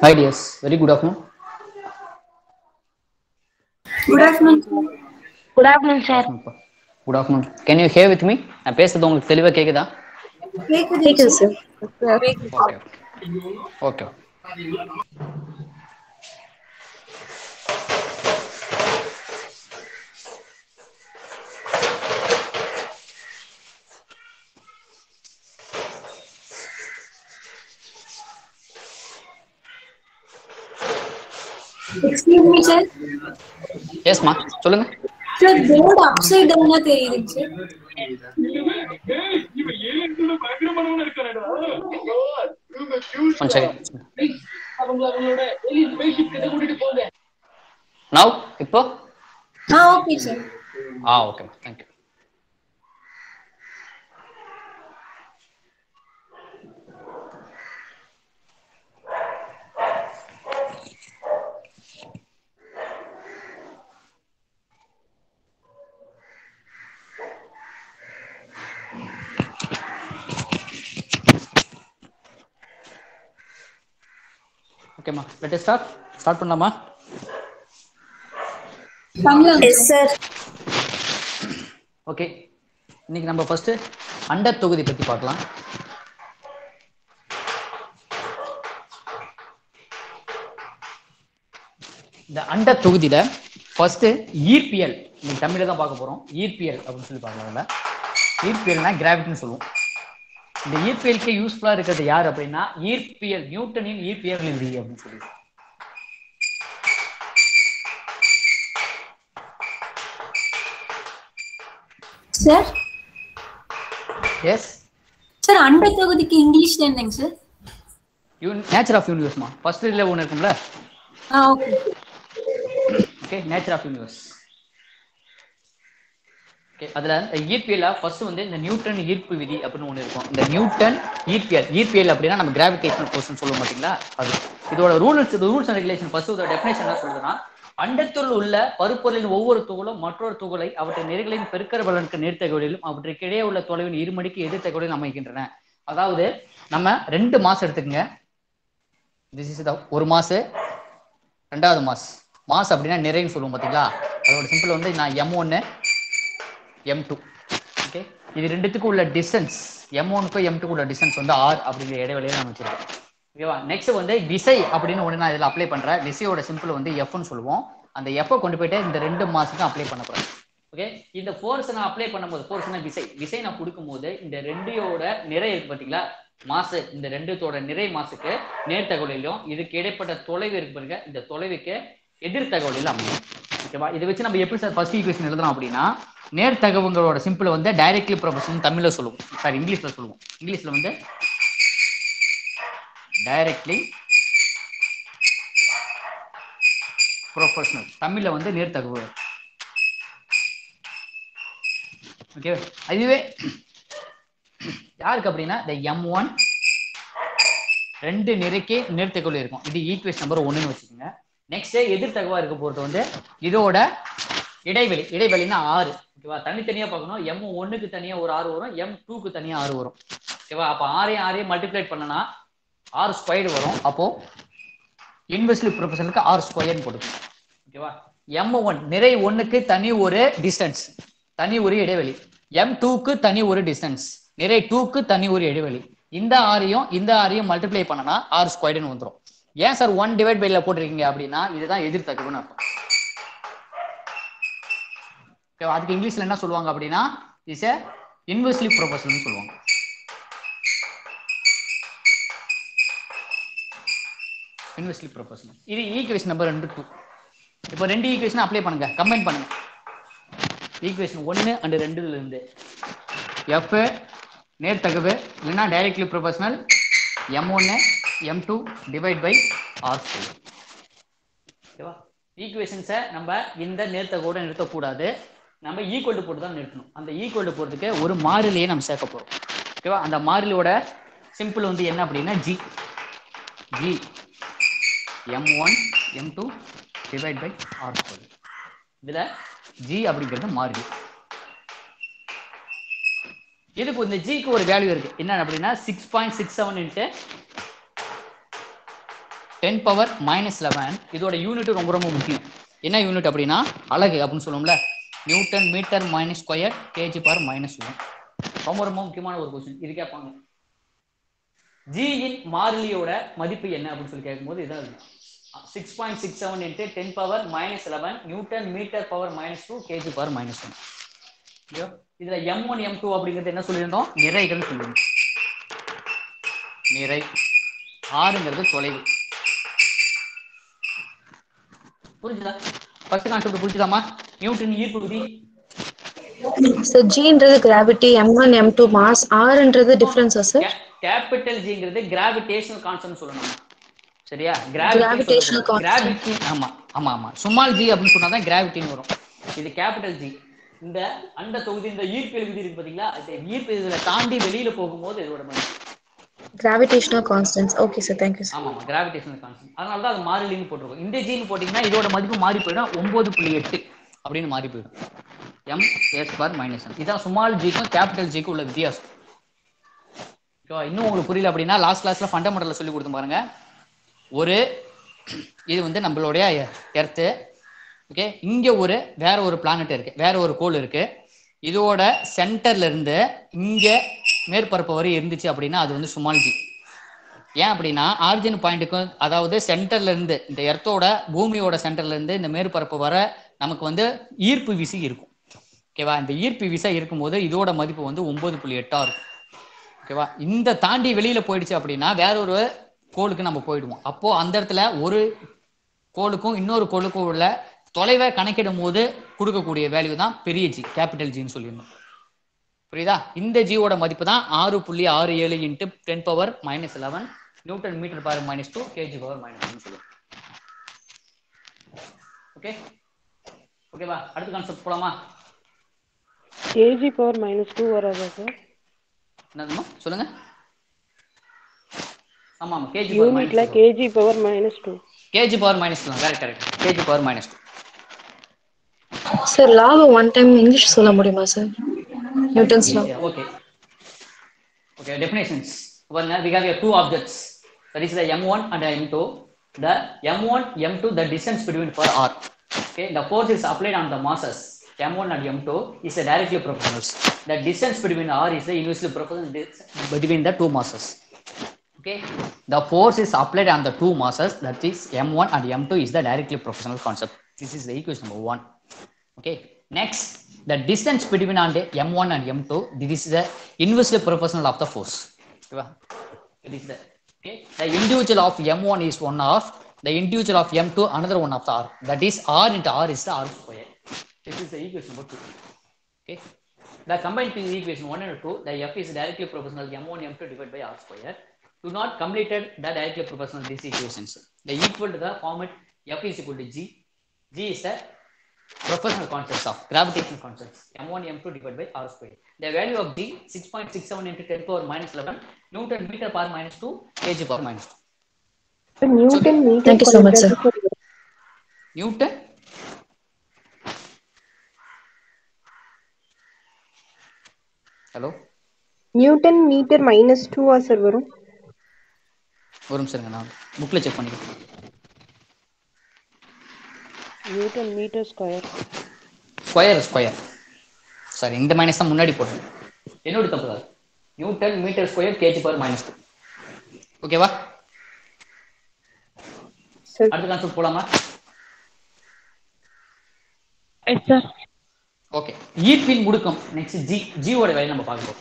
Hi dears, very good afternoon. Good afternoon, sir. Good afternoon sir Good afternoon. Can you hear with me? நான் பேசுறது உங்களுக்கு தெளிவா கேக்குதா கேக்குது sir okay okay excuse me sir எஸ்மா சொல்லுங்க சார் போர்டு அப்சைட் டவுனா தெரியுதுங்க சார் ஒன் செகண்ட் நவ் இப்போ ah okay sir ah okay thank you ஓகேம்மா லெட் ஸ்டார்ட் ஸ்டார்ட் பண்ணலாமா பண்ணலாம் சார் ஓகே இன்னைக்கு நம்ம ஃபர்ஸ்ட் அண்டர் தொகுதி பத்தி பார்க்கலாம் இந்த அண்டர் தொகுதியில ஃபர்ஸ்ட் ஈர்ப்பியல் இன்னைக்கு தமிழ்ல தான் பார்க்க போறோம் ஈர்ப்பியல் அப்படின்னு சொல்லி பார்க்கலாம் ஈர்ப்பியல்னா கிராவிட்டின்னு சொல்லுவோம் இந்த ஈர்ப்பியலுக்கு யூஸ்ஃபுல்லா இருக்கிறது யார் அப்படின்னா ஈர்ப்பியல் நியூட்டனின் ஈர்ப்பியல் விதி அப்படின்னு சொல்லி சார் எஸ் சார் அண்டை தொகுதிக்கு இங்கிலீஷ்ல என்னங்க சார் நேச்சர் ஆஃப் யூனிவர்ஸ்மா ஃபர்ஸ்ட் இதுல ஒன்று இருக்கும்ல ah okay okay nature of universe okay அதுல ஈர்ப்பியல ஃபர்ஸ்ட் வந்து இந்த நியூட்டன் ஈர்ப்பு விதி அப்படின்னு ஒன்று இருக்கும் இந்த நியூட்டன் ஈர்ப்பியல் ஈர்ப்பியல் அப்படின்னா நம்ம கிராவிடேஷனல் ஃபோர்ஸ்னு சொல்லுவோம் பாத்தீங்களா அது இதோட rules rules and regulation first இதோட டெஃபினேஷன் என்ன சொல்றதுன்னா அண்டத்துள் உள்ள பருப்பொருளின் ஒவ்வொரு துகளும் மற்றொரு துகளை அவற்றின் நெறிகளின் பெருக்கற பலனுக்கு நேர்த்தகவலிலும் அவற்றுக்கு இடையே உள்ள தொலைவின் இருமடிக்கு எதிர்த்தகவலிலும் அமைகின்றன அதாவது நம்ம ரெண்டு மாசம் எடுத்துக்கங்க திஸ் இஸ் ஒரு மாசு ரெண்டாவது மாஸ் மாஸ் அப்படின்னா நிறைன்னு சொல்லுவோம் பாத்தீங்களா அதோட சிம்பிள் வந்து நான் எம் ஒன்னு எம் டூ ஓகே இது ரெண்டுத்துக்கும் உள்ள டிஸ்டன்ஸ் எம் ஒனுக்கும் எம் டூக்கு உள்ள டிஸ்டன்ஸ் வந்து ஆர் அப்படிங்கிற இடைவெளியை நான் வச்சிருக்கேன் ஓகேவா நெக்ஸ்ட் வந்து விசை அப்படின்னு ஒன்று நான் இதில் அப்ளை பண்றேன் விசையோட சிம்பிள் வந்து எஃப்னு சொல்லுவோம் அந்த எஃப்ஐ கொண்டு போயிட்டு இந்த ரெண்டு மாசத்துக்கு அப்ளை பண்ண போறேன் ஓகே இந்த ஃபோர்ஸ் நான் அப்ளை பண்ணும்போது ஃபோர்ஸ்னா விசை விசை நான் கொடுக்கும்போது இந்த ரெண்டையோட நிறை இருக்கு பாத்தீங்களா மாசு இந்த ரெண்டுத்தோட நிறை மாசுக்கு நேர்த்தகவலிலும் இதுக்கு இடைப்பட்ட தொலைவு இருக்கு பாருங்க இந்த தொலைவுக்கு எதிர்த்தகவலில் அமையும் ஓகேவா இதை வச்சு நம்ம எப்படி சார் ஃபர்ஸ்ட் ஈக்குவேஷன் எழுதலாம் அப்படின்னா நேர்த்தகவுங்களோட சிம்பிள் வந்து டைரக்ட்லி ப்ரொபோஷன் தமிழ்ல சொல்லுவோம் சாரி இங்கிலீஷ்ல சொல்லுவோம் இங்கிலீஷ்ல வந்து டைரக்ட்லி ப்ரொஃபஷனல் தமிழ்ல வந்து நேர்த்தகவு ஓகே அதுவே யாருக்கு அப்படின்னா இந்த எம் ஒன் ரெண்டு நிறைக்கே நேர்த்தகவல் இருக்கும் இது ஈக்குவேஷன் நம்பர் ஒன்றுன்னு வச்சுக்கோங்க நெக்ஸ்ட் எதிர்த்தகவா இருக்க போறது வந்து இதோட இடைவெளி இடைவெளினா ஆறு ஓகேவா தனித்தனியா பார்க்கணும் எம் ஒன்னுக்கு தனியா ஒரு ஆறு வரும் எம் டூக்கு தனியா ஆறு வரும் ஓகேவா அப்ப ஆறையும் ஆறையும் மல்டிப்ளை பண்ணனா ஆறு ஸ்கொயர் வரும் அப்போ இன்வெர்ஸ்லி ப்ரொஃபஷனுக்கு ஆறு ஸ்கொயர்னு போட்டுக்கணும் ஓகேவா எம் ஒன் நிறை ஒன்னுக்கு தனி ஒரு டிஸ்டன்ஸ் தனி ஒரு இடைவெளி எம் டூக்கு தனி ஒரு டிஸ்டன்ஸ் நிறை டூக்கு தனி ஒரு இடைவெளி இந்த ஆறையும் இந்த ஆறையும் மல்டிப்ளை பண்ணனா ஆறு ஸ்கொயர்னு வந்துடும் ஏன் சார் ஒன் டிவைட் பைல போட்டிருக்கீங்க அப்படின்னா இதுதான் எதிர்த்தகவுன்னு அர்த்தம் ஓகேவா அதுக்கு இங்கிலீஷ்ல என்ன சொல்லுவாங்க அப்படின்னா இஸ் எ இன்வெர்ஸ்லி ப்ரொபோஷனல் சொல்லுவாங்க இன்வெர்ஸ்லி ப்ரொபோஷனல் இது ஈக்குவேஷன் நம்பர் ரெண்டு டூ இப்போ ரெண்டு ஈக்குவேஷன் அப்ளை பண்ணுங்க கம்பைன் பண்ணுங்க ஈக்குவேஷன் ஒன்னு அண்ட் ரெண்டுல இருந்து எஃப் நேர்த்தகவு இல்லைன்னா டைரக்ட்லி ப்ரொபோஷனல் எம் ஒன்னு M two divide by R square ஓகேவா ஈக்குவேஷன்ஸை நம்ம இந்த நேர்த்தகோட நிறுத்தக்கூடாது நம்ம ஈக்குவல் போட்டு தான் நிறுத்தணும் அந்த ஈக்குவல் போறதுக்கு ஒரு மாறிலியை நம்ம சேர்க்க போறோம் ஓகேவா அந்த மாறிலியோட சிம்பிள் வந்து என்ன அப்படின்னா G G M one M two divide by R square இதுல ஜி அப்படிங்கிறது மாறிலி இதுக்கு இந்த ஜிக்கு ஒரு வேல்யூ இருக்கு என்ன அப்படின்னா six point six seven into ten power minus eleven இதோட யூனிட் ரொம்ப ரொம்ப முக்கியம் என்ன யூனிட் அப்படின்னா அலகு அப்படின்னு சொல்லுவோம்ல newton metre minus square kg power minus one ரொம்ப ரொம்ப முக்கியமான ஒரு கொஸ்டின் இது கேட்பாங்க G இன் மாறிலியோட மதிப்பு என்ன அப்படின்னு சொல்லி கேட்கும்போது இதான் six point six seven into ten power minus eleven newton metre power minus two kg power minus one இதுல எம் ஒன் எம் டூ அப்படிங்கிறது என்ன சொல்லியிருந்தோம் நிறைகள் சொல்லியிருந்தோம் நிறை ஆறுங்கிறது தொலைவு புரிஞ்சுதா ஃபர்ஸ்ட் கான்செப்ட் புரிஞ்சுதாமா நியூட்டன் ஈர்ப்பு விதி சார் ஜின்றது gravity M one M two mass ஆர்ன்றது டிஃபரன்ஸா சார் கேபிட்டல் ஜிங்கிறது கிராவிடேஷனல் கான்செப்ட் சொல்லணும் சரியா Gravitational constant. கிராவிட்டி ஆமா ஆமா ஆமா சும்மால் ஜி அப்படின்னு சொன்னா தான் கிராவிட்டின்னு வரும் இது கேபிட்டல் ஜி இந்த அந்த தொகுதி இந்த ஈர்ப்பியல் விதி இருக்கு பாத்தீங்களா இந்த ஈர்ப்பு இதுல தாண்டி வெளியில போகும்போது இதோட மதிப்பு gravitational constants okay sir thank you sir ஆமா ஆமா கிராவிடேஷனல் கான்ஸ்டன்ட் அதனால தான் அது மாறிலின்னு போட்டிருக்கோம் இந்த ஜின்னு போட்டீங்கன்னா இதோட மதிப்பு மாறி போயிடும் ஒன்பது புள்ளி எட்டு அப்படின்னு மாறி போயிடும் எம் எஸ் பார் மைனஸ் இதான் ஸ்மால் ஜிக்கும் கேபிட்டல் ஜிக்கும் உள்ள வித்தியாசம் ஓகேவா இன்னும் உங்களுக்கு புரியல அப்படின்னா லாஸ்ட் கிளாஸ்ல ஃபண்டமெண்டல்ல சொல்லி கொடுத்து பாருங்க ஒரு இது வந்து நம்மளுடைய எர்த்து ஓகே இங்க ஒரு வேற ஒரு பிளானட் இருக்கு வேற ஒரு கோள் இருக்கு இதோட சென்டர்ல இருந்து இங்க மேற்பரப்பு வரை இருந்துச்சு அப்படின்னா அது வந்து சுமால் ஜி ஏன் அப்படின்னா ஆரிஜின் பாயிண்ட்டுக்கும் அதாவது சென்டர்ல இருந்து இந்த எர்த்தோட பூமியோட சென்டர்ல இருந்து இந்த மேற்பரப்பு வர நமக்கு வந்து ஈர்ப்பு விசை இருக்கும் ஓகேவா இந்த ஈர்ப்பு விசை இருக்கும்போது இதோட மதிப்பு வந்து ஒன்பது புள்ளி எட்டா இருக்கும் ஓகேவா இந்த தாண்டி வெளியில போயிடுச்சு அப்படின்னா வேற ஒரு கோளுக்கு நம்ம போயிடுவோம் அப்போ அந்த இடத்துல ஒரு கோளுக்கும் இன்னொரு கோளுக்கும் உள்ள தொலைவை கணக்கிடும் போது கொடுக்கக்கூடிய வேல்யூ தான் பெரிய ஜி கேபிட்டல் ஜின்னு சொல்லியிருந்தோம் புரியுதா இந்த ஜியோட மதிப்பு தான் ஆறு புள்ளி ஆறு ஏழு into ten power minus eleven newton metre power minus two kg power minus one சொல்லுவோம் ஓகே ஓகேவா அடுத்த கான்செப்ட் போலாமா கேஜி பவர் மைனஸ் டூ வராதா சார் என்னதுமா சொல்லுங்க ஆமா ஆமா கேஜி பவர் யூனிட்ல minus kg power minus two kg power minus தான் correct correct kg power minus two sir லாவை ஒன் டைம் இங்கிலீஷ் சொல்ல முடியுமா sir Newton's law okay okay definitions one uh, we have here two objects that is the m1 and the m2 the m1 m2 the distance between for r okay the force is applied on the masses m1 and m2 is a directly proportional the distance between r is the inversely proportional dis- between the two masses okay the force is applied on the two masses that is m1 and m2 is the directly proportional concept this is the equation number one okay next the distance between and m1 and m2 this is the inversely proportional of the force okay ba? it is the okay the individual of m1 is one of the individual of m2 another one of the r that is r into r is the r square this is the equation number two okay the combined to the equation 1 and 2 the f is directly proportional m1 m2 divided by r square do not completed the directly proportional these equations the equal to the format f is equal to g g is the proportional constants of gravitational constants m1 m2 divided by r square the value of g 6.67 into 10 power minus 11 newton meter power minus 2 kg power minus 2 newton Thank you so much, sir. newton hello newton metre minus டூவா sir வரும் ஒரு நிமிஷம் இருங்க நான் புக்ல check பண்ணிக்கிறேன் newton metre square square square sorry இந்த minus தான் முன்னாடி போட்டேன் என்னோட தப்பு தான் newton metre square kg power minus two ஓகேவா சார் அடுத்த கான்செப்ட் போலாமா எஸ் சார் ஓகே ஈர்ப்பின் முடுக்கம் நெக்ஸ்ட் ஜி ஜியோட வேலை நம்ம பார்க்கலாம்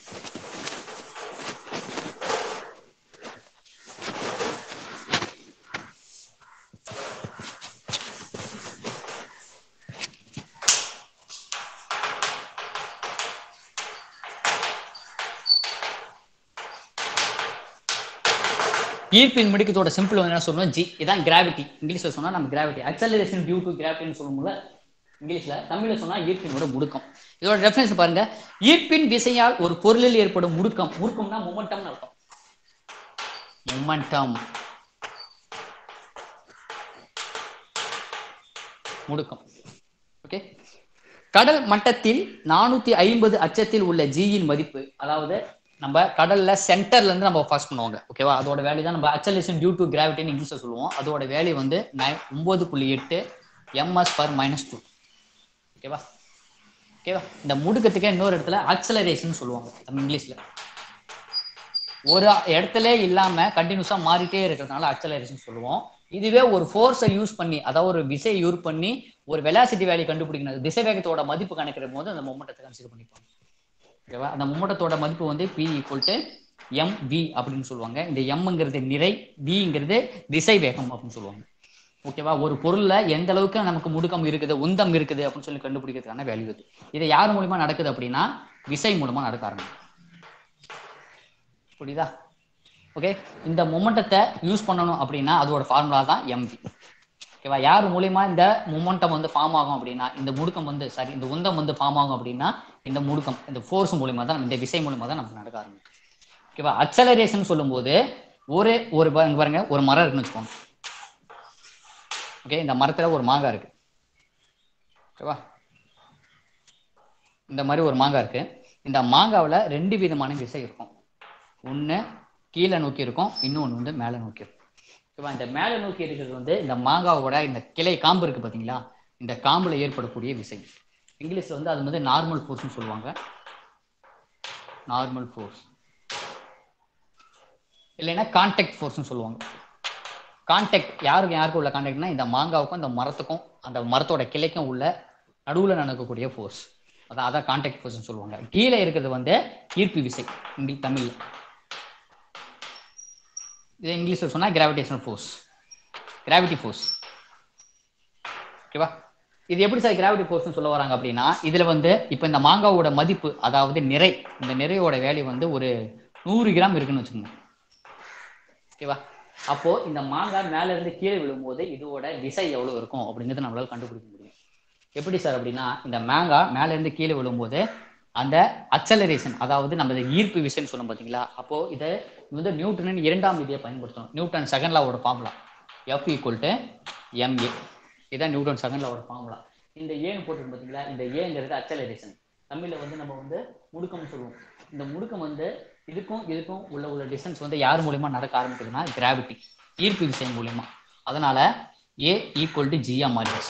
ஈர்ப்பின் முடுக்கத்தோட சிம்பிள் வந்து என்ன சொல்லணும் ஜி இதான் கிராவிட்டி இங்கிலீஷ்ல சொன்னா நம்ம கிராவிட்டி அக்சலரேஷன் டியூ டு கிராவிட்டின்னு சொல்லுவோம்ல இங்கிலீஷ்ல தமிழ்ல சொன்னா ஈர்ப்பினோட முடுக்கம் இதோட ரெஃபரன்ஸ் பாருங்க ஈர்ப்பின் விசையால் ஒரு பொருளில் ஏற்படும் முடுக்கம் முடுக்கம்னா மொமெண்டம்னு அர்த்தம் மொமெண்டம் முடுக்கம் ஓகே கடல் மட்டத்தில் நானூத்தி ஐம்பது அச்சத்தில் உள்ள ஜியின் மதிப்பு அதாவது நம்ம கடல்ல சென்டர்ல இருந்து நம்ம பாஸ் பண்ணுவாங்க ஓகேவா அதோட வேல்யூ தான் நம்ம அச்சலேஷன் டியூ டு கிராவிட்டின்னு இங்கிலீஷ்ல சொல்லுவோம் அதோட வேல்யூ வந்து ஒன்பது புள்ளி எட்டு எம்எஸ் பர் மைனஸ் டூ ஓகேவா ஓகேவா இந்த முடுக்கத்துக்கே இன்னொரு இடத்துல அக்சலரேஷன் சொல்லுவாங்க நம்ம இங்கிலீஷ்ல ஒரு இடத்துல இல்லாம கண்டினியூஸா மாறிட்டே இருக்கிறதுனால அக்சலரேஷன் சொல்லுவோம் இதுவே ஒரு ஃபோர்ஸை யூஸ் பண்ணி அதாவது ஒரு விசையை யூஸ் பண்ணி ஒரு வெலாசிட்டி வேல்யூ கண்டுபிடிக்கணும் திசை வேகத்தோட மதிப்பு கணக்கிடும் போது அந்த மொமெண்டத்தை கன்சிடர் பண்ணிப்பாங்க ஓகேவா அந்த மொமெண்டத்தோட மதிப்பு வந்து P equal to M V அப்படின்னு சொல்லுவாங்க இந்த எம்ங்கிறது நிறை விங்கிறது திசை வேகம் அப்படின்னு சொல்லுவாங்க ஓகேவா ஒரு பொருள்ல எந்த அளவுக்கு நமக்கு முடுக்கம் இருக்குது உந்தம் இருக்குது அப்படின்னு சொல்லி கண்டுபிடிக்கிறதுக்கான வேல்யூ இது இது யார் மூலியமா நடக்குது அப்படின்னா விசை மூலமா நடக்க ஆரம்பிக்கும் புரியுதா ஓகே இந்த மொமெண்டத்தை யூஸ் பண்ணணும் அப்படின்னா அதோட ஃபார்முலா தான் எம்வி ஓகேவா யார் மூலியமா இந்த மொமெண்டம் வந்து ஃபார்ம் ஆகும் அப்படின்னா இந்த முடுக்கம் வந்து சாரி இந்த உந்தம் வந்து ஃபார்ம் ஆகும் அப்படின்னா இந்த முடுக்கம் இந்த ஃபோர்ஸ் மூலியமா தான் இந்த விசை மூலியமா தான் நமக்கு நடக்க ஆரம்பிக்கும் ஓகேவா அக்சலரேஷன் சொல்லும்போது ஒரு ஒரு பா- இங்க பாருங்க ஒரு மரம் இருக்குன்னு வச்சுக்கோங்க ஓகே இந்த மரத்துல ஒரு மாங்காய் இருக்கு ஓகேவா இந்த மாதிரி ஒரு மாங்காய் இருக்கு இந்த மாங்காவுல ரெண்டு விதமான விசை இருக்கும் ஒண்ணு கீழே நோக்கி இருக்கும் இன்னொன்னு வந்து மேலே நோக்கி இருக்கும் ஓகேவா இந்த மேலே நோக்கி இருக்கிறது வந்து இந்த மாங்காவோட இந்த கிளை காம்பு இருக்கு பாத்தீங்களா இந்த காம்புல ஏற்படக்கூடிய விசை இங்கிலீஷ்ல வந்து அது வந்து நார்மல் ஃபோர்ஸ்னு சொல்லுவாங்க நார்மல் ஃபோர்ஸ் இல்லைன்னா கான்டாக்ட் ஃபோர்ஸ்னு சொல்லுவாங்க கான்டாக்ட் யாருக்கு யாருக்கும் உள்ள கான்டாக்ட்னா இந்த மாங்காவுக்கும் இந்த மரத்துக்கும் அந்த மரத்தோட கிளைக்கும் உள்ள நடுவுல நடக்கக்கூடிய ஃபோர்ஸ் அதான் அதான் கான்டாக்ட் ஃபோர்ஸ்னு சொல்லுவாங்க கீழே இருக்கிறது வந்து ஈர்ப்பு விசை இங்கிலீஷ் தமிழ்ல இது இங்கிலீஷ்ல சொன்னா கிராவிடேஷனல் ஃபோர்ஸ் கிராவிட்டி ஃபோர்ஸ் ஓகேவா இது எப்படி சார் கிராவிட்டி ஃபோர்ஸ்னு சொல்ல வராங்க அப்படின்னா இதுல வந்து இப்போ இந்த மாங்காவோட மதிப்பு அதாவது நிறை இந்த நிறையோட வேல்யூ வந்து ஒரு நூறு கிராம் இருக்குன்னு வச்சுக்கோங்க ஓகேவா அப்போ இந்த மாங்காய் மேல இருந்து கீழே விழும்போது இதோட விசை எவ்வளவு இருக்கும் அப்படிங்கறத நம்மளால கண்டுபிடிக்க முடியும் எப்படி சார் அப்படின்னா இந்த மாங்காய் மேல இருந்து கீழே விழும்போது அந்த அக்சலரேஷன் அதாவது நம்ம இந்த ஈர்ப்பு விசைன்னு சொன்னோம் பாத்தீங்களா அப்போ இதை வந்து நியூட்டனின் இரண்டாம் விதியை பயன்படுத்தணும் நியூட்டன் செகண்ட் லாவோட formula F equal to M A இதான் நியூட்டன் செகண்ட் லாவோட ஃபார்முலா இந்த ஏன்னு போட்டு பாத்தீங்களா இந்த ஏங்கிறது அக்சலரேஷன் தமிழ்ல வந்து நம்ம வந்து முடுக்கம்னு சொல்லுவோம் இந்த முடுக்கம் வந்து இதுக்கும் இதுக்கும் உள்ள உள்ள டிஸ்டன்ஸ் வந்து யார் மூலியமா நடக்க ஆரம்பிக்குதுன்னா கிராவிட்டி ஈர்ப்பு விசை மூலியமா அதனால ஏ ஈக்குவல் டு ஜியா மாறிடுச்சு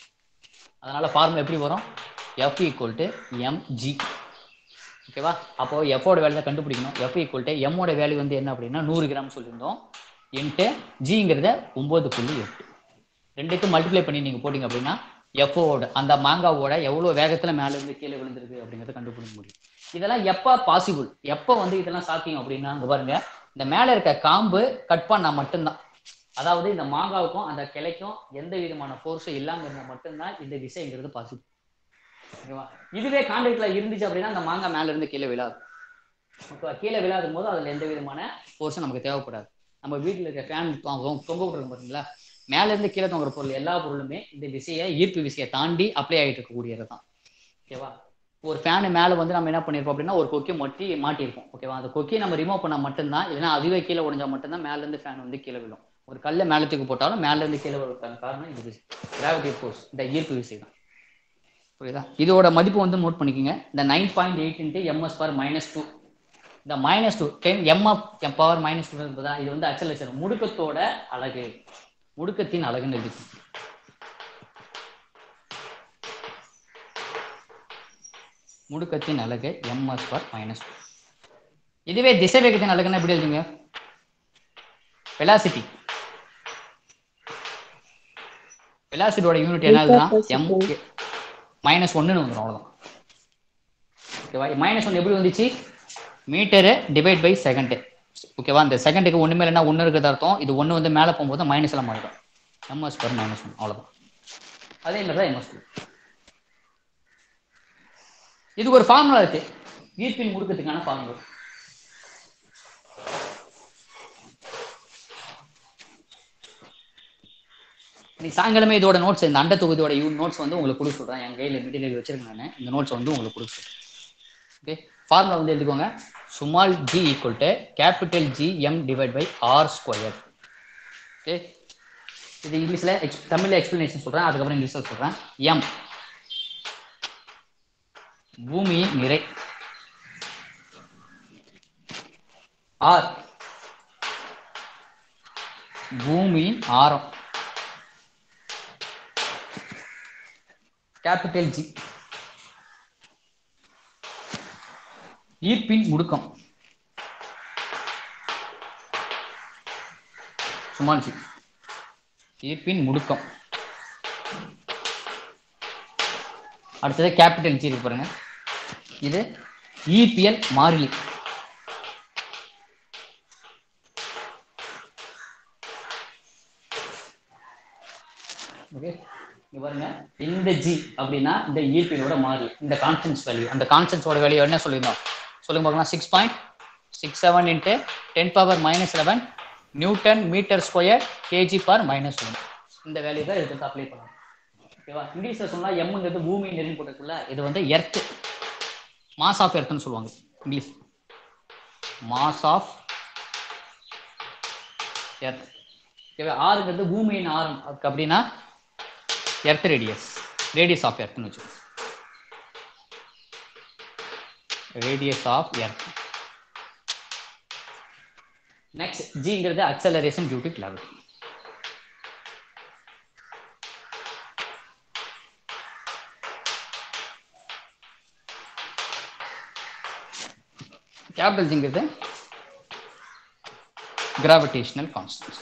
அதனால ஃபார்முலா எப்படி வரும் எஃப் ஈக்குவல் டு எம்ஜி ஓகேவா அப்போ எஃபோட வேல்யூ தான் கண்டுபிடிக்கணும் எஃப் ஈக்குவல் டு எம்மோட வேல்யூ வந்து என்ன அப்படின்னா நூறு கிராம் சொல்லியிருந்தோம் இன்ட்டு ஜிங்கிறத ஒன்பது புள்ளி எட்டு ரெண்டுக்கும் மல்டிப்ளை பண்ணி நீங்க போட்டீங்க அப்படின்னா எஃப்ஓட அந்த மாங்காவோட எவ்வளவு வேகத்துல மேல இருந்து கீழே விழுந்திருக்கு அப்படிங்கறத கண்டுபிடிக்க முடியும் இதெல்லாம் எப்ப பாசிபிள் எப்ப வந்து இதெல்லாம் சாத்தியம் அப்படின்னா இங்க பாருங்க இந்த மேல இருக்க காம்பு கட் பண்ணா மட்டும்தான் அதாவது இந்த மாங்காவுக்கும் அந்த கிளைக்கும் எந்த விதமான ஃபோர்ஸும் இல்லாம இருந்தா மட்டும்தான் இந்த விசைங்கிறது பாசிபிள் ஓகேவா இதுவே கான்டாக்ட்ல இருந்துச்சு அப்படின்னா அந்த மாங்காய் மேல இருந்து கீழே விழாது ஓகேவா கீழே விழாதும் போது அதுல எந்த விதமான ஃபோர்ஸும் நமக்கு தேவைப்படாது நம்ம வீட்டுல இருக்க ஃபேன் தொங்க விட்டுருக்கோம் பாத்தீங்களா மேல இருந்து கீழே தொங்குற பொருள் எல்லா பொருளுமே இந்த விசையை ஈர்ப்பு விசையை தாண்டி அப்ளை ஆகிட்டு இருக்கக்கூடியது தான் ஓகேவா ஒரு ஃபேனு மேலே வந்து நம்ம என்ன பண்ணியிருப்போம் அப்படின்னா ஒரு கொக்கி மொட்டி மாட்டியிருப்போம் ஓகேவா அந்த கொக்கியை நம்ம ரிமூவ் பண்ணால் மட்டும்தான் இல்லைன்னா அதுவே கீழே உடைஞ்சா மட்டும்தான் மேல இருந்து ஃபேன் வந்து கீழே விழும் ஒரு கல்லை மேலே தூக்கி போட்டாலும் மேல இருந்து கீழே விழுறதுக்கான காரணம் இது கிராவிட்டி ஃபோர்ஸ் இந்த ஈர்ப்பு விசை தான் புரியுதா இதோட மதிப்பு வந்து நோட் பண்ணிக்கோங்க இந்த nine point eight into M S power minus two இந்த minus two ten M F power minus two என்பதா இது வந்து அச்சலேஷன் முடுக்கத்தோட அழகு முடுக்கத்தின் அழகுன்னு எழுதி முடுக்கத்தின் அழகு எம்எஸ் பர் மைனஸ் டூ இதுவே திசை வேகத்தின் அழகுன்னா எப்படி எழுதுங்க வெலாசிட்டி வெலாசிட்டியோட யூனிட் என்ன எழுதுனா எம் மைனஸ் ஒன்னுன்னு வந்துடும் அவ்வளோதான் ஓகேவா மைனஸ் ஒன் எப்படி வந்துச்சு மீட்டரு டிவைட் பை செகண்டு ஓகேவா இந்த செகண்டுக்கு ஒன்று மேலே என்ன ஒன்று இருக்கிறது அர்த்தம் இது ஒன்று வந்து மேலே போகும்போது மைனஸ் எல்லாம் மாறிடும் எம்எஸ் பர் மைனஸ் ஒன் அவ்வளோதான் அதே மாதிரி தான் எம்எஸ் டூ இதுக்கு ஒரு ஃபார்முலா இருக்கு ஈர்ப்பின் முடுக்கத்துக்கான ஃபார்முலா நீ சாயங்காலமே இதோட நோட்ஸ் இந்த அண்ட தொகுதியோட யூ நோட்ஸ் வந்து உங்களுக்கு கொடுக்க சொல்றேன் என் கையில் மெட்டீரியல் வச்சிருக்கேன் நான் இந்த நோட்ஸ் வந்து உங்களுக்கு கொடுக்க சொல்றேன் ஓகே ஃபார்முலா வந்து எழுதிக்கோங்க small G equal to capital G M divide by R square okay இது இங்கிலீஷ்ல எக்ஸ் தமிழ்ல எக்ஸ்பிளனேஷன் சொல்றேன் அதுக்கப்புறம் இங்கிலீஷ்ல சொல்றேன் எம் பூமியின் நிறை ஆர் பூமியின் ஆரம் கேபிட்டல் ஜி ஈர்ப்பின் முடுக்கம் சுமால் ஜி ஈர்ப்பின் முடுக்கம் அடுத்தது கேபிட்டல் ஜி இருக்கு பாருங்க இது இபிஎல் மாறிலி ஓகே இங்க பாருங்க இந்த ஜி அப்படின்னா இந்த ஈர்ப்பினோட மாறி இந்த கான்ஸ்டன்ஸ் வேல்யூ அந்த கான்ஸ்டன்ஸோட வேல்யூ என்ன சொல்லியிருந்தோம் சொல்லுங்க பார்க்கலாம் six point six seven into ten power minus eleven newton metre square kg per minus one இந்த வேல்யூ தான் இதுக்கு அப்ளை பண்ணணும் ஓகேவா இங்கிலீஷ்ல சொன்னா எம்ங்கிறது பூமி நெருங்கி போட்டுருக்குல்ல இது வந்து எர்த் மாஸ் ஆஃப் எர்த்னு சொல்லுவாங்க இங்கிலீஷ் மாஸ் ஆஃப் எர்த் ஓகேவா ஆறுங்கிறது பூமியின் ஆரம் அதுக்கு அப்படின்னா எர்த் ரேடியஸ் ரேடியஸ் ஆஃப் எர்த்னு வச்சுக்கோங்க ரேடியஸ் ஆஃப் எர்த் நெக்ஸ்ட் ஜிங்கிறது acceleration due to gravity capital ஜிங்கிறது கிராவிடேஷனல் கான்ஸ்டன்ஸ்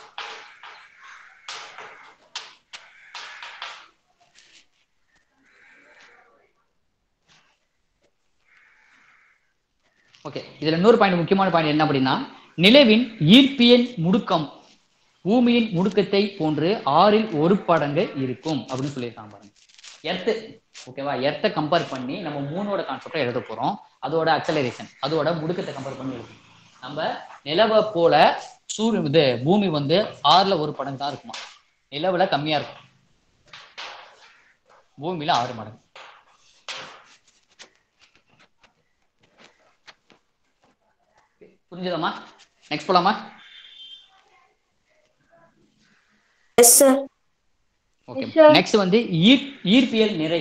ஓகே இதுல இன்னொரு பாயிண்ட் முக்கியமான பாயிண்ட் என்ன அப்படின்னா நிலவின் ஈர்ப்பியல் முடுக்கம் பூமியின் முடுக்கத்தை போன்று ஆறில் ஒரு படங்கு இருக்கும் அப்படின்னு சொல்லியிருக்காங்க பாருங்க எர்த்து ஓகேவா எர்த்தை கம்பேர் பண்ணி நம்ம மூணோட கான்செப்டை எழுத போறோம் அதோட அக்சலரேஷன் அதோட முடுக்கத்தை கம்பேர் பண்ணி எழுதணும் நம்ம நிலவை போல சூரியன் இது பூமி வந்து ஆறுல ஒரு படங்கு தான் இருக்குமா நிலவுல கம்மியா இருக்கும் பூமியில ஆறு மடங்கு புரிஞ்சுதாம்மா நெக்ஸ்ட் போலாமா எஸ் சார் ஓகே நெக்ஸ்ட் வந்து ஈர் ஈர்ப்பியல் நிறை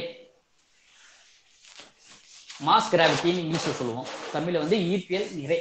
மாஸ் கிராவிட்டின்னு இங்கிலீஷ்ல சொல்லுவோம் தமிழ்ல வந்து ஈர்ப்பியல் நிறை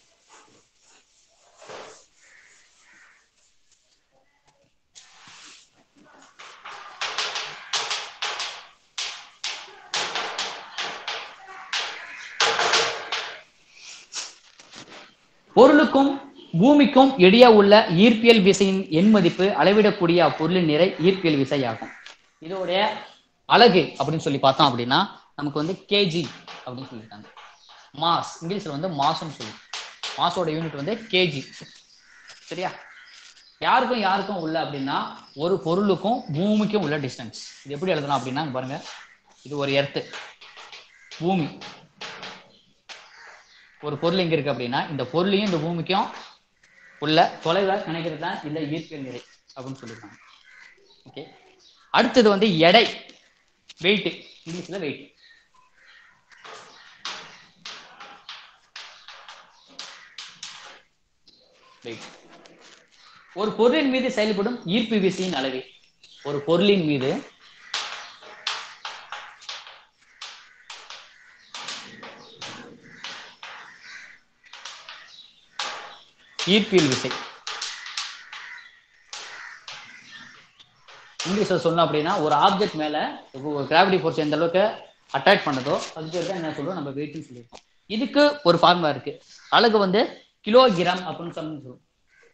பொருளுக்கும் பூமிக்கும் இடையே உள்ள ஈர்ப்பியல் விசையின் எண் மதிப்பு அளவிடக்கூடிய அப்பொருளின் நிறை ஈர்ப்பியல் விசை ஆகும் இதோடைய அலகு அப்படின்னு சொல்லி பார்த்தோம் அப்படின்னா நமக்கு வந்து கேஜி அப்படின்னு சொல்லியிருக்காங்க மாஸ் இங்கிலீஷ்ல வந்து மாஸ்ன்னு சொல்லி மாஸோட யூனிட் வந்து கேஜி சரியா யாருக்கும் யாருக்கும் உள்ள அப்படின்னா ஒரு பொருளுக்கும் பூமிக்கும் உள்ள டிஸ்டன்ஸ் இது எப்படி எழுதலாம் அப்படின்னா இங்க பாருங்க இது ஒரு எர்த்து பூமி ஒரு பொருள் எங்க இருக்கு அப்படின்னா இந்த பொருளையும் இந்த பூமிக்கும் உள்ள தொலைவை கணக்கிறது தான் இந்த ஈர்ப்பியல் நிறை அப்படின்னு சொல்லியிருக்காங்க ஓகே அடுத்தது வந்து எடை வெயிட் இங்கிலீஷ்ல வெயிட் வெயிட் ஒரு பொருளின் மீது செயல்படும் ஈர்ப்பு விசையின் அளவு ஒரு பொருளின் மீது ஈர்ப்பியல் விசை இங்கிலீஷ்ல சொன்னோம் அப்படின்னா ஒரு ஆப்ஜெக்ட் மேல ஒரு கிராவிட்டி ஃபோர்ஸ் எந்த அளவுக்கு அட்டாக் பண்ணதோ அது பேர் தான் என்ன சொல்றோம் நம்ம வெயிட்னு சொல்லியிருக்கோம் இதுக்கு ஒரு ஃபார்முலா இருக்கு அழகு வந்து கிலோகிராம் அப்படின்னு சொல்லி சொல்லுவோம்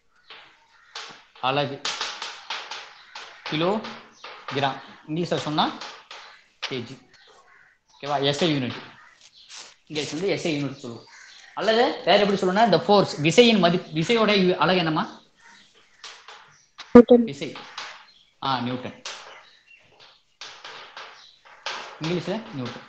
அழகு கிலோ கிராம் இங்கிலீஷ்ல சொன்னா கேஜி ஓகேவா எஸ்ஐ யூனிட் இங்கிலீஷ் வந்து எஸ்ஐ யூனிட் சொல்லுவோம் அல்லது வேற எப்படி சொல்லணும்னா இந்த ஃபோர்ஸ் விசையின் மதிப்பு விசையோட யு- அலகு என்னமா விசை ஆ நியூட்டன் இங்கிலீஷ்ல நியூட்டன்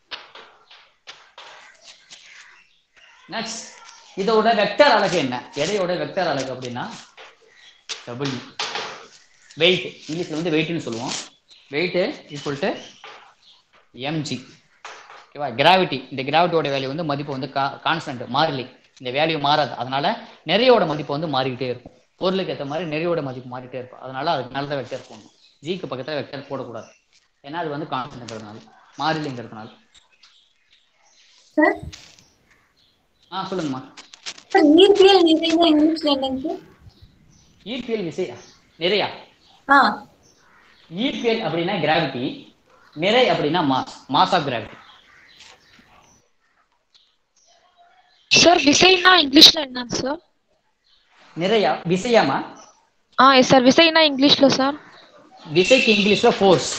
நெக்ஸ்ட் இதோட வெக்டர் அலகு என்ன எடையோட வெக்டர் அலகு அப்படின்னா டபுள்யூ வெயிட் இங்கிலீஷ்ல வந்து வெயிட்னு சொல்லுவோம் வெயிட் ஈக்குவல் டு எம்ஜி ஓகேவா கிராவிட்டி இந்த கிராவிட்டியோட வேல்யூ வந்து மதிப்பு வந்து கான்ஸ்டன்ட் மாறிலி இந்த வேல்யூ மாறாது அதனால நிறையோட மதிப்பு வந்து மாறிக்கிட்டே இருக்கும் பொருளுக்கு ஏற்ற மாதிரி நிறையோட மதிப்பு மாறிட்டே இருக்கும் அதனால அதுக்கு மேல தான் வெக்டர் போடணும் ஜிக்கு பக்கத்துல வெக்டர் போடக்கூடாது ஏன்னா அது வந்து கான்ஸ்டன்ட்ங்கிறதுனால மாறிலிங்கிறதுனால சார் ஆ சொல்லுங்கம்மா சார் இயற்பியல் நிறைய இங்கிலீஷ்ல என்னங்க சார் ஈர்ப்பியல் விசை நிறையா ஆ ஈர்ப்பியல் அப்படின்னா கிராவிட்டி நிறை அப்படின்னா mass mass of gravity sir விசைனா இங்கிலீஷ்ல என்னங்க சார் நிறையா விசையாமா ஆ எஸ் சார் விசைனா இங்கிலீஷ்ல சார் விசைக்கு இங்கிலீஷ்ல ஃபோர்ஸ்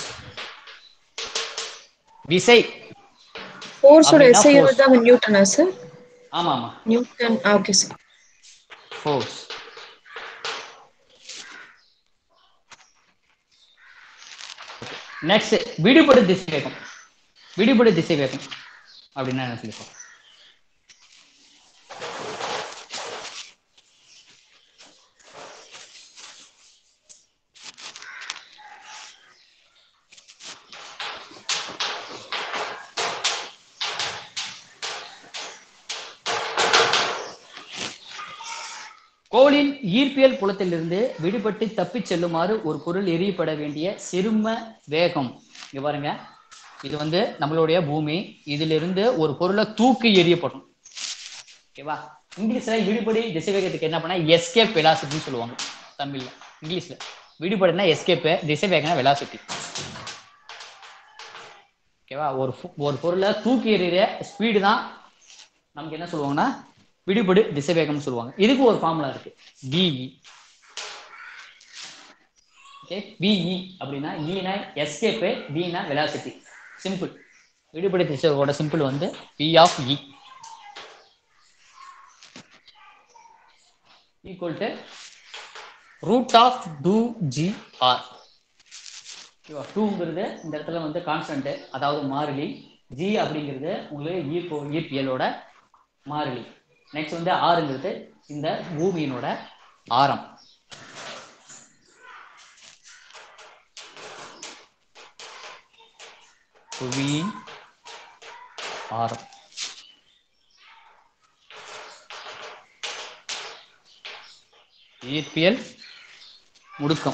விசை ஃபோர்ஸோட அப்படின்னா எஸ்ஐ force. யூனிட் தான் நியூட்டனா சார் ஆமா ஆமா newton okay sir force next விடுபடு திசை வேகம் விடுபடு திசை வேகம் அப்படின்னா என்ன சொல்லிப்போம் கோளின் ஈர்ப்பியல் புலத்திலிருந்து விடுபட்டு தப்பிச் செல்லுமாறு ஒரு பொருள் எரியப்பட வேண்டிய சிறும வேகம் இங்க பாருங்க இது வந்து நம்மளுடைய பூமி இதிலிருந்து ஒரு பொருளை தூக்கி எரியப்படும் ஓகேவா இங்கிலீஷ்ல விடுபடி திசை வேகத்துக்கு என்ன பண்ணா எஸ்கேப் வெலாசிட்டின்னு சொல்லுவாங்க தமிழ்ல இங்கிலீஷ்ல விடுபடுனா எஸ்கேப் திசை வேகம்னா வெலாசிட்டி ஓகேவா ஒரு ஃபு- ஒரு பொருளை தூக்கி எறிகிற ஸ்பீடு தான் நமக்கு என்ன சொல்லுவாங்கன்னா விடுபடு திசை வேகம்னு சொல்லுவாங்க இதுக்கு ஒரு ஃபார்முலா இருக்கு பிஇ ஓகே பிஇ அப்படின்னா ஈனா எஸ்கேப் பினா வெலாசிட்டி சிம்பிள் விடுபடு திசையோட சிம்பிள் வந்து V of E equal to root of two G R ஓகேவா டூங்கிறது இந்த இடத்துல வந்து கான்ஸ்டன்ட் அதாவது மாறிலி ஜி அப்படிங்கிறது உங்களுக்கு ஈர்ப்பு ஈர்ப்பியலோட மாறிலி நெக்ஸ்ட் வந்து ஆறுங்கிறது இந்த பூமியினோட ஆரம் புவியின் ஆரம் ஈர்ப்பியல் முடுக்கம்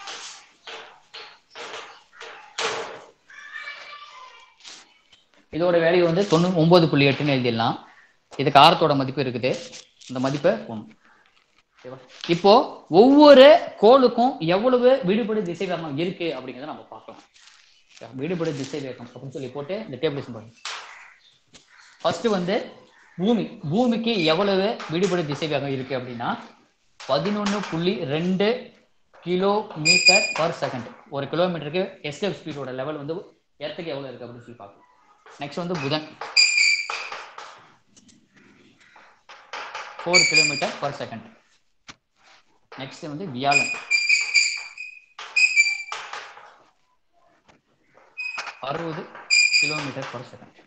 இதோட வேல்யூ வந்து தொண்ணூ ஒன்பது புள்ளி எட்டுன்னு எழுதிடலாம் இதுக்கு ஆரத்தோட மதிப்பு இருக்குது இந்த மதிப்பை போடணும் ஓகேவா இப்போ ஒவ்வொரு கோளுக்கும் எவ்வளவு விடுபடு திசை வேகம் இருக்கு அப்படிங்கிறத நம்ம பார்க்கலாம் ஓகே, விடுபடு திசை வேகம் அப்படின்னு சொல்லி போட்டு இந்த டேபிள் பண்ணுங்க ஃபர்ஸ்ட் வந்து பூமி பூமிக்கு எவ்வளவு விடுபடு திசை வேகம் இருக்கு அப்படின்னா பதினொன்று புள்ளி ரெண்டு கிலோ மீட்டர் பர் செகண்ட் ஒரு கிலோமீட்டருக்கு எஸ்கேப் ஸ்பீடோட லெவல் வந்து எர்த்துக்கு எவ்வளவு இருக்கு அப்படின்னு சொல்லி பார்க்கலாம் நெக்ஸ்ட் வந்து புதன் four kilometre per second next வந்து வியாழன் அறுபது கிலோமீட்டர் பர் செகண்ட்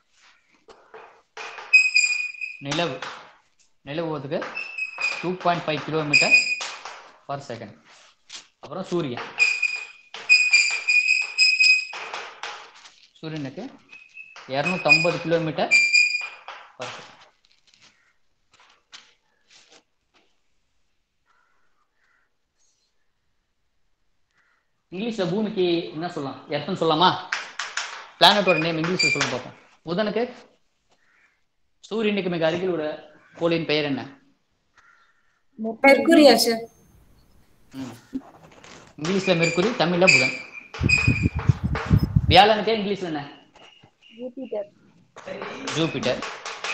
நிலவு நிலவுவதுக்கு two point five kilometre per second அப்புறம் சூரியன் சூரியனுக்கு இரநூத்தம்பது கிலோமீட்டர் பர் செகண்ட் இங்கிலீஷ்ல பூமிக்கு என்ன சொல்லலாம் எர்த்னு சொல்லலாமா பிளானட்டோட நேம் இங்கிலீஷ்ல சொல்லுங்க பார்ப்போம் புதனுக்கு சூரியனுக்கு மிக அருகில் உள்ள கோளின் பெயர் என்ன மெர்குரியா சார் ம். இங்கிலீஷ்ல மெர்க்குரி தமிழ்ல புதன் வியாழனுக்கு இங்கிலீஷ்ல என்ன ஜூபிட்டர்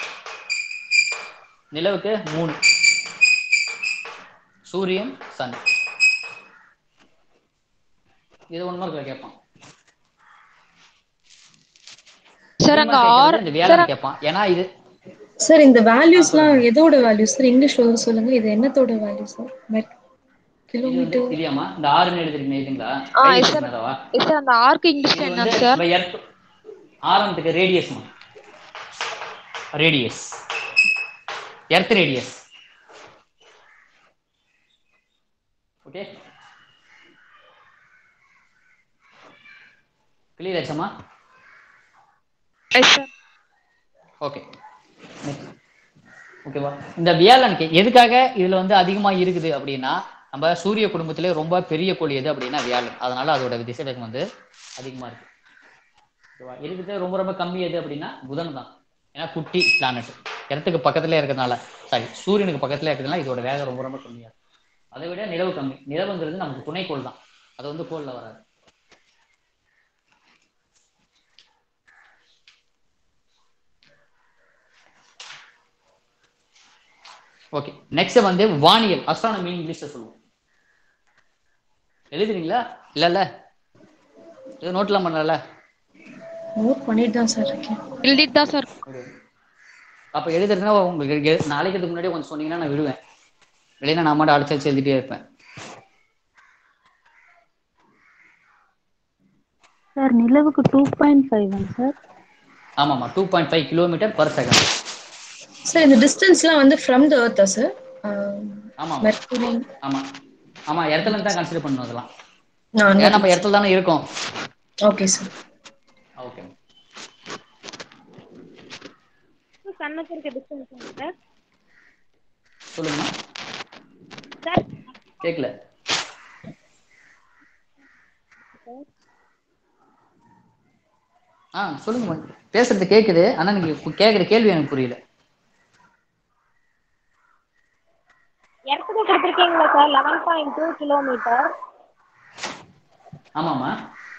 நிலவுக்கு மூணு சூரியன் சன் இது ஒன் மார்க்ல கேட்பான் சார் அங்க ஆறு இந்த சார் வியாழன் கேட்பான் ஏன்னா இது சார் இந்த வேல்யூஸ்லாம் எதோட வேல்யூஸ் சார் இங்கிலீஷ்ல வந்து சொல்லுங்க இது என்னத்தோட வேல்யூ சார் இது வந்து கிலோமீட்டர் தெரியாமா இந்த ஆறுன்னு எழுதிருக்கீங்க இதுங்களா ஆ கையில எஸ் சார் வச்சிருந்ததா? எஸ் சார் அந்த ஆர்க்கு இங்கிலீஷ்ல இது என்ன வந்து சார் நம்ம எர்த் ஆரம்பத்துக்கு radius radius earth radius okay clear ஆச்சம்மா எஸ் சார் ஓகே ஓகேவா இந்த வியாழனுக்கு எதுக்காக இதுல வந்து அதிகமா இருக்குது அப்படின்னா நம்ம சூரிய குடும்பத்திலே ரொம்ப பெரிய கோள் எது அப்படின்னா வியாழன் அதனால அதோட திசை வேகம் வந்து அதிகமா இருக்கு ஓகேவா இருக்கிறது ரொம்ப ரொம்ப கம்மி எது அப்படின்னா புதன் தான் ஏன்னா குட்டி பிளானட் இடத்துக்கு பக்கத்துல இருக்கிறதுனால சாரி சூரியனுக்கு பக்கத்துல இருக்கிறதுனால இதோட வேகம் ரொம்ப ரொம்ப கம்மியா இருக்கும் அதை விட நிலவு கம்மி நிலவுங்கிறது நமக்கு துணைக்கோள் தான் அது வந்து கோள்ல வராது ஓகே நெக்ஸ்ட் வந்து வானியல் அஸ்ட்ரானமி இங்கிலீஷ்ல சொல்லுவோம் எழுதுறீங்களா இல்லல்ல இது நோட்லாம் பண்ணல நோட் பண்ணிட்டு தான் சார் இருக்கேன் எழுதிட்டு தான் சார் அப்ப எழுதுறதுனா உங்களுக்கு எழு- நாளைக்கு அதுக்கு முன்னாடி கொஞ்சம் சொன்னீங்கன்னா நான் விடுவேன் இல்லைன்னா நான் மட்டும் அடிச்சு அடிச்சு எழுதிட்டே இருப்பேன் சார் நிலவுக்கு டூ பாயிண்ட் ஃபைவ் சார் ஆமாமா two point five kilometre per second sir இந்த டிஸ்டன்ஸ்லாம் வந்து ஃப்ரம் த எர்த்தா சார் ஆமா மெர்குரி ஆமா ஆமா இடத்துல இருந்து தான் கன்சிடர் பண்ணணும் அதெல்லாம் நான் ஏன்னா நம்ம இடத்துல தானே இருக்கோம் ஓகே சார் ஓகே சன்னுக்கு இருக்க டிஸ்டன்ஸ் சார் சொல்லுங்கம்மா சார் கேட்கல ஆ சொல்லுங்கம்மா பேசுறது கேக்குது ஆனா நீங்க கு- கேக்குற கேள்வி எனக்கு புரியல இடத்துக்கு கொடுத்துருக்கீங்களா sir eleven point two kilometre ஆமாமா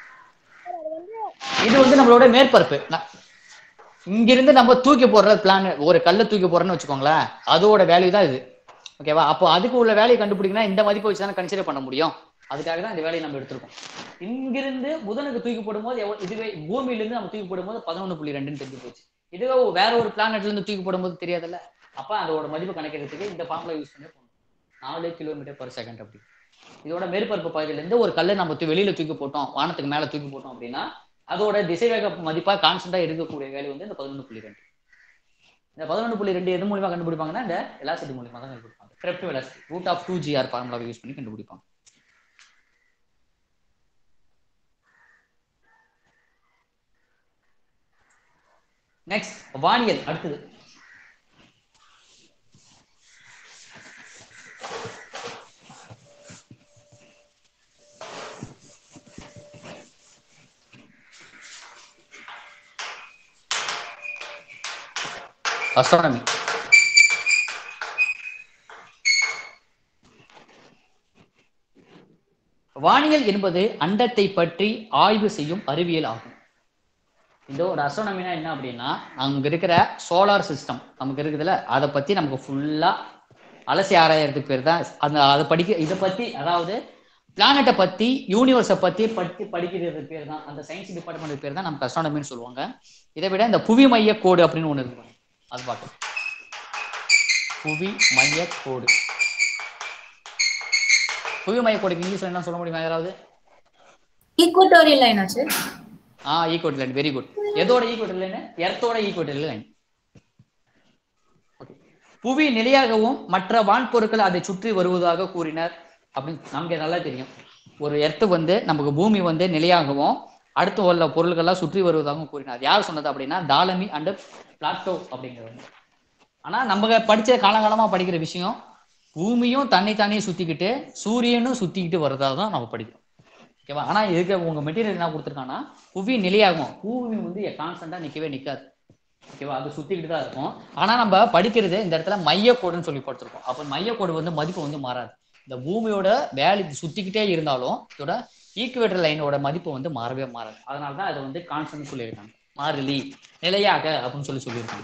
இது வந்து நம்மளோட மேற்பரப்பு ந- இங்கிருந்து நம்ம தூக்கி போடுற பிளான் ஒரு கல்லை தூக்கி போடுறோம்னு வச்சுக்கோங்களேன் அதோட வேல்யூ தான் இது ஓகேவா அப்போ அதுக்கு உள்ள வேலையை கண்டுபிடிக்கணும் இந்த மதிப்பை வச்சு தானே கன்சிடர் பண்ண முடியும் அதுக்காக தான் இந்த வேலையை நம்ம எடுத்திருக்கோம் இங்கிருந்து புதனுக்கு தூக்கி போடும்போது எவ்வளவு இதுவே பூமியில இருந்து நம்ம தூக்கி போடும்போது பதினொன்று புள்ளி ரெண்டுன்னு தெரிஞ்சு போச்சு இதுவே வேற ஒரு பிளானட்ல இருந்து தூக்கி போடும்போது தெரியாதுல்ல அப்ப அதோட மதிப்பு கணக்கிறதுக்கு இந்த ஃபார்முலா யூஸ் பண்ணி போகணும் நாலு கிலோமீட்டர் பர் செகண்ட் அப்படி இதோட மேற்பரப்பு பகுதியில இருந்து ஒரு கல்லை நம்ம தூ- வெளியில தூக்கி போட்டோம் வானத்துக்கு மேல தூக்கி போட்டோம் அப்படின்னா அதோட திசைவேக மதிப்பா கான்ஸ்டன்டா இருக்கக்கூடிய வேல்யூ வந்து இந்த பதினொன்று புள்ளி ரெண்டு இந்த பதினொன்று புள்ளி ரெண்டு எது மூலியமா கண்டுபிடிப்பாங்கன்னா இந்த வெலாசிட்டி மூலியமா தான் கண்டுபிடிப்பாங்க கிரெப்ட் velocity root of two GR ஃபார்முலாவை யூஸ் பண்ணி கண்டுபிடிப்பாங்க நெக்ஸ்ட் வானியல் அடுத்தது அஸ்ட்ரானமி வானியல் என்பது அண்டத்தை பற்றி ஆய்வு செய்யும் அறிவியல் ஆகும் இந்த ஒரு அஸ்ட்ரானமினா என்ன அப்படின்னா அங்க இருக்கிற சோலார் சிஸ்டம் நமக்கு இருக்குதுல்ல அதை பத்தி நமக்கு ஃபுல்லா அலசி ஆராயறதுக்கு பேர் தான் அந்த அதை படிக்க இதை பத்தி அதாவது பிளானட்டை பத்தி யூனிவர்ஸை பத்தி பத்தி படிக்கிறது பேர் தான் அந்த சயின்ஸ் டிபார்ட்மெண்ட் பேர் தான் நமக்கு அஸ்ட்ரானமின்னு சொல்லுவாங்க இதை விட இந்த புவி மைய கோடு அப்படின்னு ஒண்ணு இருக்கு அது பார்க்கலாம் புவி மைய கோடு புவி மைய கோடுக்கு இங்கிலீஷ்ல என்ன சொல்ல முடியுமா யாராவது ஈக்குவட்டோரியல் லைன் ஆச்சு ஆ ஈக்குவட்டல் லைன் வெரி குட் எதோட ஈக்குவட்டல் லைன் எர்த்தோட ஈக்குவட்டல் லைன் புவி நிலையாகவும் மற்ற வான்பொருட்கள் அதை சுற்றி வருவதாக கூறினர் அப்படின்னு நமக்கு நல்லா தெரியும் ஒரு எர்த்து வந்து நமக்கு பூமி வந்து நிலையாகவும் அடுத்து உள்ள பொருள்கள்லாம் சுற்றி வருவதாகவும் கூறினார் யார் சொன்னது அப்படின்னா தாலமி அண்ட் பிளாட்டோ அப்படிங்கிறவங்க ஆனா நம்ம படிச்ச காலகாலமா படிக்கிற விஷயம் பூமியும் தன்னை தானே சுத்திக்கிட்டு சூரியனும் சுத்திக்கிட்டு வர்றதா தான் நம்ம படிக்கிறோம் ஓகேவா ஆனா இதுக்கு உங்க மெட்டீரியல் என்ன கொடுத்துருக்காங்கன்னா புவி நிலையாகும் பூமி வந்து கான்ஸ்டன்டா நிக்கவே நிக்காது ஓகேவா அது சுத்திக்கிட்டு தான் இருக்கும் ஆனா நம்ம படிக்கிறது இந்த இடத்துல மையக்கோடுன்னு சொல்லி படிச்சிருக்கோம் அப்ப மையக்கோடு வந்து மதிப்பு வந்து மாறாது இந்த பூமியோட வேலி சுத்திக்கிட்டே இருந்தாலும் இதோட ஈக்குவேட்டர் லைனோட மதிப்பு வந்து மாறவே மாறாது அதனால தான் அதை வந்து கான்ஸ்டன்ட் சொல்லியிருக்காங்க மாறிலி நிலையாக அப்படின்னு சொல்லி சொல்லியிருக்காங்க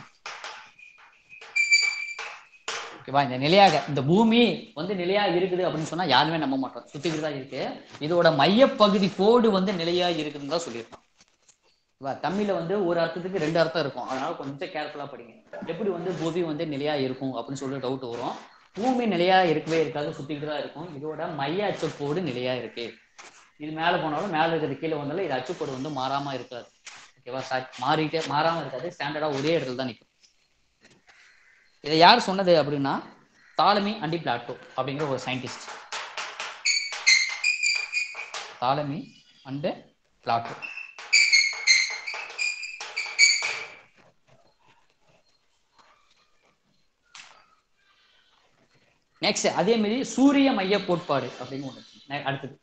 ஓகேவா இந்த நிலையாக இந்த பூமி வந்து நிலையா இருக்குது அப்படின்னு சொன்னா யாருமே நம்ப மாட்டோம் சுத்திக்கிட்டு தான் இருக்கு இதோட மையப்பகுதி கோடு வந்து நிலையா இருக்குதுன்னு தான் சொல்லியிருக்கான் ஓகேவா தமிழ்ல வந்து ஒரு அர்த்தத்துக்கு ரெண்டு அர்த்தம் இருக்கும் அதனால கொஞ்சம் கேர்ஃபுல்லா படிங்க எப்படி வந்து பூமி வந்து நிலையா இருக்கும் அப்படின்னு சொல்லி டவுட் வரும் பூமி நிலையா இருக்கவே இருக்காது சுத்திக்கிட்டு தான் இருக்கும் இதோட மைய அச்சுக்கோடு நிலையா இருக்கு இது மேல போனாலும் மேல இருக்கிறது கீழே வந்தாலும் இது அச்சுக்கோடு வந்து மாறாம இருக்காது ஓகேவா சார் மாறிட்டே மாறாம இருக்காது ஸ்டாண்டர்டா ஒரே இடத்துல தான் நிற்கும் இதை யார் சொன்னது அப்படின்னா தாலமி அண்டி பிளாட்டோ அப்படிங்கிற ஒரு scientist Ptolemy and Plato next அதே மாதிரி சூரிய மைய கோட்பாடு அப்படின்னு ஒண்ணு இருக்கு. நெ- அடுத்தது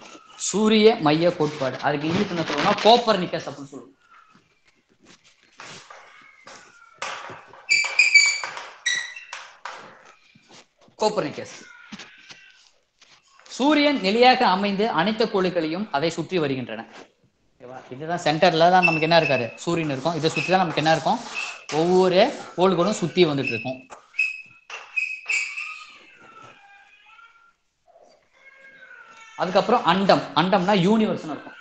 சூரிய மைய கோட்பாடு அதுக்கு இங்கிலீஷ் என்ன சொல்லுவோம்னா கோப்பர் நிக்கஸ் அப்படின்னு சொல்லுவோம் கோப்பர்னிக்கஸ் சூரியன் நிலையாக அமைந்து அனைத்து கோள்களையும் அதை சுற்றி வருகின்றன ஓகேவா இதுதான் சென்டர்ல தான் நமக்கு என்ன இருக்காரு சூரியன் இருக்கும் இதை சுற்றி தான் நமக்கு என்ன இருக்கும் ஒவ்வொரு கோள்களும் சுத்தி வந்துட்டு இருக்கும் அதுக்கப்புறம் அண்டம் அண்டம்னா யூனிவர்ஸ்னு இருக்கும்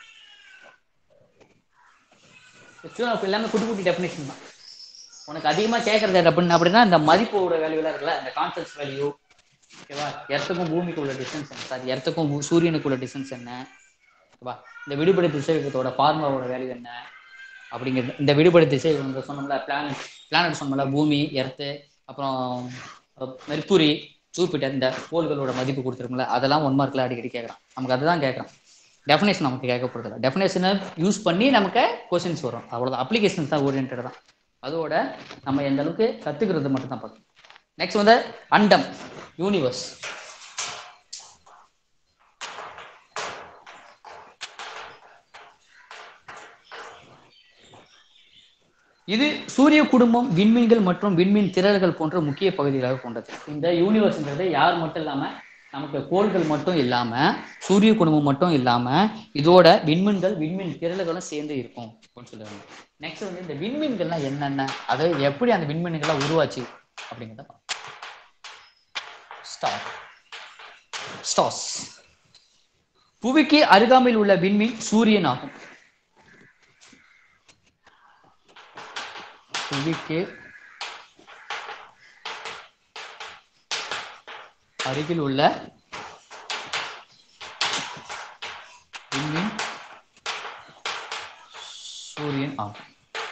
Actually, அப்ப எல்லாமே குட்டி குட்டி டெஃபினேஷன் தான் உனக்கு அதிகமா கேட்கறது அப்படின்னு அப்படின்னா இந்த மதிப்போட வேல்யூலாம் இருக்குல்ல இந்த கான்செப்ட் வேல்யூ ஓகேவா எர்த்துக்கும் பூமிக்கு உள்ள டிஸ்டன்ஸ் என்ன சாரி எர்த்துக்கும் பூ- சூரியனுக்கு உள்ள டிஸ்டன்ஸ் என்ன ஓகேவா இந்த விடுபட திசைவேகத்தோட ஃபார்முலாவோட வேல்யூ என்ன அப்படிங்கிறது இந்த விடுபட திசை இந்த சொன்னோம்ல பிளானட் பிளானட் சொன்னோம்ல பூமி எர்த்து அப்புறம் அஹ், மெர்க்குரி ஜூபிட்டர் இந்த கோள்களோட மதிப்பு கொடுத்துருக்கும்ல அதெல்லாம் ஒன் மார்க்ல அடிக்கடி கேட்கறான் நமக்கு அதுதான் கேட்கறான் டெஃபினேஷன் நமக்கு கேட்க போறதில்ல டெஃபினேஷனை யூஸ் பண்ணி நமக்கு கொஸ்டின்ஸ் வரும் அவ்வளவுதான் அப்ளிகேஷன்ஸ் தான் ஓரியன்ட் தான் அதோட நம்ம எந்த அளவுக்கு கத்துக்கிறது மட்டும் தான் பார்க்கணும் நெக்ஸ்ட் வந்து அண்டம் யூனிவர்ஸ் இது சூரிய குடும்பம் விண்மீன்கள் மற்றும் விண்மீன் திரள்கள் போன்ற முக்கிய பகுதிகளாக கொண்டது இந்த யூனிவர்ஸ்ன்றது யார் மட்டும் இல்லாம நமக்கு கோள்கள் மட்டும் இல்லாம சூரிய குடும்பம் மட்டும் இல்லாம இதோட விண்மீன்கள் விண்மீன் திரள்களும் சேர்ந்து இருக்கும் அப்படின்னு சொல்லுவாங்க நெக்ஸ்ட் வந்து இந்த விண்மீன்கள்லாம் என்னென்ன அது எப்படி அந்த விண்மீன்கள்லாம் உருவாச்சு அப்படிங்கிறத ஸ்டார் ஸ்டார்ஸ் புவிக்கு அருகாமையில் உள்ள விண்மீன் சூரியன் ஆகும் புவிக்கு அருகில் உள்ள விண்மீன் சூரியன் ஆகும்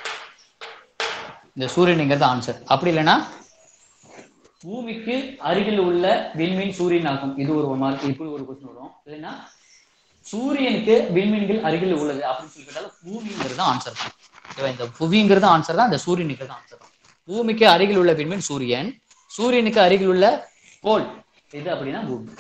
இந்த சூரியனுங்கிறது ஆன்சர் அப்படி இல்லைன்னா பூமிக்கு அருகில் உள்ள விண்மீன் சூரியன் ஆகும் இது ஒரு மார்க் இப்படி ஒரு கொஸ்டின் வரும் இல்லைன்னா சூரியனுக்கு விண்மீன்கள் அருகில் உள்ளது அப்படின்னு சொல்லி கேட்டாலும் பூமிங்கிறது ஆன்சர் தான் ஓகேவா? இந்த புவிங்கிறது ஆன்சர் தான் இந்த சூரியனுக்கு ஆன்சர் தான் பூமிக்கு அருகில் உள்ள விண்மீன் சூரியன் சூரியனுக்கு அருகில் உள்ள கோள் இது அப்படின்னா பூமி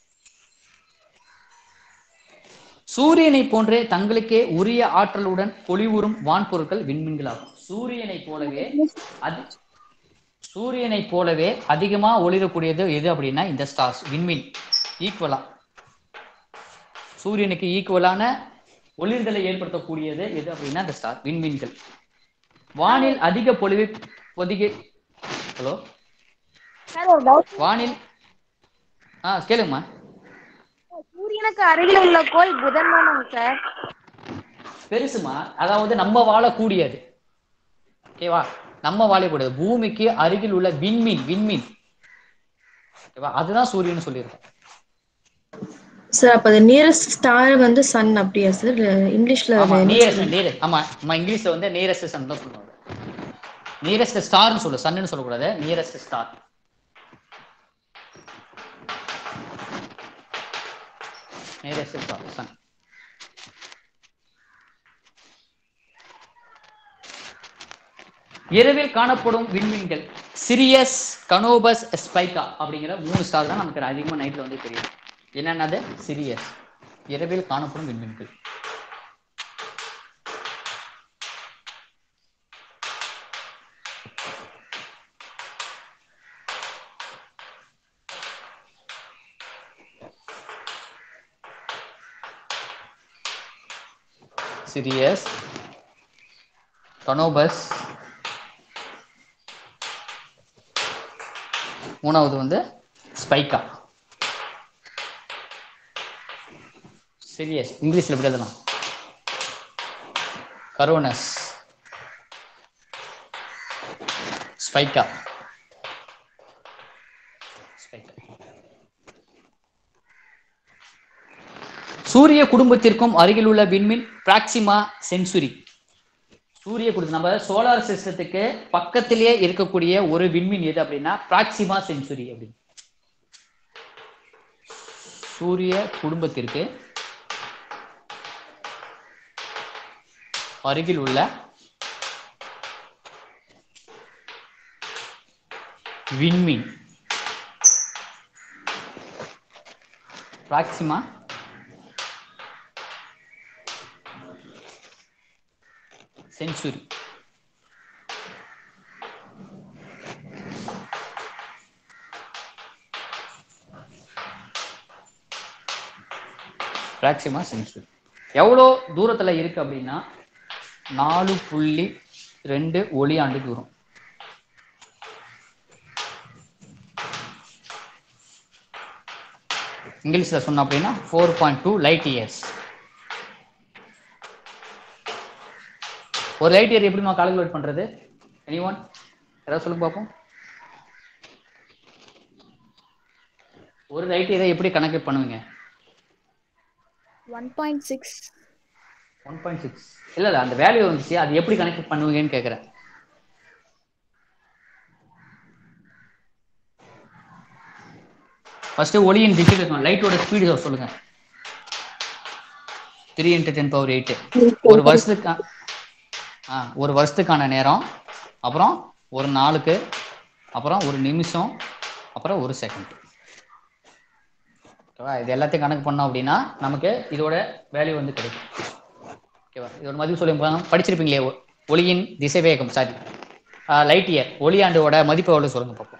சூரியனை போன்றே தங்களுக்கே உரிய ஆற்றலுடன் பொலிவுறும் வான்பொருட்கள் விண்மீன்கள் ஆகும் சூரியனை போலவே அது சூரியனை போலவே அதிகமா ஒளிரக்கூடியது எது அப்படின்னா இந்த ஸ்டார்ஸ் விண்மீன் ஈக்குவலா சூரியனுக்கு ஈக்குவலான ஒளிர்தலை ஏற்படுத்தக்கூடியது எது அப்படின்னா இந்த ஸ்டார் விண்மீன்கள் வானில் அதிக பொலிவை பொதிகை ஹலோ சார் ஒரு டவுட் வானில் ஆ கேளுங்கம்மா சூரியனுக்கு அருகில் உள்ள கோள் புதன் தானங்க சார் பெருசுமா அதாவது நம்ம வாழக்கூடியது ஓகேவா நம்ம வாழக்கூடியது பூமிக்கு அருகில் உள்ள விண்மீன் விண்மீன் ஓகேவா அதுதான் சூரியன் சொல்லியிருக்கோம் சார் அப்ப நியரஸ்ட் ஸ்டார் வந்து சன் அப்படியா சார் இங்கிலீஷ்ல ஆமா அது என்ன நியரஸ்ட் நியர் ஆமா நம்ம இங்கிலீஷ்ல வந்து நியரஸ்ட் சன் தான் சொல்லுவாங்க நியரஸ்ட் ஸ்டார்னு சொல்லு சன்னு சொல்லக்கூடாது nearest star nearest star sun இரவில் காணப்படும் விண்மீன்கள் சிரியஸ் கனோபஸ் ஸ்பைகா அப்படிங்கிற மூணு ஸ்டார் தான் நமக்கு அதிகமா நைட்ல வந்து தெரியும் என்னென்னது சிரியஸ் இரவில் காணப்படும் விண்மீன்கள் சிரியஸ் கனோபஸ் மூணாவது வந்து ஸ்பைக்கா சிரியஸ் இங்கிலீஷ்ல எப்படி எழுதலாம் கரோனஸ் ஸ்பைக்கா ஸ்பைக்கா சூரிய குடும்பத்திற்கும் அருகில் உள்ள விண்மீன் பிராக்சிமா சென்சுரி சூரிய குடும்பம் நம்ம சோலார் சிஸ்டத்துக்கு பக்கத்திலேயே இருக்கக்கூடிய ஒரு விண்மீன் எது அப்படின்னா பிராக்சிமா சென்சுரி அப்படின்னு சூரிய குடும்பத்திற்கு அருகில் உள்ள விண்மீன் பிராக்சிமா செஞ்சுரி பிராக்சிமா செஞ்சுரி எவ்வளோ தூரத்தில் இருக்கு அப்படின்னா நாலு புள்ளி ரெண்டு ஒளியாண்டு தூரம் இங்கிலீஷில் சொன்னோம் அப்படின்னா four point two light years ஒரு லைட் இயர் எப்படிமா கால்குலேட் பண்றது எனி ஒன் ஏதாவது சொல்லுங்க பார்ப்போம் ஒரு லைட் இயரை எப்படி கணக்கு பண்ணுவீங்க one point six one point six இல்லை இல்லை அந்த வேல்யூ வந்துச்சு அது எப்படி கணக்கு பண்ணுவீங்கன்னு கேட்குறேன் ஃபர்ஸ்ட் ஒளியின் திசை இருக்கும் லைட்டோட ஸ்பீடு சொல்லுங்க three into ten power eight ஒரு வருஷத்துக்கு ஆ ஒரு வருஷத்துக்கான நேரம் அப்புறம் ஒரு நாளுக்கு அப்புறம் ஒரு நிமிஷம் அப்புறம் ஒரு செகண்ட் ஓகேவா இது எல்லாத்தையும் கணக்கு பண்ணோம் அப்படின்னா நமக்கு இதோட வேல்யூ வந்து கிடைக்கும் ஓகேவா இதோட மதிப்பு சொல்லி பா- படிச்சிருப்பீங்களே ஒ- ஒளியின் திசைவேகம் சாரி லைட் இயர் ஒளியாண்டோட மதிப்பு எவ்வளவு சொல்லுங்க பார்ப்போம்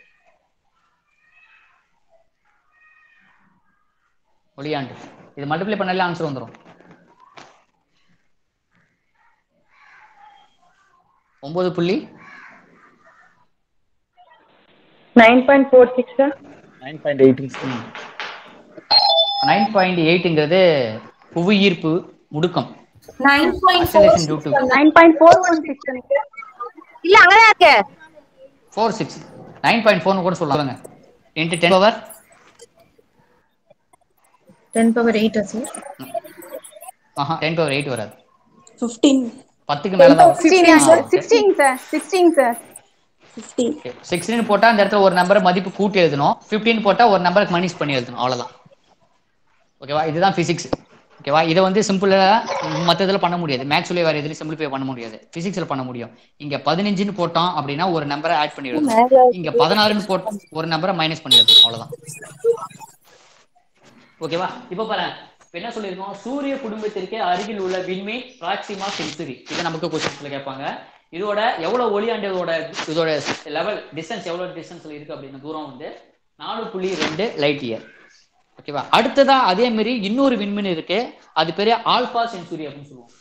ஒளியாண்டு இது மல்டிப்ளை பண்ணாலே ஆன்சர் வந்துடும் ஒன்பது புள்ளி nine point four six sir nine point eight nine point எயிட்டுங்கிறது புவியீர்ப்பு முடுக்கம் nine point Acceleration due to nine point four one six இல்ல அங்கதான் இருக்கு ஃபோர் சிக்ஸ் நைன் பாயிண்ட் ஃபோர்னு கூட சொல்லலாங்க into ten power ten power எயிட்டா சார் ஆஹா டென் பவர் எயிட் வராது ஃபிஃப்டீன் பத்துக்கு மேல தான் sixteen sir sixteen sir sixteen sir fifteen sixteen போட்டா அந்த இடத்துல ஒரு நம்பரை மதிப்பு கூட்டி எழுதணும் ஃபிஃப்டீன் போட்டா ஒரு நம்பருக்கு மைனஸ் பண்ணி எழுதணும் அவ்வளவுதான் ஓகேவா இதுதான் பிசிக்ஸ் ஓகேவா இதை வந்து சிம்பிளா மற்ற இதில் பண்ண முடியாது மேக்ஸ்ல வேற எதுலையும் சிம்பிளிஃபை பண்ண முடியாது பிசிக்ஸ்ல பண்ண முடியும் இங்க பதினஞ்சுன்னு போட்டோம் அப்படின்னா ஒரு நம்பரை ஆட் பண்ணி எழுதணும் இங்க பதினாறுன்னு போட்டு ஒரு நம்பரை மைனஸ் பண்ணி எழுதணும் அவ்வளவுதான் ஓகேவா இப்போ பாரு இப்ப என்ன சொல்லியிருக்கோம் சூரிய குடும்பத்திற்கு அருகில் உள்ள விண்மீன் பிராக்சிமா சென்சுரி இது நமக்கு கொஸ்டின்ஸ்ல கேட்பாங்க இதோட எவ்வளவு ஒளியாண்டதோட இதோட லெவல் டிஸ்டன்ஸ் எவ்வளவு டிஸ்டன்ஸ்ல இருக்கு அப்படின்னு தூரம் வந்து நாலு புள்ளி ரெண்டு லைட் இயர் ஓகேவா அடுத்ததா அதே மாதிரி இன்னொரு விண்மீன் இருக்கு அது பேரு ஆல்பா சென்சுரி அப்படின்னு சொல்லுவோம்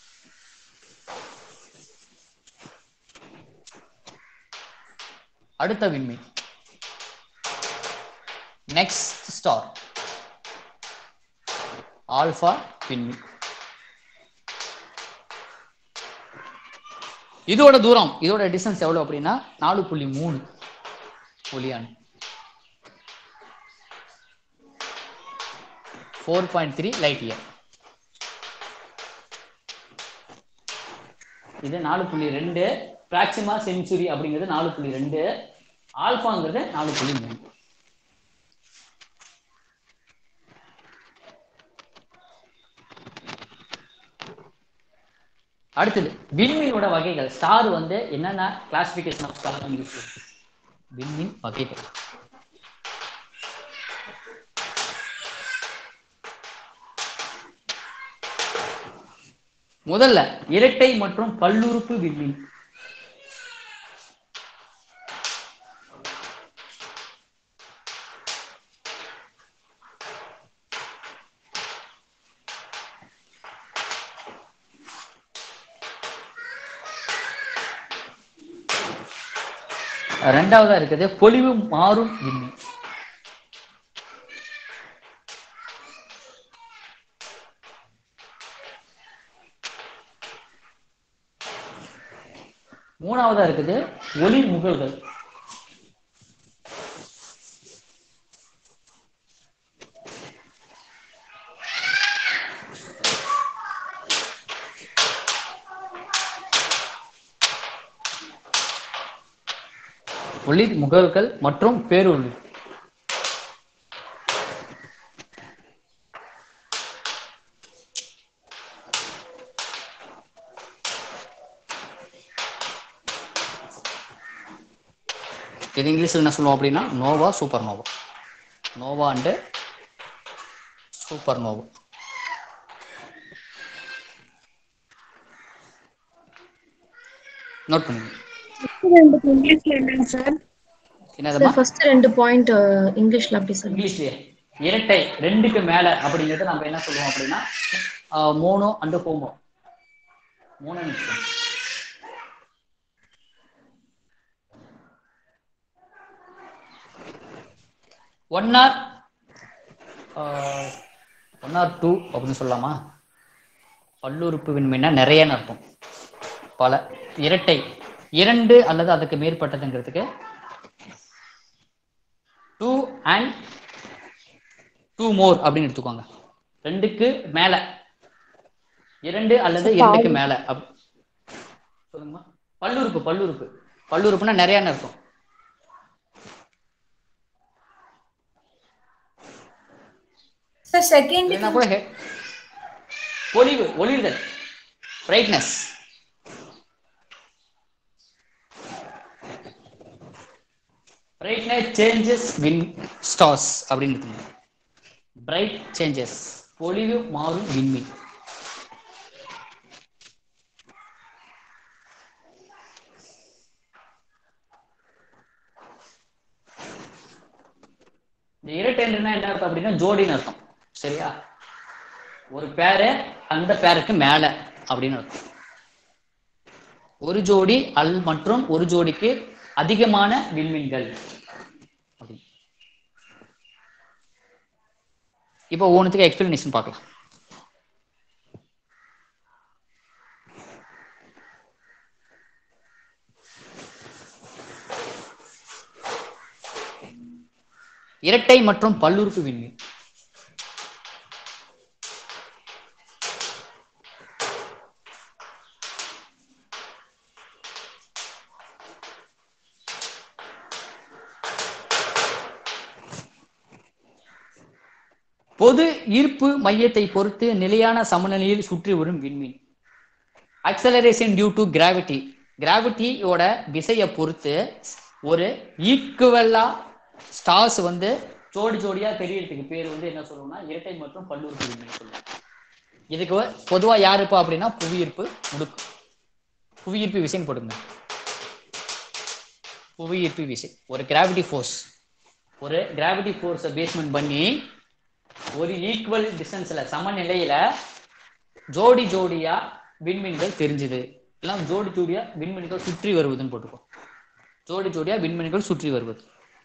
அடுத்த விண்மீன் நெக்ஸ்ட் ஸ்டார் ஆல்பா விண்மீன் இதோட தூரம் இதோட டிஸ்டன்ஸ் எவ்வளவு அப்படின்னா நாலு புள்ளி மூணு ஒளியான் four point three light year இது நாலு புள்ளி ரெண்டு பிராக்சிமா செஞ்சுரி அப்படிங்கிறது நாலு புள்ளி ரெண்டு ஆல்பாங்கிறது நாலு புள்ளி மூணு அடுத்தது விண்மீனோட வகைகள் ஸ்டார் வந்து என்னென்ன கிளாசிபிகேஷன் ஆஃப் ஸ்டார் விண்மீன் வகைகள் முதல்ல இரட்டை மற்றும் பல்லுறுப்பு விண்மீன் ரெண்டாவதா இருக்குது பொலிவு மாறும் விண்மீன் மூணாவதா இருக்குது ஒளி முகல்கள் ஒளி முகல்கள் மற்றும் பேரொளி இது இங்கிலீஷ்ல என்ன சொல்லுவோம் அப்படின்னா nova supernova nova and supernova note பண்ணுங்க இங்கிலீஷ்ல என்னங்க சார் என்னதுமா ஃபர்ஸ்ட் ரெண்டு பாயிண்ட் இங்கிலீஷ்ல அப்படி சொல்லுங்க இங்கிலீஷ்லயே இரட்டை ரெண்டுக்கு மேல அப்படிங்கிறது நம்ம என்ன சொல்லுவோம் அப்படின்னா மோனோ அண்ட் ஹோமோ மோனோ நிச்சயம் one or one or two அப்படின்னு சொல்லலாமா பல்லுறுப்பு விண்மீனா நிறையன்னு அர்த்தம் பல இரட்டை இரண்டு அல்லது அதுக்கு மேற்பட்டதுங்கிறதுக்கு டூ அண்ட் டூ மோர் அப்படின்னு எடுத்துக்கோங்க ரெண்டுக்கு மேல இரண்டு அல்லது இரண்டுக்கு மேல அப் சொல்லுங்கம்மா பல்லுறுப்பு பல்லுறுப்பு பல்லுறுப்புனா நிறையன்னு அர்த்தம் சார் செகண்ட் இல்லைன்னா கூட ஹெ- பொலிவு ஒளிர்தல் brightness brightness changes in stars அப்படின்னு இருக்குங்க பிரைட் சேஞ்சஸ் பொலிவு மாறும் விண்மீன் இந்த இரட்டைன்னா என்ன அர்த்தம் அப்படின்னா ஜோடின்னு அர்த்தம் சரியா ஒரு பேரு அந்த பேருக்கு மேல அப்படின்னு அர்த்தம் ஒரு ஜோடி அல் மற்றும் ஒரு ஜோடிக்கு அதிகமான விண்மீன்கள் அப்படி. இப்போ ஒவ்வொன்றுத்துக்கு எக்ஸ்பிளனேஷன் பார்க்கலாம் இரட்டை மற்றும் பல்லுறுப்பு விண்மீன் பொது ஈர்ப்பு மையத்தை பொறுத்து நிலையான சமநிலையில் சுற்றி வரும் விண்மீன் அக்சலரேஷன் டியூ டு கிராவிட்டி கிராவிட்டியோட விசையை பொறுத்து ஒரு ஈக்குவலா ஸ்டார்ஸ் வந்து ஜோடி ஜோடியா தெரியறதுக்கு பேர் வந்து என்ன சொல்லுவோம்னா இரட்டை மற்றும் பல்லுறுப்பு விண்மீன் சொல்லுவோம் இதுக்கு வ- பொதுவா யாருப்பா அப்படின்னா புவியீர்ப்பு முடுக்கு புவியீர்ப்பு விசைன்னு போடுங்க புவியீர்ப்பு விசை ஒரு கிராவிட்டி ஃபோர்ஸ் ஒரு கிராவிட்டி ஃபோர்ஸை பேஸ்மெண்ட் பண்ணி ஒரு ஈக்குவல் டிஸ்டன்ஸ்ல சமநிலையில ஜோடி ஜோடியா விண்மீன்கள் தெரிஞ்சுது எல்லாம் ஜோடி ஜோடியா விண்மீன்கள் சுற்றி வருவதுன்னு போட்டுக்கோ ஜோடி ஜோடியா விண்மீன்கள் சுற்றி வருவது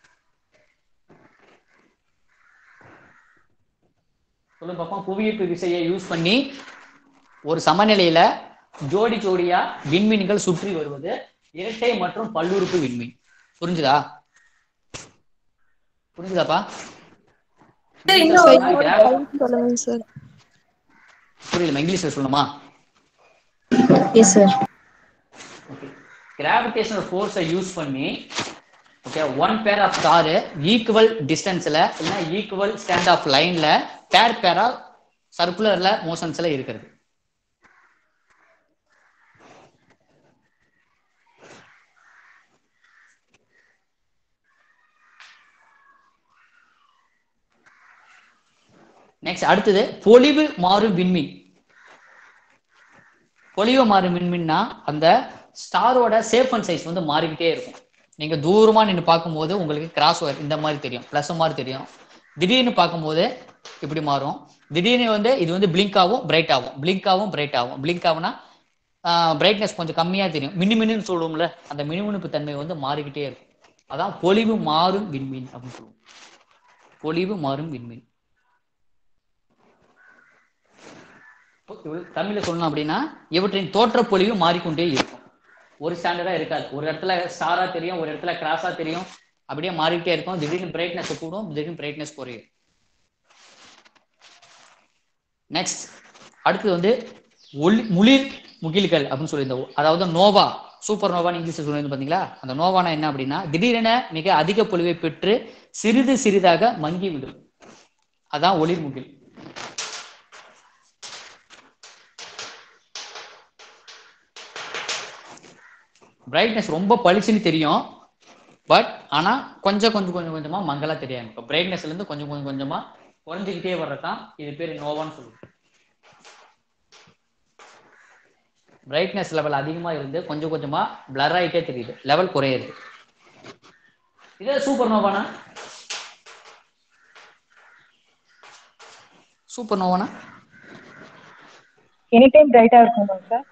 சொல்லுங்க பாப்போம் புவியீர்ப்பு விசையை யூஸ் பண்ணி ஒரு சமநிலையில ஜோடி ஜோடியா விண்மீன்கள் சுற்றி வருவது இரட்டை மற்றும் பல்லுறுப்பு விண்மீன் புரிஞ்சுதா புரிஞ்சுதாப்பா சார் இன்னும் ஒரு Grav- சொல்லுங்க சார் புரியல இங்கிலீஷ்ல சொல்லணுமா எஸ் சார் ஓகே கிராவிடேஷனல் ஃபோர்ஸை யூஸ் பண்ணி okay one pair of star equal டிஸ்டன்ஸ்ல இல்லைன்னா ஈக்குவல் ஸ்டாண்ட் ஆஃப் லைன்ல பேர் பேரா சர்க்குலர்ல மோஷன்ஸ்ல இருக்கிறது நெக்ஸ்ட் அடுத்தது பொலிவு மாறும் விண்மீன் பொலிவு மாறும் விண்மீன்னா அந்த ஸ்டாரோட சேஃப் அண்ட் சைஸ் வந்து மாறிக்கிட்டே இருக்கும் நீங்க தூரமா நின்று பார்க்கும்போது உங்களுக்கு கிராஸ் ஒயர் இந்த மாதிரி தெரியும் பிளஸ் மாதிரி தெரியும் திடீர்னு பார்க்கும்போது இப்படி மாறும் திடீர்னு வந்து இது வந்து பிளிங்க் ஆகும் பிரைட் ஆகும் பிளிங்க் ஆகும் பிரைட் ஆகும் பிளிங்க் ஆகும்னா பிரைட்னஸ் கொஞ்சம் கம்மியா தெரியும் மினு மினுன்னு சொல்லுவோம்ல அந்த மினுமினுப்பு தன்மை வந்து மாறிக்கிட்டே இருக்கும் அதான் பொலிவு மாறும் விண்மீன் அப்படின்னு சொல்லுவோம் பொலிவு மாறும் விண்மீன் இப்போ இவ்வளவு தமிழ்ல சொல்லணும் அப்படின்னா இவற்றின் தோற்ற பொலிவு மாறிக்கொண்டே இருக்கும் ஒரு ஸ்டாண்டர்டா இருக்காது ஒரு இடத்துல ஸ்டாரா தெரியும் ஒரு இடத்துல கிராஸா தெரியும் அப்படியே மாறிக்கிட்டே இருக்கும் திடீர்னு பிரைட்னஸ் கூடும் திடீர்னு பிரைட்னஸ் குறையும் நெக்ஸ்ட் அடுத்து வந்து ஒளி முளிர் முகில்கள் அப்படின்னு சொல்லியிருந்தோம் அதாவது நோவா சூப்பர் நோவான்னு இங்கிலீஷ்ல சொல்லியிருந்தோம் பாத்தீங்களா அந்த நோவானா என்ன அப்படின்னா திடீரென மிக அதிக பொலிவை பெற்று சிறிது சிறிதாக மங்கிவிடும் அதான் ஒளிர் முகில் பிரைட்னஸ் ரொம்ப பளிச்சுன்னு தெரியும் பட் ஆனா கொஞ்சம் கொஞ்சம் கொஞ்சம் கொஞ்சமா மங்களா தெரியாது இப்போ பிரைட்னஸ்ல இருந்து கொஞ்சம் கொஞ்சம் கொஞ்சமா குறைஞ்சிக்கிட்டே வர்றதான் இது பேர் நோவான்னு சொல்லுவோம் பிரைட்னஸ் லெவல் அதிகமா இருந்து கொஞ்சம் கொஞ்சமா பிளர் ஆயிட்டே தெரியுது லெவல் குறையுது இதே சூப்பர் நோவானா சூப்பர் நோவானா எனி டைம் பிரைட்டா இருக்குமா சார்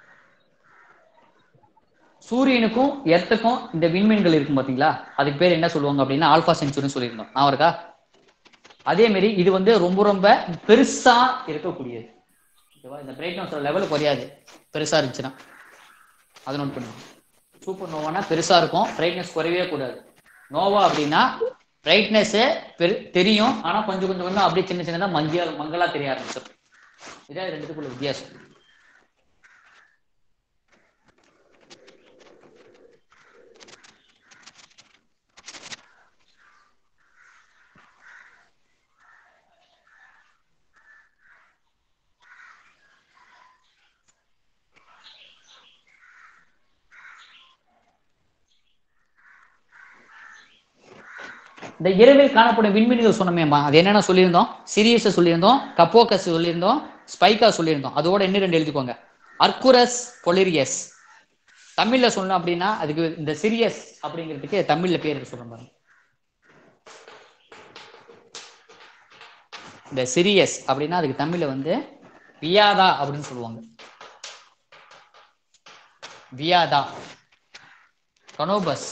சூரியனுக்கும் எர்த்துக்கும் இந்த விண்மீன்கள் இருக்கும் பாத்தீங்களா அதுக்கு பேர் என்ன சொல்லுவாங்க அப்படின்னா ஆல்பா சென்ச்சுரின்னு சொல்லியிருந்தோம் நான் இருக்கா அதே மாதிரி இது வந்து ரொம்ப ரொம்ப பெருசா இருக்கக்கூடியது ஓகேவா இந்த பிரைட்னஸ் லெவல் குறையாது பெருசா இருந்துச்சுன்னா அதை நோட் பண்ணுங்க சூப்பர் நோவானா பெருசா இருக்கும் பிரைட்னஸ் குறையவே கூடாது நோவா அப்படின்னா பிரைட்னஸ் பெரு தெரியும் ஆனா கொஞ்சம் கொஞ்சம் கொஞ்சம் அப்படியே சின்ன சின்னதா மங்கியா மங்களா தெரிய ஆரம்பிச்சிடும் இதான் ரெண்டுத்துக்குள்ள வித்தியாசம் இந்த இரவில் காணப்படும் விண்மீன்கள் சொன்னமேம்மா அது என்னென்ன சொல்லியிருந்தோம் சிரியஸ் சொல்லியிருந்தோம் கப்போக்கஸ் சொல்லியிருந்தோம் ஸ்பைக்கா சொல்லியிருந்தோம் அதோட இன்னும் ரெண்டு எழுதிக்கோங்க அர்குரஸ் பொலிரியஸ் தமிழ்ல சொல்லணும் அப்படின்னா அதுக்கு இந்த சிரியஸ் அப்படிங்கிறதுக்கு தமிழ்ல பேர் இருக்கு சொல்றேன் பாருங்க இந்த சிரியஸ் அப்படின்னா அதுக்கு தமிழ்ல வந்து வியாதா அப்படின்னு சொல்லுவாங்க வியாதா கனோபஸ்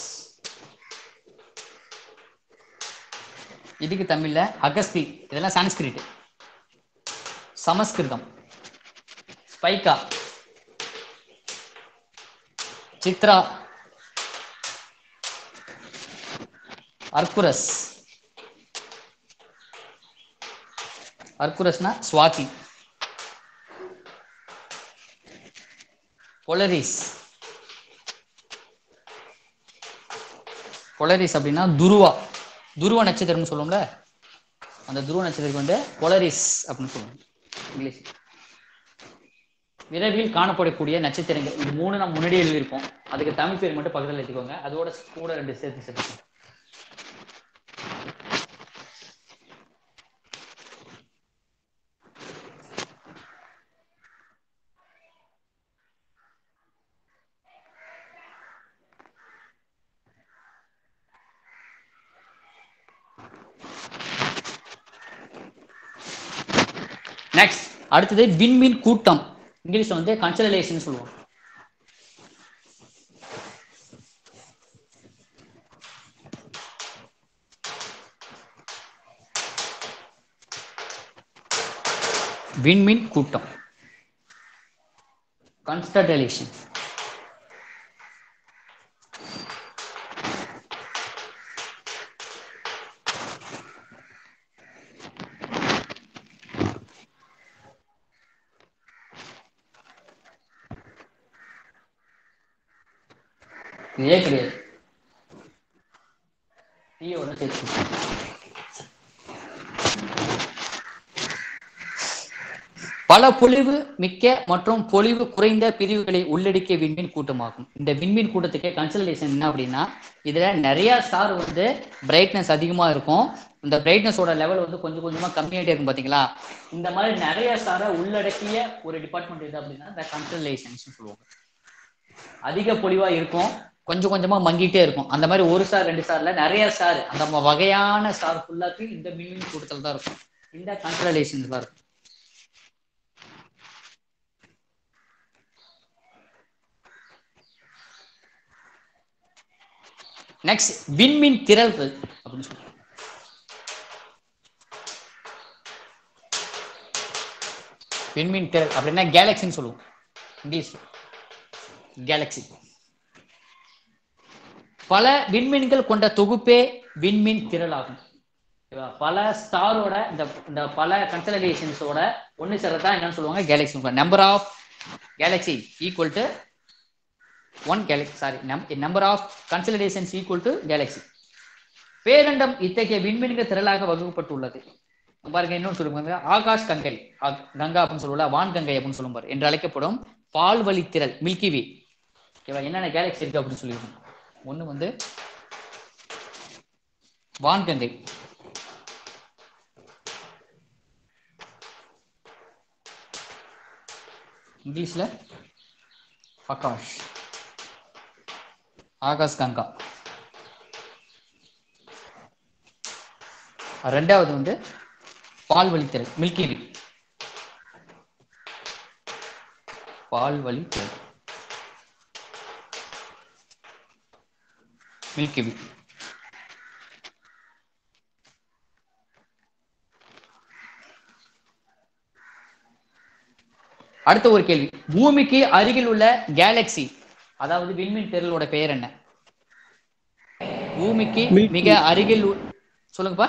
இதுக்கு தமிழ்ல அகஸ்தி இதெல்லாம் சான்ஸ்கிரிட் சமஸ்கிருதம் ஸ்பைகா சித்ரா அர்குரஸ் அர்குரஸ்னா சுவாதி பொலரிஸ் பொலரிஸ் அப்படின்னா துருவா துருவ நட்சத்திரம்னு சொல்லுவோம்ல அந்த துருவ நட்சத்திரத்துக்கு வந்து பொலரிஸ் அப்படின்னு சொல்லுவோம் இங்கிலீஷ் விரைவில் காணப்படக்கூடிய நட்சத்திரங்கள் இது மூணு நம்ம முன்னாடியே எழுதியிருப்போம் அதுக்கு தமிழ் பேர் மட்டும் பக்கத்தில் எழுதிக்கோங்க அதோட கூட ரெண்டு சேர்த்து சேர்த்து நெக்ஸ்ட் அடுத்தது விண்மீன் கூட்டம் இங்கிலீஷ்ல வந்து கன்சலேஷன் சொல்லுவோம் விண்மீன் கூட்டம் கன்ஸ்டலேஷன் இதே கிடையாது டீயோட சேர்த்து பல பொலிவு மிக்க மற்றும் பொலிவு குறைந்த பிரிவுகளை உள்ளடக்கிய விண்மீன் கூட்டமாகும் இந்த விண்மீன் கூட்டத்துக்கு கன்சல்டேஷன் என்ன அப்படின்னா இதுல நிறைய ஸ்டார் வந்து பிரைட்னஸ் அதிகமா இருக்கும் இந்த பிரைட்னஸோட லெவல் வந்து கொஞ்சம் கொஞ்சமா கம்மியாயிட்டே இருக்கும் பாத்தீங்களா இந்த மாதிரி நிறைய ஸ்டாரை உள்ளடக்கிய ஒரு டிபார்ட்மெண்ட் எது அப்படின்னா இந்த கன்சல்டேஷன்ஸ் சொல்லுவாங்க அதிக பொலிவா இருக்கும் கொஞ்சம் கொஞ்சமா மங்கிட்டே இருக்கும் அந்த மாதிரி ஒரு ஸ்டார் ரெண்டு ஸ்டார்ல நிறைய ஸ்டார் அந்த ம- வகையான ஸ்டார் ஃபுல்லாக்கு இந்த மின்மின் கூட்டத்தில் தான் இருக்கும் இந்த கன்சல்டேஷன்ஸ் தான் இருக்கும் நெக்ஸ்ட் விண்மீன் திரள்கள் அப்படின்னு சொல்லுவாங்க விண்மீன் திரள் அப்படின்னா கேலக்சின்னு சொல்லுவோம் இங்கிலீஷ் கேலக்சி பல விண்மீன்கள் கொண்ட தொகுப்பே விண்மீன் திரளாகும் ஓகேவா? பல ஸ்டாரோட இந்த இந்த பல கன்சலேஷன்ஸோட ஒன்று சேர்றதா என்னன்னு சொல்லுவாங்க galaxy number of galaxy equal to one galaxy sorry number of constellations equal to galaxy பேரண்டம் இத்தகைய விண்மீன்கள் திரளாக வகுக்கப்பட்டுள்ளது பாருங்க இன்னொன்று சொல்லுவாங்க ஆகாஷ் கங்கை ஆக்- கங்கா அப்படின்னு சொல்லுவோம்ல வான் கங்கை அப்படின்னு சொல்லுவார் என்று அழைக்கப்படும் பால்வழி திரள் மில்கி வே ஓகேவா என்னென்ன கேலக்சி இருக்கு அப்படின்னு சொல்லியிருக்கோம் ஒண்ணு வந்து வான் கங்கை இங்கிலீஷ்ல ஆகாஷ் ஆகாஷ் கங்கா ரெண்டாவது வந்து பால் வழித்தல் மில்கி வே பால் வழித்தல் மில்கி வே அடுத்த ஒரு கேள்வி பூமிக்கு அருகில் உள்ள கேலக்சி அதாவது விண்மீன் திரளோட பெயர் என்ன பூமிக்கு மிக அருகில் உ- சொல்லுங்கப்பா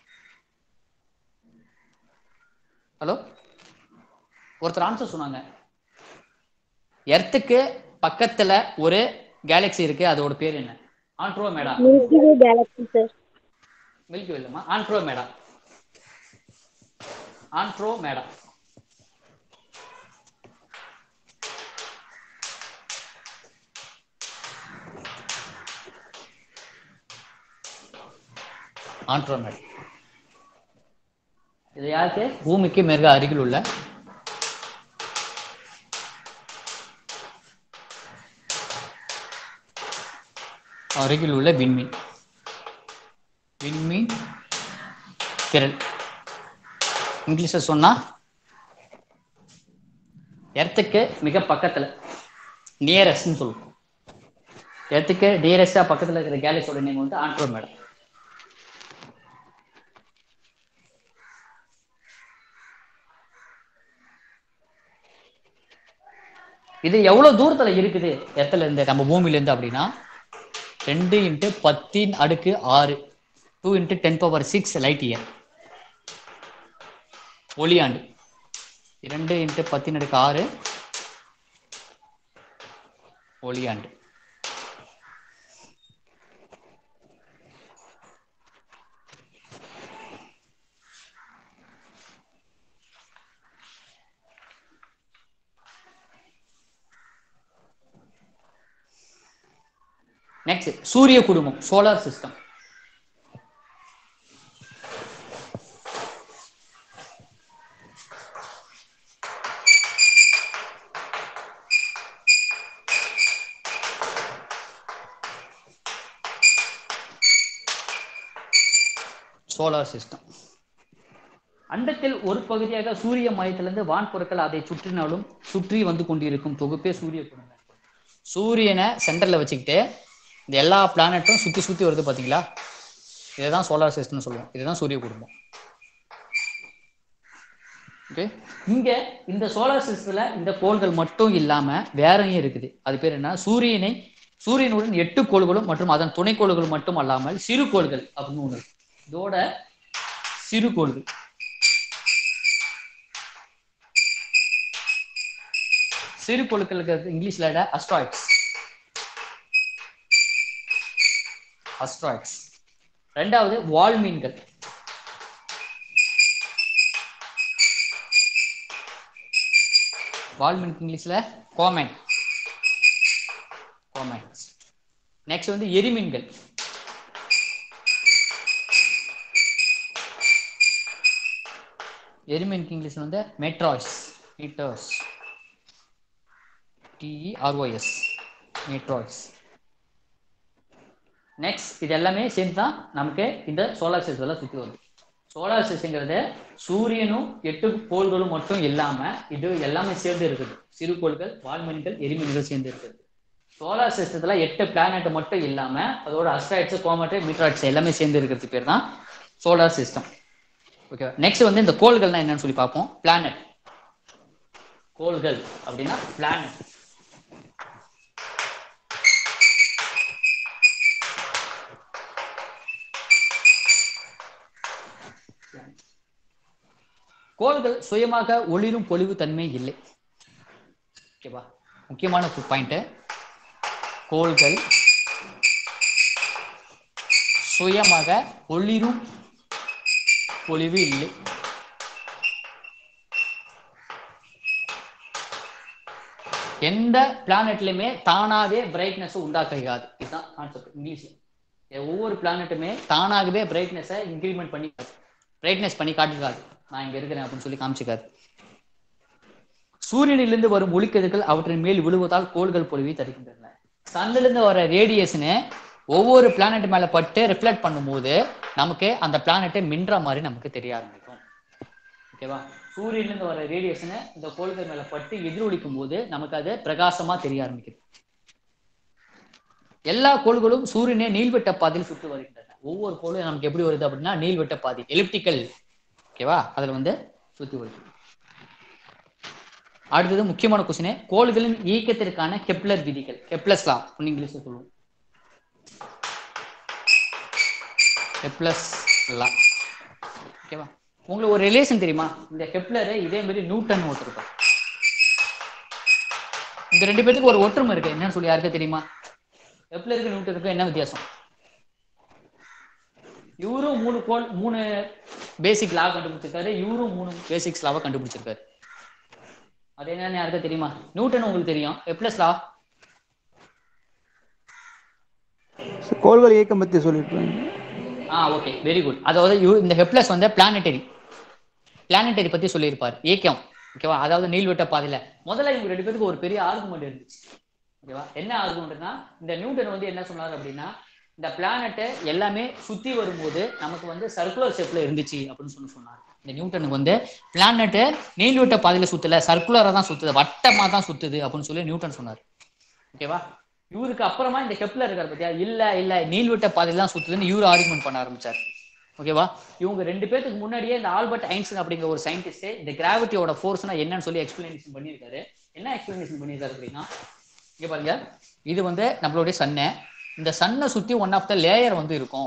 ஹலோ ஒருத்தர் ஆன்சர் சொன்னாங்க எர்த்துக்கு பக்கத்துல ஒரு கேலக்சி இருக்கு அதோட பேர் என்ன Andromeda Milky Way galaxy sir Milky இல்லம்மா ஆண்ட்ரோ மேடா ஆண்ட்ரோ மேடா ஆண்ட்ரோமேட் இது யாருக்கு பூமிக்கு மிக அருகில் உள்ள அருகில் உள்ள விண்மீன் விண்மீன் திரள் இங்கிலீஷ்ல சொன்னா எர்த்துக்கு மிக பக்கத்துல நியரஸ்ட்னு சொல்லுவோம் எர்த்துக்கு நியரஸ்டா பக்கத்துல இருக்கிற கேலக்ஸோட நேம் வந்து ஆண்ட்ரோமேடா இது எவ்வளவு தூரத்துல இருக்குது எர்த்துல இருந்து நம்ம பூமியில இருந்து அப்படின்னா ரெண்டு இன்ட்டு பத்தின் அடுக்கு ஆறு two into ten power six light year ஒளியாண்டு இரண்டு இன்ட்டு பத்தின் அடுக்கு ஆறு ஒளியாண்டு நெக்ஸ்ட் சூரிய குடும்பம் சோலார் சிஸ்டம் சோலார் சிஸ்டம் அண்டத்தில் ஒரு பகுதியாக சூரிய மையத்திலிருந்து வான்பொருட்கள் அதை சுற்றினாலும் சுற்றி வந்து கொண்டிருக்கும் தொகுப்பே சூரிய குடும்பம் சூரியனை சென்டர்ல வச்சுக்கிட்டு இந்த எல்லா பிளானட்டும் சுத்தி சுத்தி வருது பாத்தீங்களா இதுதான் சோலார் சிஸ்டம்னு சொல்லுவோம் இதுதான் சூரிய குடும்பம் ஓகே இங்க இந்த சோலார் சிஸ்டத்துல இந்த கோள்கள் மட்டும் இல்லாம வேறையும் இருக்குது அது பேர் என்ன சூரியனை சூரியனுடன் எட்டு கோள்களும் மற்றும் அதன் துணைக்கோள்கள் மட்டும் அல்லாமல் சிறு கோள்கள் அப்படின்னு ஒண்ணு இருக்கு. இதோட சிறு கோள்கள் சிறு பொருட்களுக்கு இங்கிலீஷ்ல அஸ்ட்ராய்ட்ஸ் அஸ்ட்ராய்ட்ஸ் ரெண்டாவது வால் மீன்கள் வால் மீன் இங்கிலீஷ்ல கோமேன் கோமேன் நெக்ஸ்ட் வந்து எரிமீன்கள் எரிமீனுக்கு இங்கிலீஷ்ல வந்து meteoroids meteors T E R O S meteoroids next இது எல்லாமே சேர்ந்து தான் நமக்கு இந்த சோலார் சிஸ்டம்ல சுத்தி வருது சோலார் சிஸ்டம்ங்கிறது சூரியனும் எட்டு கோள்களும் மட்டும் இல்லாம இது எல்லாமே சேர்ந்து இருக்குது சிறு கோள்கள் வால்மீன்கள் எரிமீன்கள் சேர்ந்து இருக்குது சோலார் சிஸ்டத்துல எட்டு பிளானட் மட்டும் இல்லாம அதோட அஸ்ட்ராய்ட்ஸ் கோமட்டு மீட்ராய்ட்ஸ் எல்லாமே சேர்ந்து இருக்கிறது பேர் தான் சோலார் சிஸ்டம் ஓகே நெக்ஸ்ட் வந்து இந்த கோள்கள்னா என்னன்னு சொல்லி பார்ப்போம் பிளானட் கோள்கள் அப்படின்னா பிளானட் கோள்கள் சுயமாக ஒளிரும் பொலிவு தன்மை இல்லை ஓகேவா முக்கியமான பாயிண்ட் கோள்கள் சுயமாக ஒளிரும் பொலிவு இல்லை எந்த பிளானட்லயுமே தானாவே பிரைட்னஸ் உண்டாக்காது இதுதான் கான்செப்ட் இங்கிலீஷ்ல ஒவ்வொரு பிளானட்டுமே தானாகவே பிரைட்னஸை இன்க்ரிமெண்ட் பண்ணி பிரைட்னஸ் பண்ணி காட்டிக்காது நான் இங்க இருக்கிறேன் அப்படின்னு சொல்லி காமிச்சிக்காது சூரியனிலிருந்து வரும் ஒளிக்கதிர்கள் அவற்றின் மேல் விழுவதால் கோள்கள் பொழிவை தருகின்றன சன்னிலிருந்து வர ரேடியேஷனு ஒவ்வொரு பிளானட் மேல பட்டு ரிஃப்ளெக்ட் பண்ணும்போது நமக்கு அந்த பிளானட்டை மின்ற மாதிரி நமக்கு தெரிய ஆரம்பிக்கும் ஓகேவா சூரியனிலிருந்து வர ரேடியேஷனை இந்த கோள்கள் மேல பட்டு எதிரொலிக்கும் போது நமக்கு அது பிரகாசமா தெரிய ஆரம்பிக்குது எல்லா கோள்களும் சூரியனே நீள்வட்ட பாதையில் சுற்றி வருகின்றன ஒவ்வொரு கோளும் நமக்கு எப்படி வருது அப்படின்னா நீள்வட்ட பாதை எலிப்டிக்கல் ஓகேவா அதுல வந்து சுத்தி வருது அடுத்தது முக்கியமான கொஸ்டின் கோள்களின் இயக்கத்திற்கான கெப்லர் விதிகள் கெப்லஸ் லா இங்கிலீஷ்ல சொல்லுவோம் கெப்லஸ் லா ஓகேவா உங்களுக்கு ஒரு ரிலேஷன் தெரியுமா இந்த கெப்லர் இதே மாதிரி நியூட்டன் ஒருத்தர் இருப்பார் இந்த ரெண்டு பேத்துக்கு ஒரு ஒற்றுமை இருக்கு என்னன்னு சொல்லி யாருக்கு தெரியுமா கெப்லருக்கு நியூட்டனுக்கு என்ன வித்தியாசம் இவரும் மூணு கோல் மூணு பேசிக் லா கண்டுபிடிச்சிருக்காரு இவரும் மூணு பேசிக்ஸ் லாவை கண்டுபிடிச்சிருக்காரு அது என்னன்னு யாருக்கு தெரியுமா நியூட்டன் உங்களுக்கு தெரியும் எப்ளஸ் லா கோள்கள் இயக்கம் பத்தி சொல்லிருக்காங்க ஆ ஓகே வெரி குட் அதாவது யூ- இந்த ஹெப்லஸ் வந்து பிளானட்டரி பிளானட்டரி பத்தி சொல்லியிருப்பார் இயக்கம் ஓகேவா அதாவது நீள்வட்ட பாதையில முதல்ல இவங்க ரெண்டு பேருக்கு ஒரு பெரிய ஆர்குமெண்ட் இருந்துச்சு ஓகேவா என்ன ஆர்குமெண்ட்னா இந்த நியூட்டன் வந்து என்ன சொன்னார் அப்படின்னா இந்த பிளானட்டை எல்லாமே சுத்தி வரும்போது நமக்கு வந்து சர்க்குலர் ஷேப்ல இருந்துச்சு அப்படின்னு சொல்லி சொன்னார் இந்த நியூட்டனுக்கு வந்து பிளானட்டு நீள்வட்ட பாதையில சுத்தல சர்க்குலரா தான் சுத்துது வட்டமா தான் சுத்துது அப்படின்னு சொல்லி நியூட்டன் சொன்னார் ஓகேவா இவருக்கு அப்புறமா இந்த கெப்லர் இருக்காரு பாத்தியா இல்ல இல்ல நீள்வட்ட பாதையில தான் சுத்துதுன்னு இவரு ஆர்குமெண்ட் பண்ண ஆரம்பிச்சார் ஓகேவா இவங்க ரெண்டு பேத்துக்கு முன்னாடியே இந்த ஆல்பர்ட் ஐன்ஸ்டைன் அப்படிங்கிற ஒரு சயின்டிஸ்ட் இந்த கிராவிட்டியோட ஃபோர்ஸ்னா என்னன்னு சொல்லி எக்ஸ்பிளனேஷன் பண்ணியிருக்காரு என்ன எக்ஸ்பிளனேஷன் பண்ணியிருக்காரு அப்படின்னா இங்க பாருங்க இது வந்து நம்மளுடைய சன்னை இந்த சன்னை சுத்தி ஒன் ஆஃப் த லேயர் வந்து இருக்கும்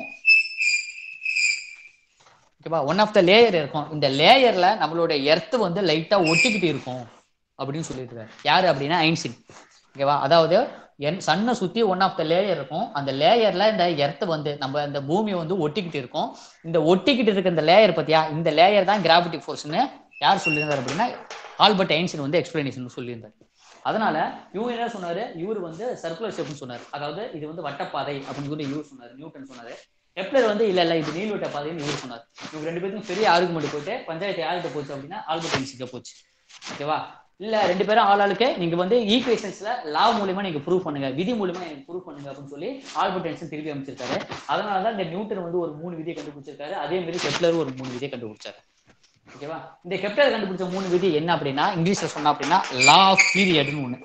ஓகேவா ஒன் ஆஃப் த லேயர் இருக்கும் இந்த லேயர்ல நம்மளுடைய எர்த் வந்து லைட்டா ஒட்டிக்கிட்டு இருக்கும் அப்படின்னு சொல்லியிருக்காரு யாரு அப்படின்னா ஐன்ஸ்டைன் ஓகேவா அதாவது என் சன்னை சுத்தி ஒன் ஆஃப் த லேயர் இருக்கும் அந்த லேயர்ல இந்த எர்த் வந்து நம்ம இந்த பூமி வந்து ஒட்டிக்கிட்டு இருக்கும் இந்த ஒட்டிக்கிட்டு இருக்க இந்த லேயர் பத்தியா இந்த லேயர் தான் கிராவிட்டி ஃபோர்ஸ்னு யார் சொல்லியிருந்தார் அப்படின்னா ஆல்பர்ட் ஐன்ஸ்டைன் வந்து எக்ஸ்பிளனேஷன் சொல்லியிருந்தார் அதனால இவங்க என்ன சொன்னாரு இவர் வந்து சர்க்குலர் ஷேப்னு சொன்னார் அதாவது இது வந்து வட்டப்பாதை அப்படின்னு சொல்லி இவர் சொன்னார் நியூட்டன் சொன்னாரு கெப்லர் வந்து இல்ல இல்ல இது நீள்வட்ட பாதைன்னு இவர் சொன்னார் இவங்க ரெண்டு பேருக்கும் பெரிய ஆர்குமெண்ட் போயிட்டு பஞ்சாயத்து யார்கிட்ட போச்சு அப்படின்னா ஆல்பர்ட் ஐன்ஸ்டைன் போச்சு ஓகேவா இல்ல ரெண்டு பேரும் ஆள் ஆளுக்கு நீங்க வந்து ஈக்குவேஷன்ஸ்ல லா மூலியமா நீங்க ப்ரூவ் பண்ணுங்க விதி மூலியமா எனக்கு ப்ரூவ் பண்ணுங்க அப்படின்னு சொல்லி ஆல்பர்ட் ஐன்ஸ்டைன் திருப்பி அமைச்சிருக்காரு அதனாலதான் இந்த நியூட்டன் வந்து ஒரு மூணு விதியை கண்டுபிடிச்சிருக்காரு அதே மாதிரி கெப்லர் ஒரு மூணு விதியை கண்டுபிடிச்சாரு ஓகேவா இந்த கெப்லர் கண்டுபிடிச்ச மூணு விதி என்ன அப்படின்னா இங்கிலீஷ்ல சொன்னா அப்படின்னா லா ஆஃப் பீரியட்னு ஒண்ணு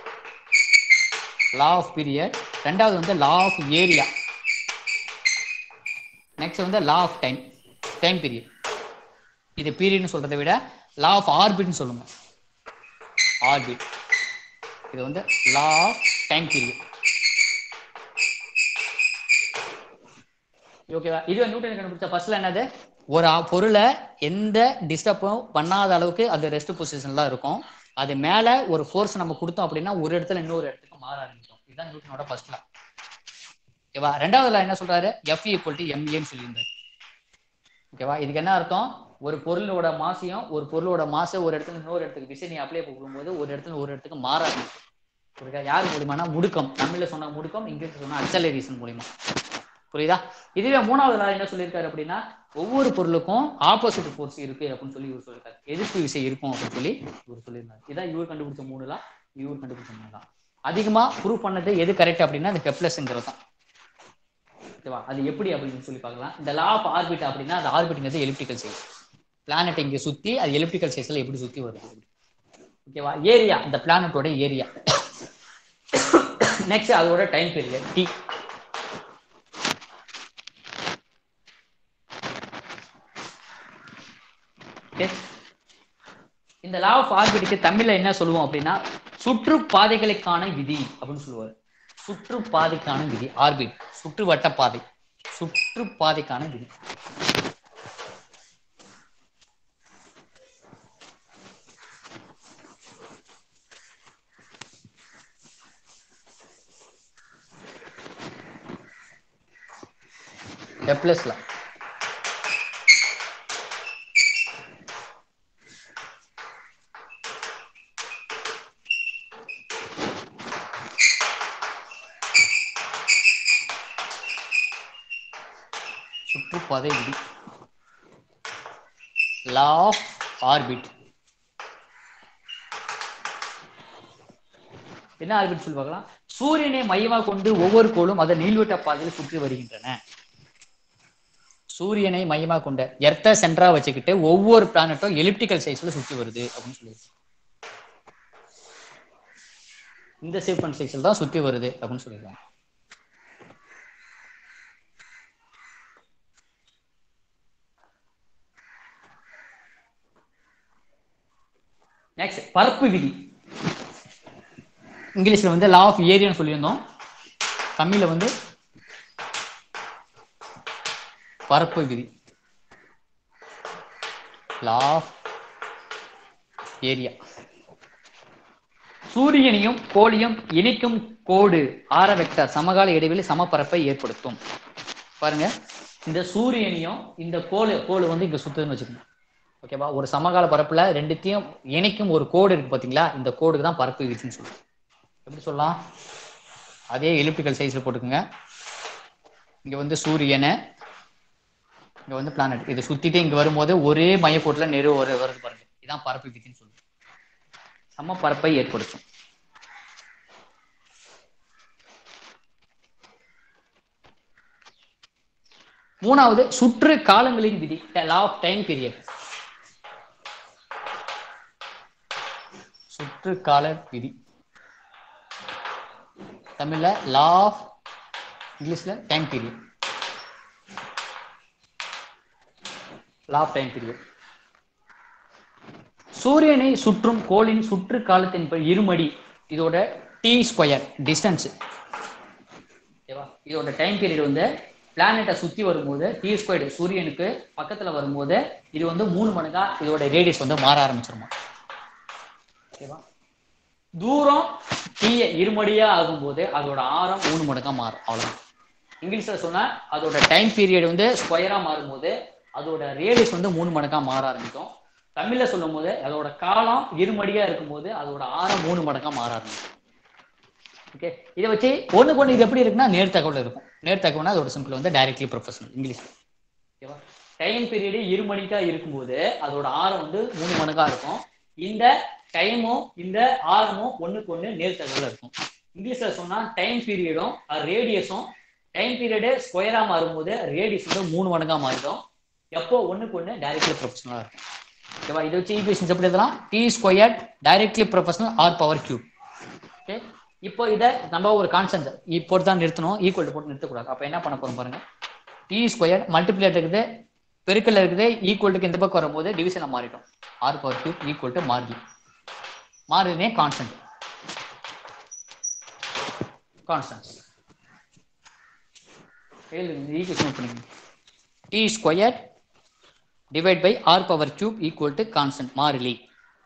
லா ஆஃப் பீரியட் ரெண்டாவது வந்து லா ஆஃப் ஏரியா நெக்ஸ்ட் வந்து law of time time period இது பீரியட்னு சொல்றதை விட லா ஆஃப் ஆர்பிட்னு சொல்லுங்க ஆர்பிட் இது வந்து லா ஆஃப் டைம் பீரியட் ஓகேவா இது நியூட்டன் கண்டுபிடிச்ச ஃபர்ஸ்ட்ல என்னது ஒரு ஆ- பொருளை எந்த டிஸ்டர்பும் பண்ணாத அளவுக்கு அது ரெஸ்ட் பொசிஷன்ல இருக்கும் அது மேல ஒரு ஃபோர்ஸ் நம்ம கொடுத்தோம் அப்படின்னா ஒரு இடத்துல இன்னொரு இடத்துக்கு மாற ஆரம்பிக்கும் இதுதான் நியூட்டனோட ஃபர்ஸ்ட் லா ஓகேவா ரெண்டாவதுல என்ன சொல்றாரு எஃப் ஈக்குவல் டு எம்ஏன்னு சொல்லியிருந்தாரு ஓகேவா இதுக்கு என்ன அர்த்தம் ஒரு பொருளோட மாசையும் ஒரு பொருளோட மாச ஒரு இடத்துல இன்னொரு இடத்துக்கு விசை நீ அப்ளை பண்ணும்போது ஒரு இடத்துல ஒரு இடத்துக்கு மாற ஆரம்பிக்கும் புரியுதா யார் மூலியமானா முடுக்கம் தமிழ்ல சொன்ன முடுக்கம் இங்கிலீஷ்ல சொன்னா அக்சலரேஷன் மூலியமா புரியுதா இதுவே மூணாவது நாள் என்ன சொல்லியிருக்காரு அப்படின்னா ஒவ்வொரு பொருளுக்கும் ஆப்போசிட் ஃபோர்ஸ் இருக்கு அப்படின்னு சொல்லி இவர் சொல்லியிருக்காரு எதிர்ப்பு விசை இருக்கும் அப்படின்னு சொல்லி இவர் சொல்லியிருந்தாரு இதான் இவர் கண்டுபிடிச்ச மூணுலாம் இவர் கண்டுபிடிச்ச மூணுலாம் அதிகமா ப்ரூவ் பண்ணது எது கரெக்ட் அப்படின்னா இந்த கெப்லஸ்ங்கிறது தான் ஓகேவா அது எப்படி அப்படின்னு சொல்லி பார்க்கலாம் இந்த லா ஆஃப் ஆர்பிட் அப்படின்னா அந்த ஆர்பிட்ங்கிறது எலிப்டிக்கல் சைஸ் பிளானட் இங்க சுத்தி அது எலிப்டிக்கல் சைஸ்ல எப்படி சுத்தி வருது ஓகேவா ஏரியா இந்த பிளானட்டோட ஏரியா நெக்ஸ்ட் அதோட டைம் பீரியட் டி Okay. இந்த லா ஆஃப் ஆர்பிட்டுக்கு தமிழ்ல என்ன சொல்லுவோம் அப்படின்னா சுற்றுப்பாதைகளுக்கான விதி அப்படின்னு சொல்லுவார் சுற்றுப்பாதைக்கான விதி ஆர்பிட் சுற்றுவட்ட பாதை சுற்றுப்பாதைக்கான விதி கெப்லஸ் லா சுற்றுப்பாதை விதி லா ஆஃப் ஆர்பிட் என்ன ஆர்பிட் சொல்லி பார்க்கலாம் சூரியனை மையமாக கொண்டு ஒவ்வொரு கோளும் அதன் நீள்வட்ட பாதையில் சுற்றி வருகின்றன சூரியனை மையமாக கொண்ட எர்த்த சென்டரா வச்சுக்கிட்டு ஒவ்வொரு பிளானட்டும் எலிப்டிக்கல் சைஸ்ல சுற்றி வருது அப்படின்னு சொல்லி இந்த ஷேப் அண்ட் சைஸ்ல தான் சுற்றி வருது அப்படின்னு சொல்லியிருக்காங்க நெக்ஸ்ட் பரப்பு விதி இங்கிலீஷ்ல வந்து லா ஆஃப் ஏரியான்னு சொல்லியிருந்தோம் தமிழ்ல வந்து பரப்பு விதி லா ஆஃப் ஏரியா சூரியனையும் கோளையும் இணைக்கும் கோடு ஆர வெக்டர் சமகால இடைவெளி சமபரப்பை ஏற்படுத்தும் பாருங்க இந்த சூரியனையும் இந்த கோளு கோளு வந்து இங்க சுத்துதுன்னு வச்சுக்கோங்க ஓகேவா ஒரு சமகால பரப்புல ரெண்டுத்தையும் இணைக்கும் ஒரு கோடு இருக்கு பாத்தீங்களா இந்த கோடுக்கு தான் பரப்பு விதின்னு சொல்லுவோம் எப்படி சொல்லலாம் அதே எலிப்டிக்கல் சைஸ்ல போட்டுக்கோங்க இங்க வந்து சூரியனை இங்க வந்து பிளானட் இது சுத்திட்டு இங்க வரும்போது ஒரே மையக்கோட்டுல நெரு ஒரு வருது பாருங்க இதான் பரப்பு விதின்னு சொல்லுவோம் சம பரப்பை ஏற்படுத்தும் மூணாவது சுற்று காலங்களின் விதி லா ஆஃப் டைம் பீரியட் சுற்று கால விதி தமிழ்ல லா ஆஃப் இங்கிலீஷ்ல time period law of time period சூரியனை சுற்றும் கோளின் சுற்று காலத்தின் படி இருமடி இதோட டி ஸ்கொயர் டிஸ்டன்ஸ் ஓகேவா இதோட டைம் பீரியட் வந்து பிளானட்டை சுத்தி வரும்போது டி ஸ்கொயர் சூரியனுக்கு பக்கத்துல வரும்போது இது வந்து மூணு மடங்கா இதோட ரேடியஸ் வந்து மாற ஆரம்பிச்சிருமா ஓகேவா தூரம் டீய இருமடியா ஆகும்போது அதோட ஆரம் மூணு மடங்கா மாறும் அவ்வளவுதான் இங்கிலீஷ்ல சொன்னா அதோட டைம் பீரியட் வந்து ஸ்கொயரா மாறும்போது அதோட ரேடியஸ் வந்து மூணு மடங்கா மாற ஆரம்பிக்கும் தமிழ்ல சொல்லும் போது அதோட காலம் இருமடியா இருக்கும்போது அதோட ஆரம் மூணு மடங்கா மாற ஆரம்பிக்கும் ஓகே இதை வச்சு ஒண்ணுக்கு ஒண்ணு இது எப்படி இருக்குன்னா நேர்த்தகவல் இருக்கும் நேர்த்தகவல்னா அதோட சிம்பிள் வந்து டைரக்ட்லி ப்ரொஃபஷனல் இங்கிலீஷ் ஓகேவா டைம் பீரியடு இருமணிக்கா இருக்கும்போது அதோட ஆரம் வந்து மூணு மடங்கா இருக்கும் இந்த டைமும் இந்த ஆரமும் ஒண்ணுக்கு ஒண்ணு நேர்த்தகவல் இருக்கும் இங்கிலீஷ்ல சொன்னா டைம் பீரியடும் ரேடியஸும் டைம் பீரியடு ஸ்கொயரா மாறும்போது ரேடியஸ் வந்து மூணு மடங்கா மாறிடும் எப்போ ஒண்ணுக்கு ஒண்ணு டைரக்ட்லி ப்ரொஃபஷனலா இருக்கும் ஓகேவா இதை வச்சு ஈக்குவேஷன்ஸ் எப்படி எழுதலாம் T square directly proportional R power cube okay இப்போ இதை நம்ம ஒரு கான்ஸ்டன்ட் போட்டு தான் நிறுத்தணும் ஈக்குவல் போட்டு நிறுத்தக்கூடாது அப்போ என்ன பண்ண போறோம் பாருங்க டி ஸ்கொயர் மல்டிப்ளேட் இருக்குது பெருக்கல் இருக்குது ஈக்குவலுக்கு இந்த பக்கம் வரும்போது டிவிஷனை மாறிடும் R power cube equal to மார்கி மாறுதே கான்ஸ்டன்ட் கான்ஸ்டன்ட் ஈக்குவேஷன் பண்ணிக்கணும் T square divide by R power cube equal to constant மாறிலி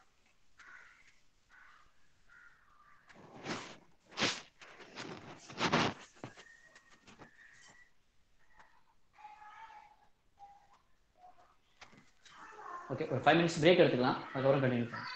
ஓகே ஒரு ஃபைவ் மினிட்ஸ் பிரேக் எடுத்துக்கலாம் அதுக்கப்புறம் கண்டினியூ பண்ணலாம்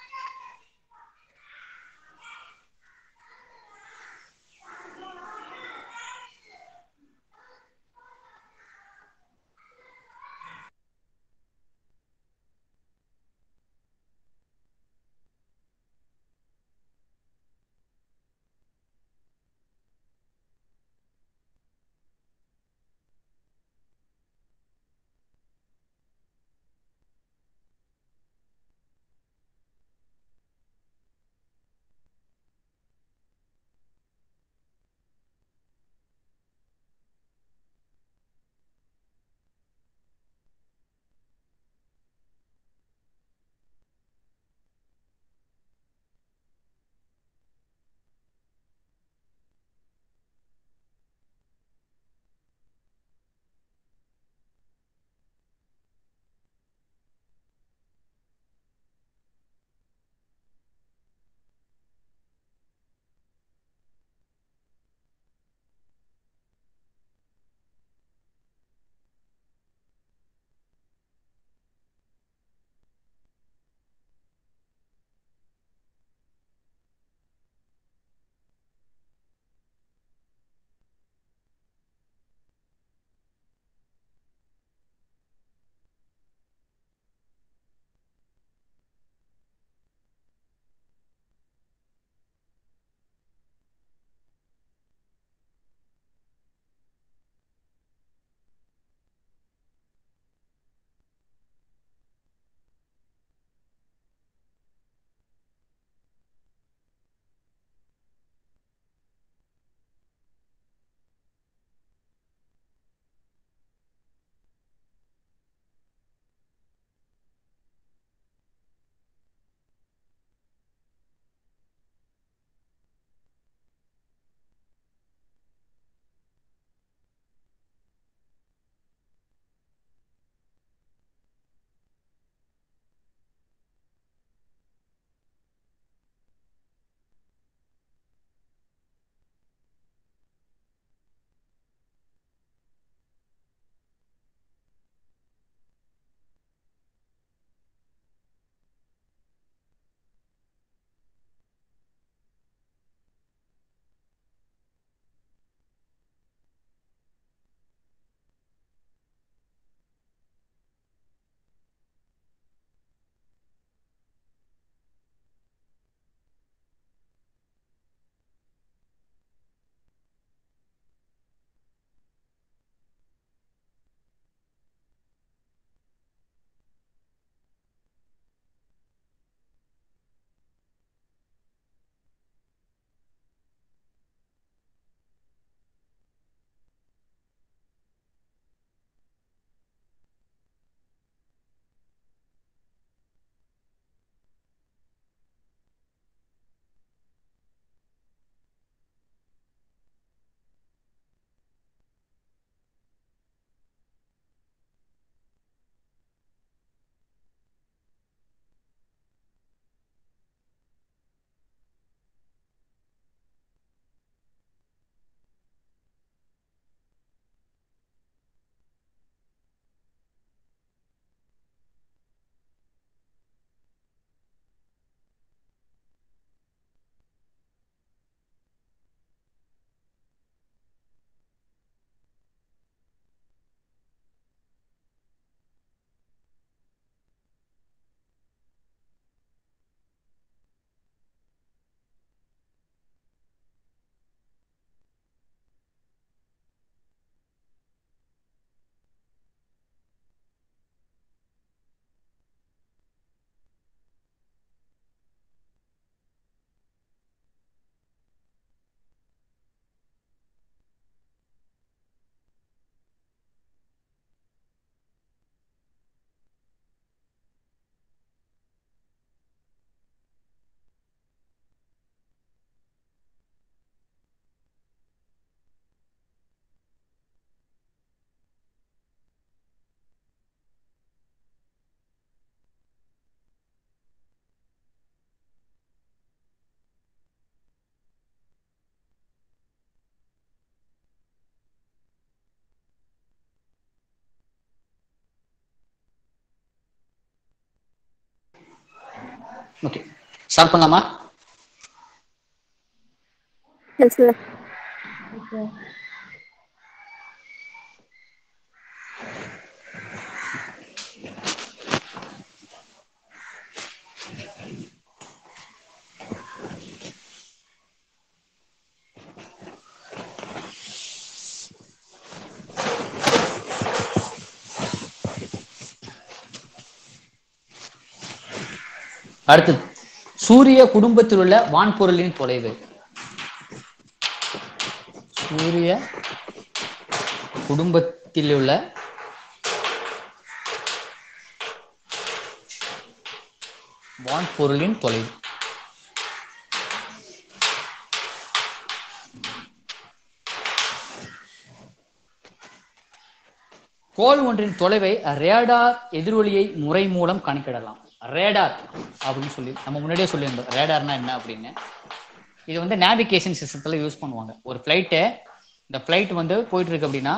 ஓகே ஸ்டார்ட் பண்ணலாமா Yes, sir. அடுத்து சூரிய குடும்பத்தில் உள்ள வான்பொருளின் தொலைவு சூரிய குடும்பத்தில் உள்ள வான்பொருளின் தொலைவு கோள் ஒன்றின் தொலைவை ரேடார் எதிரொலியை முறை மூலம் கணக்கிடலாம் ரேடார் அப்படின்னு சொல்லி நம்ம முன்னாடியே சொல்லியிருந்தோம் ரேடார்னா என்ன அப்படின்னு இது வந்து நேவிகேஷன் சிஸ்டத்துல யூஸ் பண்ணுவாங்க ஒரு ஃப்ளைட்டு இந்த ஃப்ளைட் வந்து போயிட்டு இருக்கு அப்படின்னா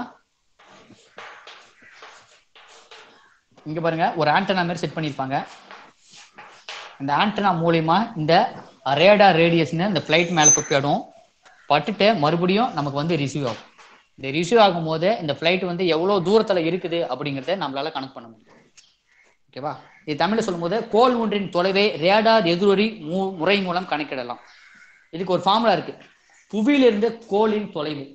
இங்க பாருங்க ஒரு ஆண்டனா மாதிரி செட் பண்ணியிருப்பாங்க இந்த ஆண்டனா மூலியமா இந்த ரேடார் ரேடியஸ்னு இந்த ஃப்ளைட் மேல போய் படும் பட்டுட்டு மறுபடியும் நமக்கு வந்து ரிசீவ் ஆகும் இந்த ரிசீவ் ஆகும் போது இந்த ஃப்ளைட் வந்து எவ்வளவு தூரத்துல இருக்குது அப்படிங்கறத நம்மளால கணக்கு பண்ண முடியும் ஓகேவா இது தமிழ்ல சொல்லும்போது கோள் ஒன்றின் தொலைவை ரேடார் எதிரொலி மு- முறை மூலம் கணக்கிடலாம் இதுக்கு ஒரு ஃபார்முலா இருக்கு புவியிலிருந்து கோளின் தொலைவு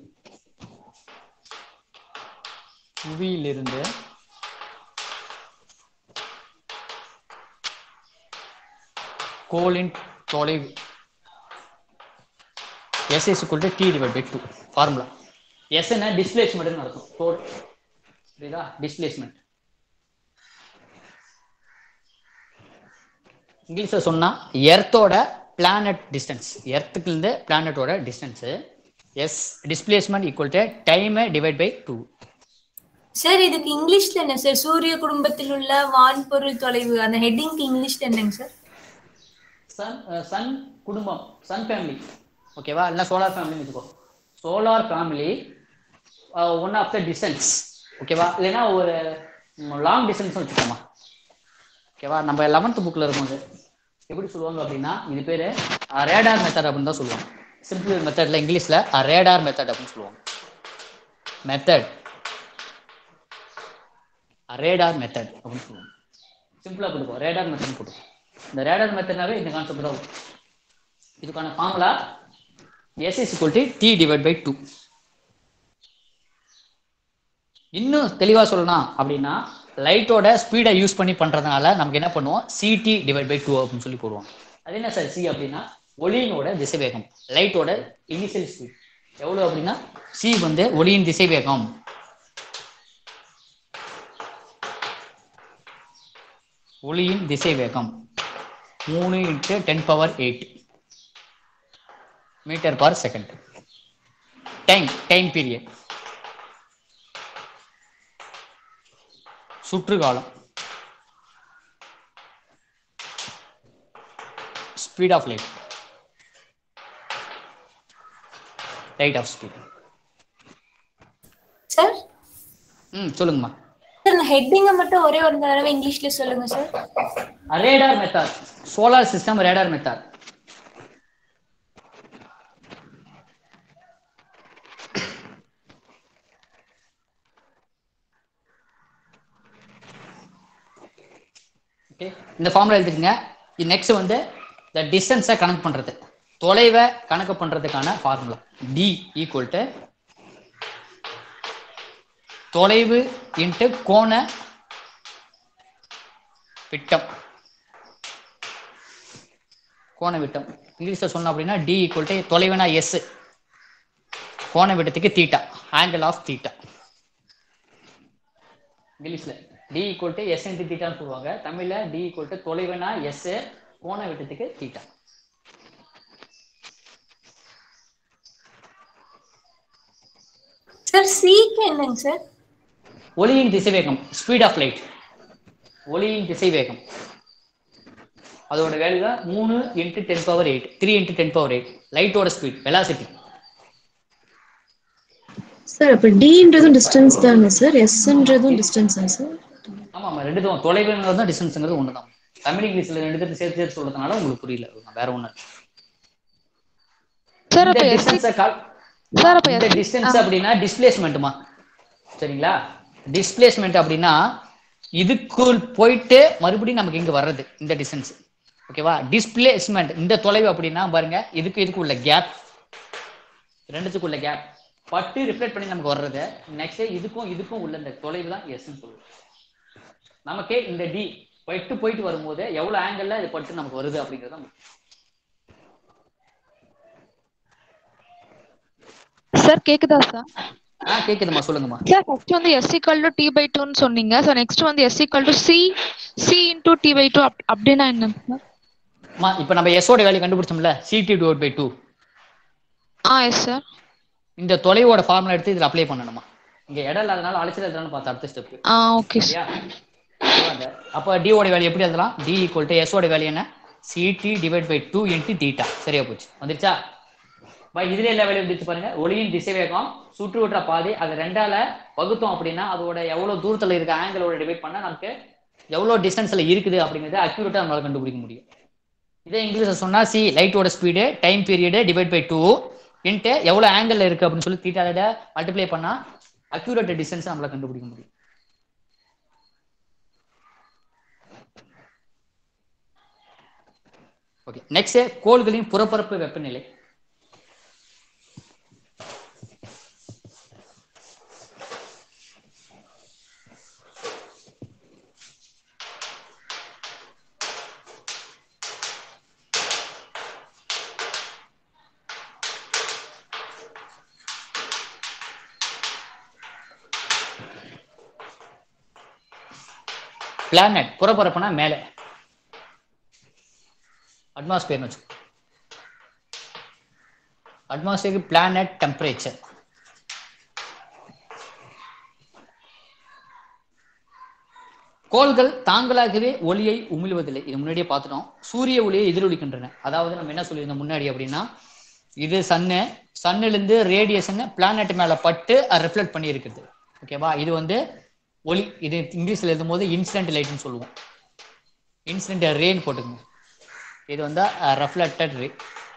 புவியிலிருந்து கோளின் தொலைவு S is equal to D divide by two formula S என்ன டிஸ்பிளேஸ்மெண்ட் அர்த்தம் கோல் புரியுதா டிஸ்பிளேஸ்மெண்ட் இங்கிலீஷ்ல சொன்னா எர்த்தோட பிளானட் டிஸ்டன்ஸ் எர்த்துக்கு இருந்து பிளானட்டோட distance S displacement equal to time divide by two sir இதுக்கு இங்கிலீஷ்ல என்ன சார் சூரிய குடும்பத்தில் உள்ள வான்பொருள் தொலைவு அந்த ஹெட்டிங்க்கு இங்கிலீஷ்ல என்னங்க சார் சன் சன் குடும்பம் சன் ஃபேமிலி ஓகேவா இல்லை சோலார் ஃபேமிலின்னு வச்சுக்கோ solar family one of the distance ஓகேவா இல்லைன்னா ஒரு லாங் டிஸ்டன்ஸ் வச்சுக்கோமா ஓகேவா நம்ம லெவன்த் புக்கில் இருக்கும்போது எப்படி சொல்லுவாங்க அப்படின்னா இது பேர் ரேடார் மெத்தட் அப்படின்னு தான் சொல்லுவாங்க சிம்பிள் மெத்தடில் இங்கிலீஷில் ரேடார் மெத்தட் அப்படின்னு சொல்லுவாங்க மெத்தட் ரேடார் மெத்தட் அப்படின்னு சொல்லுவாங்க சிம்பிளாக போட்டுக்கோ ரேடார் மெத்தட் போட்டுக்கோ இந்த ரேடார் மெத்தட்னாவே இந்த கான்செப்ட் தான் வரும் இதுக்கான formula S is equal to D divide by two இன்னும் தெளிவா சொல்லணும் அப்படின்னா லைட்டோட ஸ்பீடை யூஸ் பண்ணி பண்றதுனால நமக்கு என்ன பண்ணுவோம் சிடி டிவைட் பை டூ அப்படின்னு சொல்லி போடுவோம் அது என்ன சார் சி அப்படின்னா ஒளியினோட திசைவேகம் லைட்டோட இனிஷியல் ஸ்பீட் எவ்வளவு அப்படின்னா சி வந்து ஒளியின் திசைவேகம் ஒளியின் திசைவேகம் மூணு into ten power eight metre per second time time period சுற்றுகாலம் speed of light light of speed sir ம் சொல்லுங்கம்மா சார் இந்த ஹெட்டிங்கை மட்டும் ஒரே ஒரு தடவை இங்கிலீஷ்ல சொல்லுங்க sir radar method solar system radar method okay இந்த ஃபார்முலா எழுதிக்கங்க நெக்ஸ்ட் வந்து இந்த டிஸ்டன்ஸை கணக்கு பண்றது தொலைவை கணக்கு பண்றதுக்கான ஃபார்முலா டி ஈக்குவல் டு தொலைவு இன்ட்டு கோண விட்டம் கோண விட்டம் இங்கிலீஷ்ல சொன்னோம் அப்படின்னா டி ஈக்குவல் டு தொலைவுனா எஸ் கோண விட்டத்துக்கு தீட்டா ஆங்கிள் ஆஃப் தீட்டா இங்கிலீஷ்ல D equal to S into தீட்டான்னு சொல்லுவாங்க தமிழ்ல டி ஈக்குவல் டு தொலைவுனா எஸ் கோண விட்டத்துக்கு தீட்டா சார் சிக்கு என்னங்க சார் ஒளியின் திசைவேகம் ஸ்பீட் ஆஃப் லைட் ஒளியின் திசைவேகம் அதோட வேல்யூ தான் மூணு into ten power eight three into ten power eight லைட்டோட ஸ்பீட் வெலாசிட்டி சார் அப்ப டின்றதும் டிஸ்டன்ஸ் தானே சார் எஸ்ன்றதும் டிஸ்டன்ஸா சார் ஆமா ஆமா ரெண்டு தான் தொலைவுங்கிறது தான் டிஸ்டன்ஸுங்கிறது ஒன்று தான் தமிழ் இங்கிலீஷ்ல ரெண்டு பேரும் சேர்த்து சேர்த்து சொல்றதுனால உங்களுக்கு புரியல வேற ஒண்ணு சார் இந்த அப்ப எஸ்சி டிஸ்டன்ஸை கால் சார் அப்ப இந்த எஸ்சி டிஸ்டன்ஸ் அப்படின்னா டிஸ்பிளேஸ்மெண்ட்மா சரிங்களா டிஸ்பிளேஸ்மெண்ட் அப்படின்னா இதுக்குள் போயிட்டு மறுபடியும் நமக்கு இங்க வர்றது இந்த டிஸ்டன்ஸ் ஓகேவா டிஸ்பிளேஸ்மெண்ட் இந்த தொலைவு அப்படின்னா பாருங்க இதுக்கு இதுக்கு உள்ள கேப் ரெண்டுத்துக்குள்ள கேப் பட்டு ரிஃப்ளெக்ட் பண்ணி நமக்கு வர்றது நெக்ஸ்ட் இதுக்கும் இதுக்கும் உள்ள இந்த தொலைவு தான் எஸ்ன்னு சொல்லுவோம் நமக்கே இந்த டி போயிட்டு போயிட்டு வரும்போது எவ்வளவு ஆங்கிள் இது பட்டு நமக்கு வருது அப்படிங்கிறது தான் முக்கியம். சார் கேக்குதா சார் ஆ கேக்குதுமா சொல்லுங்கம்மா சார் ஃபர்ஸ்ட் வந்து S equal to D by டூன்னு சொன்னீங்க ஸோ நெக்ஸ்ட் வந்து S equal to C C into D by two அப்படின்னா என்ன சார் அம்மா இப்போ நம்ம எஸ்ஸோட வேல்யூ கண்டுபிடிச்சோம்ல சிடி டிவைட் பை டூ ஆ எஸ் சார் இந்த தொலைவோட ஃபார்முலா எடுத்து இதுல அப்ளை பண்ணணுமா இங்க இடம் இல்லாதனால அழைச்சல் எழுதலாம் பார்த்த அடுத்த ஸ்டெப் ஆ ஓகே சரியா அந்த அப்போ டி ஓட வேல்யூ எப்படி எழுதலாம் டி ஈக்குவல் டு எஸ் ஓட வேல்யூ என்ன CD divide by two into theta சரியா போச்சு வந்துருச்சா பை இதுல எல்லா வேலையும் வந்துருச்சு பாருங்க ஒளியின் திசைவேகம் சுற்று வட்ட பாதை அது ரெண்டால வகுத்தோம் அப்படின்னா அதோட எவ்வளவு தூரத்துல இருக்க ஆங்கிளோட டிவைட் பண்ணா நமக்கு எவ்வளவு டிஸ்டன்ஸ்ல இருக்குது அப்படிங்கறத அக்யூரேட்டா நம்மளால கண்டுபிடிக்க முடியும் இதே இங்கிலீஷ்ல சொன்னா சி லைட்டோட speed time period divide by two into எவ்வளவு ஆங்கிள் இருக்கு அப்படின்னு சொல்லி தீட்டாவோட மல்டிப்ளை பண்ணா அக்யூரேட் டிஸ்டன்ஸ் நம்மளால கண்டுபிடிக்க முடியும் ஓகே நெக்ஸ்ட் கோள்களின் புறப்பரப்பு வெப்பநிலை பிளானட் புறப்பரப்புனா மேலே அட்மாஸ்பியர்னு வச்சுக்கோ அட்மாஸ்பியருக்கு பிளானட் டெம்பரேச்சர் கோள்கள் தாங்களாகவே ஒளியை உமிழ்வதில்லை இது முன்னாடியே பார்த்துட்டோம் சூரிய ஒளியை எதிரொலிக்கின்றன அதாவது நம்ம என்ன சொல்லியிருந்தோம் முன்னாடி அப்படின்னா இது சன்னு சன்னிலிருந்து ரேடியேஷன் பிளானட் மேல பட்டு ரிஃப்ளெக்ட் பண்ணி இருக்குது ஓகேவா இது வந்து ஒளி இது இங்கிலீஷ்ல எழுதும்போது இன்சிடென்ட் லைட்னு சொல்லுவோம் இன்சிடென்ட் ரேன்னு போட்டுக்கோங்க இது வந்து ரெஃப்ளெக்டட் ரே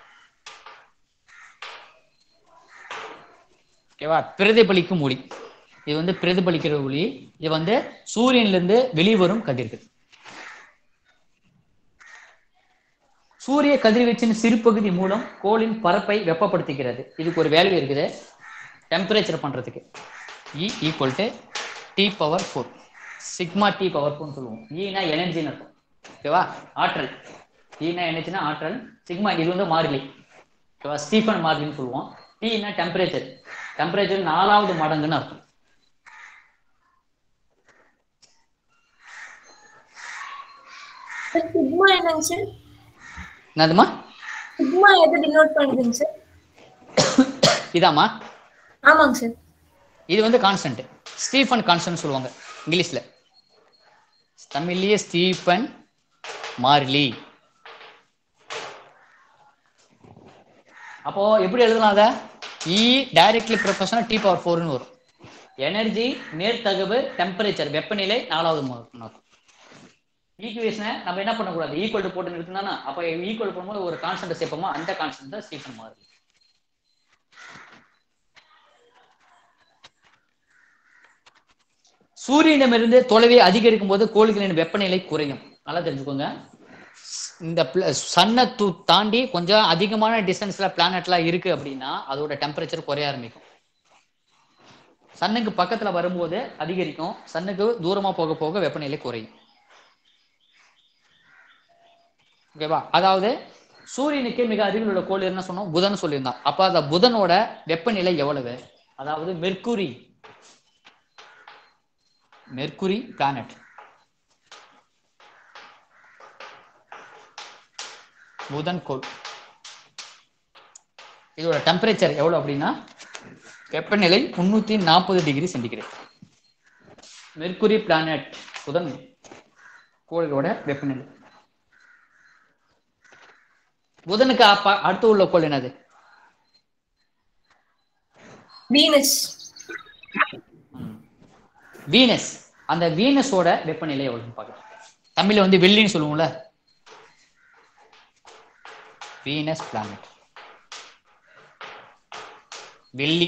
ஓகேவா பிரதிபலிக்கும் ஒளி இது வந்து பிரதிபலிக்கிற ஒளி இது வந்து சூரியன்ல இருந்து வெளிவரும் கதிர்கள் சூரிய கதிர்வீச்சின் சிறுபகுதி மூலம் கோளின் பரப்பை வெப்பப்படுத்துகிறது இதுக்கு ஒரு வேல்யூ இருக்குது டெம்பரேச்சர் பண்றதுக்கு E equal to T power four sigma T power ஃபோர்னு சொல்லுவோம் ஈனா எனர்ஜின்னு இருக்கும் ஓகேவா ஆற்றல் ஈனா எனர்ஜினா ஆற்றல் சிக்மா இது வந்து மாறிலி ஓகேவா ஸ்டீஃபன் மாறிலின்னு சொல்லுவோம் டீனா டெம்பரேச்சர் டெம்பரேச்சர் நாலாவது மடங்குன்னு அர்த்தம் சிக்மா என்னங்க சார் என்னதுமா சிக்மா எதை டினோட் பண்ணுதுங்க சார் இதாம்மா ஆமாங்க சார் இது வந்து கான்ஸ்டன்ட் ஸ்டீஃபன் கான்ஸ்டன்ட் சொல்லுவாங்க இங்கிலீஷ்ல தமிழ்லயே ஸ்டீஃபன் மார்லி அப்போ எப்படி எழுதலாம் அத E directly proportional T power ஃபோர்னு வரும் எனர்ஜி நேர்த்தகவு டெம்பரேச்சர் வெப்பநிலை நாலாவது மார்க் ஈக்குவேஷனை நம்ம என்ன பண்ணக்கூடாது ஈக்குவல் டு போட்டு நிறுத்தினா அப்போ ஈக்குவல் பண்ணும்போது ஒரு கான்ஸ்டன்ட் சேர்ப்போமா அந்த கான்ஸ்டன்ட் தான் ஸ்டீஃபன் மார்லி சூரியனிடமிருந்து தொலைவை அதிகரிக்கும் போது கோள்களின் வெப்பநிலை குறையும் நல்லா தெரிஞ்சுக்கோங்க இந்த சன்னை தூ தாண்டி கொஞ்சம் அதிகமான டிஸ்டன்ஸ்ல பிளானட்லாம் இருக்கு அப்படின்னா அதோட டெம்பரேச்சர் குறைய ஆரம்பிக்கும் சன்னுக்கு பக்கத்துல வரும்போது அதிகரிக்கும் சன்னுக்கு தூரமா போக போக வெப்பநிலை குறையும் ஓகேவா அதாவது சூரியனுக்கு மிக அருகில் உள்ள கோள் என்ன சொன்னோம் புதன் சொல்லியிருந்தோம் அப்ப அந்த புதனோட வெப்பநிலை எவ்வளவு அதாவது மெர்க்குரி மெர்க்குரி பிளானட் புதன் கோள் இதோட டெம்பரேச்சர் எவ்வளவு அப்படின்னா வெப்பநிலை முன்னூத்தி நாற்பது டிகிரி சென்டிகிரேட் மெர்க்குரி பிளானட் புதன் கோளோட வெப்பநிலை புதனுக்கு அப்ப அடுத்து உள்ள கோள் என்னது வீனஸ் வீனஸ் அந்த வீனஸோட வெப்பநிலை எவ்வளவுன்னு பார்க்கலாம் தமிழ்ல வந்து வெள்ளின்னு சொல்லுவோம்ல வீனஸ் பிளானட் வெள்ளி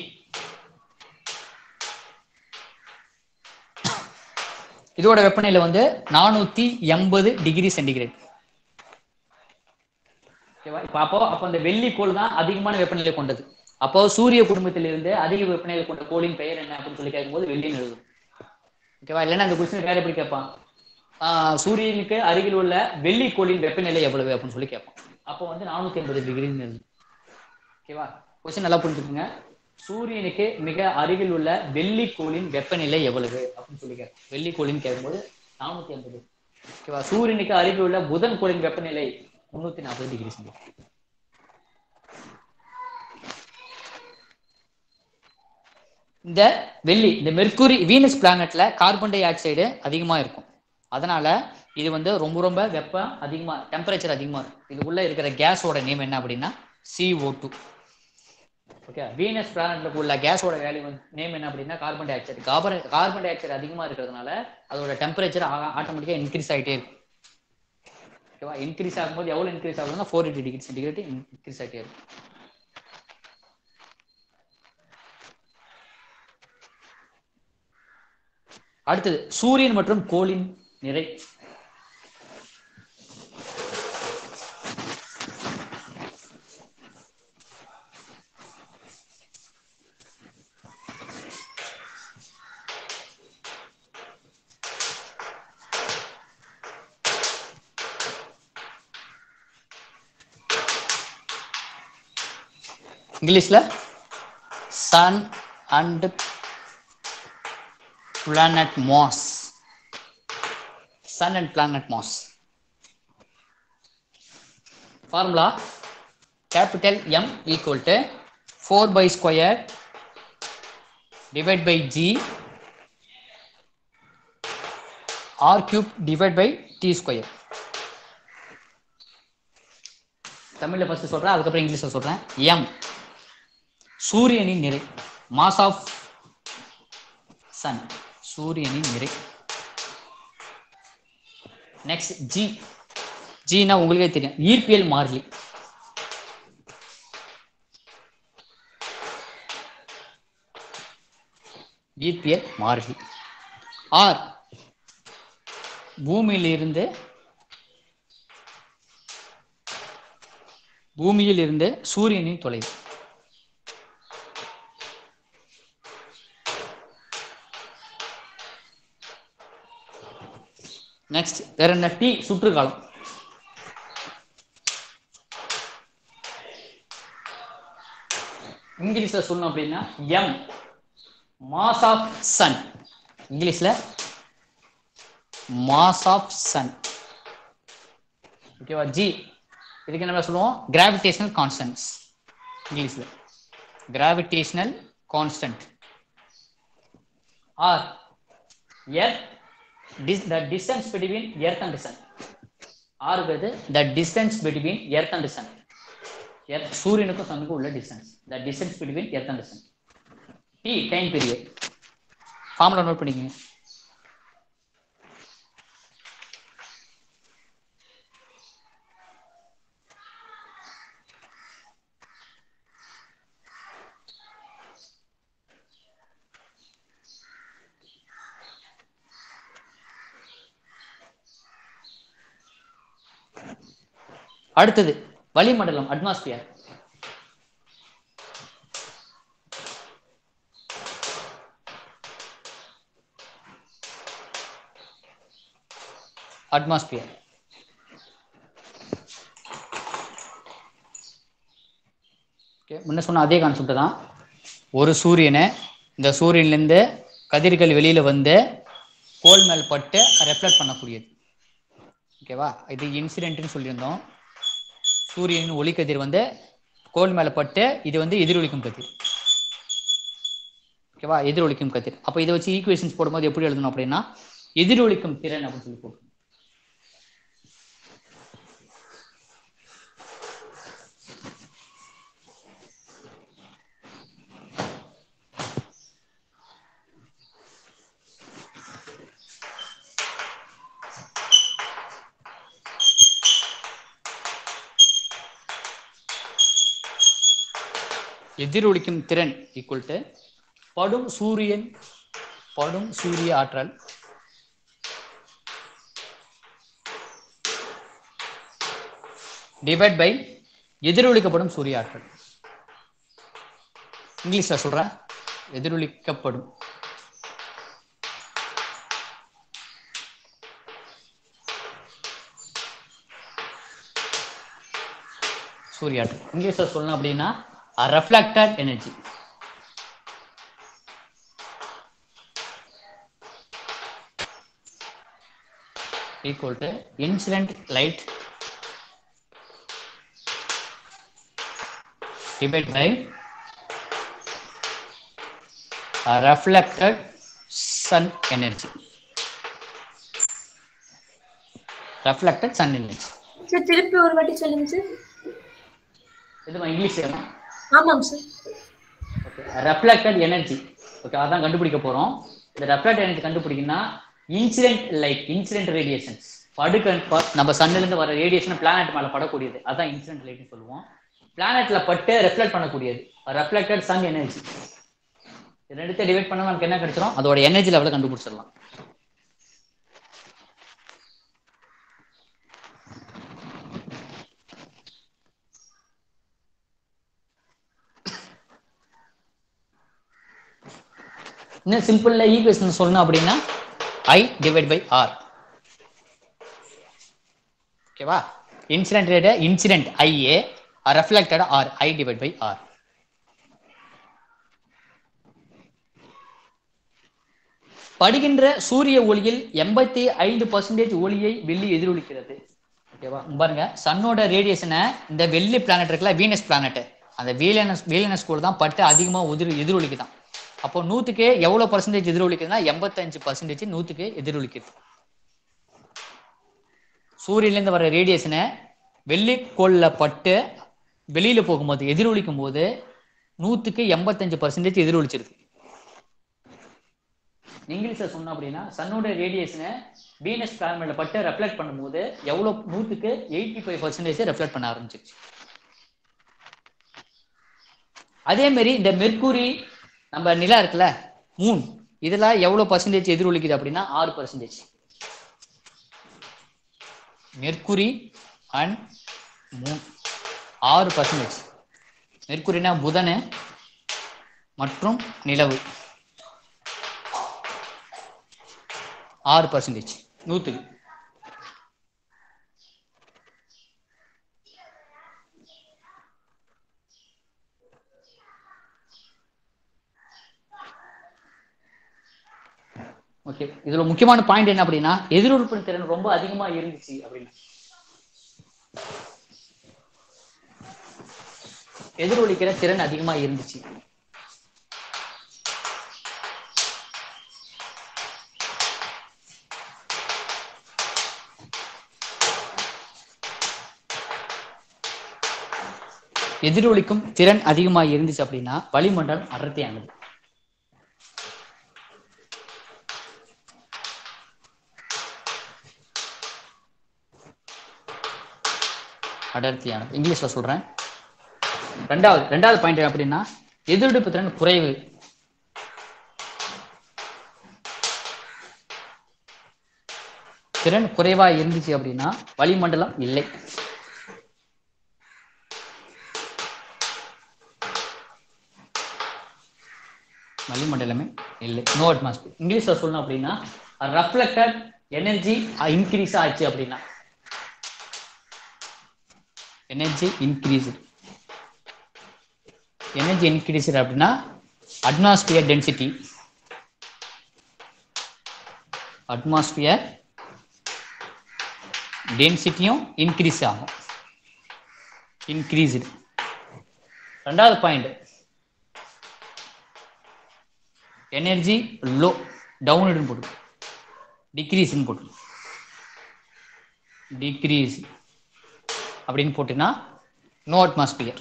இதோட வெப்பநிலை வந்து நானூத்தி எண்பது டிகிரி சென்டிகிரேட் ஓகேவா இப்ப அப்போ அப்போ அந்த வெள்ளி கோள் தான் அதிகமான வெப்பநிலை கொண்டது அப்போ சூரிய குடும்பத்திலிருந்து அதிக வெப்பநிலை கொண்ட கோளின் பெயர் என்ன அப்படின்னு சொல்லி கேட்கும்போது வெள்ளின்னு எழுதும் ஓகேவா இல்லைன்னா அந்த கொஸ்டின் வேற எப்படி கேட்பான் ஆஹ் சூரியனுக்கு அருகில் உள்ள வெள்ளி கோளின் வெப்பநிலை எவ்வளவு அப்படின்னு சொல்லி கேட்பான் அப்போ வந்து நானூத்தி எண்பது டிகிரின்னு எழுதும் ஓகேவா கொஸ்டின் நல்லா புரிஞ்சுக்கோங்க சூரியனுக்கு மிக அருகில் உள்ள வெள்ளி கோளின் வெப்பநிலை எவ்வளவு அப்படின்னு சொல்லி கேட்போம் வெள்ளி கோளின் கேட்கும்போது நானூத்தி ஐம்பது ஓகேவா சூரியனுக்கு அருகில் உள்ள புதன் கோளின் வெப்பநிலை முன்னூத்தி நாற்பது டிகிரி சென்டிகிரேட் இந்த வெள்ளி இந்த மெர்க்குரி வீனஸ் பிளானட்ல கார்பன் டை ஆக்சைடு அதிகமா இருக்கும் அதனால இது வந்து ரொம்ப ரொம்ப வெப்பம் அதிகமா டெம்பரேச்சர் அதிகமா இருக்கும் இது உள்ள இருக்கிற கேஸோட நேம் என்ன அப்படின்னா CO2 டூ ஓகே வீனஸ் பிளானட்ல உள்ள கேஸோட வேல்யூ நேம் என்ன அப்படின்னா carbon dioxide carbon carbon dioxide அதிகமா இருக்கிறதுனால அதோட டெம்பரேச்சர் ஆட்டோமேட்டிக்கா இன்க்ரீஸ் ஆயிட்டே இருக்கும் ஓகேவா இன்க்ரீஸ் ஆகும்போது எவ்வளவு இன்க்ரீஸ் ஆகுதுன்னா four eighty degree centigrade increase ஆயிட்டே இருக்கும் அடுத்தது சூரியன் மற்றும் கோளின் நிறை இங்கிலீஷ்ல sun and planet Mars. Sun and planet Mars. Formula capital M equal to 4 by square divided by G R cube divided by T square. தமிழ்ல ஃபர்ஸ்ட் சொல்றேன் அதுக்கப்புறம் இங்கிலீஷ்ல சொல்றேன் எம் சூரியனின் நிறை மாஸ் ஆஃப் சன் சூரியனின் நிறை நெக்ஸ்ட் ஜி ஜினா உங்களுக்கே தெரியும் ஈர்ப்பியல் மாறிலி ஈர்ப்பியல் மாறிலி ஆர் பூமியிலிருந்து பூமியில் இருந்து சூரியனின் தொலைவு நெக்ஸ்ட் வேற என்ன டி சுற்றுக்காலம் இங்கிலீஷ்ல சொல்லணும் அப்படின்னா எம் மாஸ் ஆஃப் சன் இங்கிலீஷ்ல மாஸ் ஆஃப் சன் ஓகேவா ஜி இதுக்கு என்ன சொல்லுவோம் கிராவிடேஷனல் கான்ஸ்டன்ஸ் இங்கிலீஷ்ல gravitational constant R earth dis- the distance between earth and sun ஆறுவது the distance between earth and sun earth சூரியனுக்கும் சனுக்கும் உள்ள distance the distance between earth and sun t time period formula note பண்ணிக்கங்க அடுத்தது வளிமண்டலம் atmosphere atmosphere okay முன்ன சொன்ன அதே கான்செப்ட் தான் ஒரு சூரியனை இந்த சூரியன்லேருந்து கதிர்கள் வெளியில வந்து கோல் மேல் பட்டு ரெஃப்ளெக்ட் பண்ணக்கூடியது ஓகேவா இது இன்சிடென்ட்னு சொல்லியிருந்தோம் சூரியனின் ஒளிக்கதிர் வந்து கோல் மேல பட்டு இது வந்து எதிரொலிக்கும் கதிர் ஓகேவா எதிரொலிக்கும் கதிர் அப்போ இதை வச்சு ஈக்குவேஷன்ஸ் போடும்போது எப்படி எழுதணும் அப்படின்னா எதிரொலிக்கும் திறன் அப்படின்னு சொல்லி போடணும் எதிரொலிக்கும் திறன் ஈக்குவல் டு படும் சூரியன் படும் சூரிய ஆற்றல் டிவைட் பை எதிரொலிக்கப்படும் சூரிய ஆற்றல் இங்கிலீஷ்ல சொல்றேன் எதிரொலிக்கப்படும் சூரிய ஆற்றல் இங்கிலீஷ்ல சொல்லணும் அப்படின்னா reflected energy equal to incident light divided by uh, reflected sun energy. Reflected sun energy. Sir திருப்பி ஒரு வாட்டி சொல்லுங்க சார் இதுமா இங்கிலீஷ் ஆமாம் sir okay reflected energy okay அதான் கண்டுபிடிக்க போறோம் இந்த ரெஃப்ளெக்ட் எனர்ஜி கண்டுபிடிக்கணும்னா இன்சிடென்ட் லைட் இன்சிடென்ட் ரேடியேஷன்ஸ் படுக்க ப- நம்ம சன்னில இருந்து வர ரேடியேஷன் பிளானட் மேல படக்கூடியது அதான் இன்சிடென்ட் லைட்னு சொல்லுவோம் பிளானட்ல பட்டு ரெஃப்ளெக்ட் பண்ணக்கூடியது ரெஃப்ளெக்டட் சன் எனர்ஜி ரெண்டுத்தையும் டிவைட் பண்ணா நமக்கு என்ன கிடைச்சிரும் அதோட எனர்ஜி லெவலை கண்டுபிடிச்சிடலாம் இன்னும் சிம்பிள்ல ஈக்குவேஷன் சொல்லணும் அப்படின்னா ஐ டிவைட் பை ஆர் ஓகேவா incident rate incident IA reflected R I divide by R படுகின்ற சூரிய ஒளியில் எண்பத்தி ஐந்து பர்சன்டேஜ் ஒளியை வெள்ளி எதிரொலிக்கிறது ஓகேவா இங்க பாருங்க சன்னோட ரேடியேஷனை இந்த வெள்ளி பிளானட் இருக்குல்ல வீனஸ் பிளானட் அந்த வீலனஸ் வீலனஸ் கூட தான் பட்டு அதிகமா உதிர் எதிரொலிக்குதான் அப்போ நூத்துக்கு எவ்வளவு பர்சன்டேஜ் எதிரொலிக்குதுன்னா எண்பத்தஞ்சு பர்சன்டேஜ் நூத்துக்கு எதிரொலிக்குது சூரியன்ல இருந்து வர ரேடியேஷனை வெள்ளிக்கோள்ல பட்டு வெளியில போகும்போது எதிரொலிக்கும் போது நூத்துக்கு எண்பத்தஞ்சு பர்சன்டேஜ் எதிரொலிச்சிருது இங்கிலீஷ்ல சொன்னோம் அப்படின்னா சன்னோட ரேடியேஷனை வீனஸ் பிளானட்ல பட்டு ரெஃப்ளெக்ட் பண்ணும்போது எவ்வளவு நூத்துக்கு எயிட்டி ஃபைவ் பர்சன்டேஜ் ரெஃப்ளெக்ட் பண்ண ஆரம்பிச்சிருச்சு அதே மாதிரி இந்த மெர்க்குரி நம்ம நிலா இருக்குல்ல மூன் இதெல்லாம் எவ்வளவு பர்சன்டேஜ் எதிரொலிக்குது அப்படின்னா ஆறு பர்சன்டேஜ் மெர்க்குரி அண்ட் மூன் ஆறு பர்சன்டேஜ் மெர்க்குரினா புதனு மற்றும் நிலவு ஆறு பர்சன்டேஜ் நூத்துக்கு ஓகே இதுல முக்கியமான பாயிண்ட் என்ன அப்படின்னா எதிரொலிப்பு திறன் ரொம்ப அதிகமா இருந்துச்சு அப்படின்னு எதிரொலிக்கிற திறன் அதிகமா இருந்துச்சு எதிரொலிக்கும் திறன் அதிகமா இருந்துச்சு அப்படின்னா வளிமண்டலம் அடர்த்தியானது அடர்த்தியானது இங்கிலீஷ்ல சொல்றேன் ரெண்டாவது ரெண்டாவது பாயிண்ட் அப்படின்னா எதிரொலிப்பு திறன் குறைவு திறன் குறைவா இருந்துச்சு அப்படின்னா வளிமண்டலம் இல்லை வளிமண்டலமே இல்லை நோ அட்மாஸ்பியர் இங்கிலீஷ்ல சொல்லணும் அப்படின்னா ரெஃப்ளெக்டட் எனர்ஜி இன்க்ரீஸ் ஆச்சு அப்படின்னா எனர்ஜி இன்க்ரீஸ் எனர்ஜி இன்க்ரீஸ் அப்படின்னா அட்மாஸ்பியர் டென்சிட்டி அட்மாஸ்பியர் டென்சிட்டியும் இன்க்ரீஸ் ஆகும் இன்க்ரீஸ்டு ரெண்டாவது பாயிண்ட் எனர்ஜி லோ டவுன் போட்டு டிக்ரீஸ்ன்னு போட்டு டிக்ரீஸ் அப்படின்னு போட்டுன்னா நோ அட்மாஸ்பியர்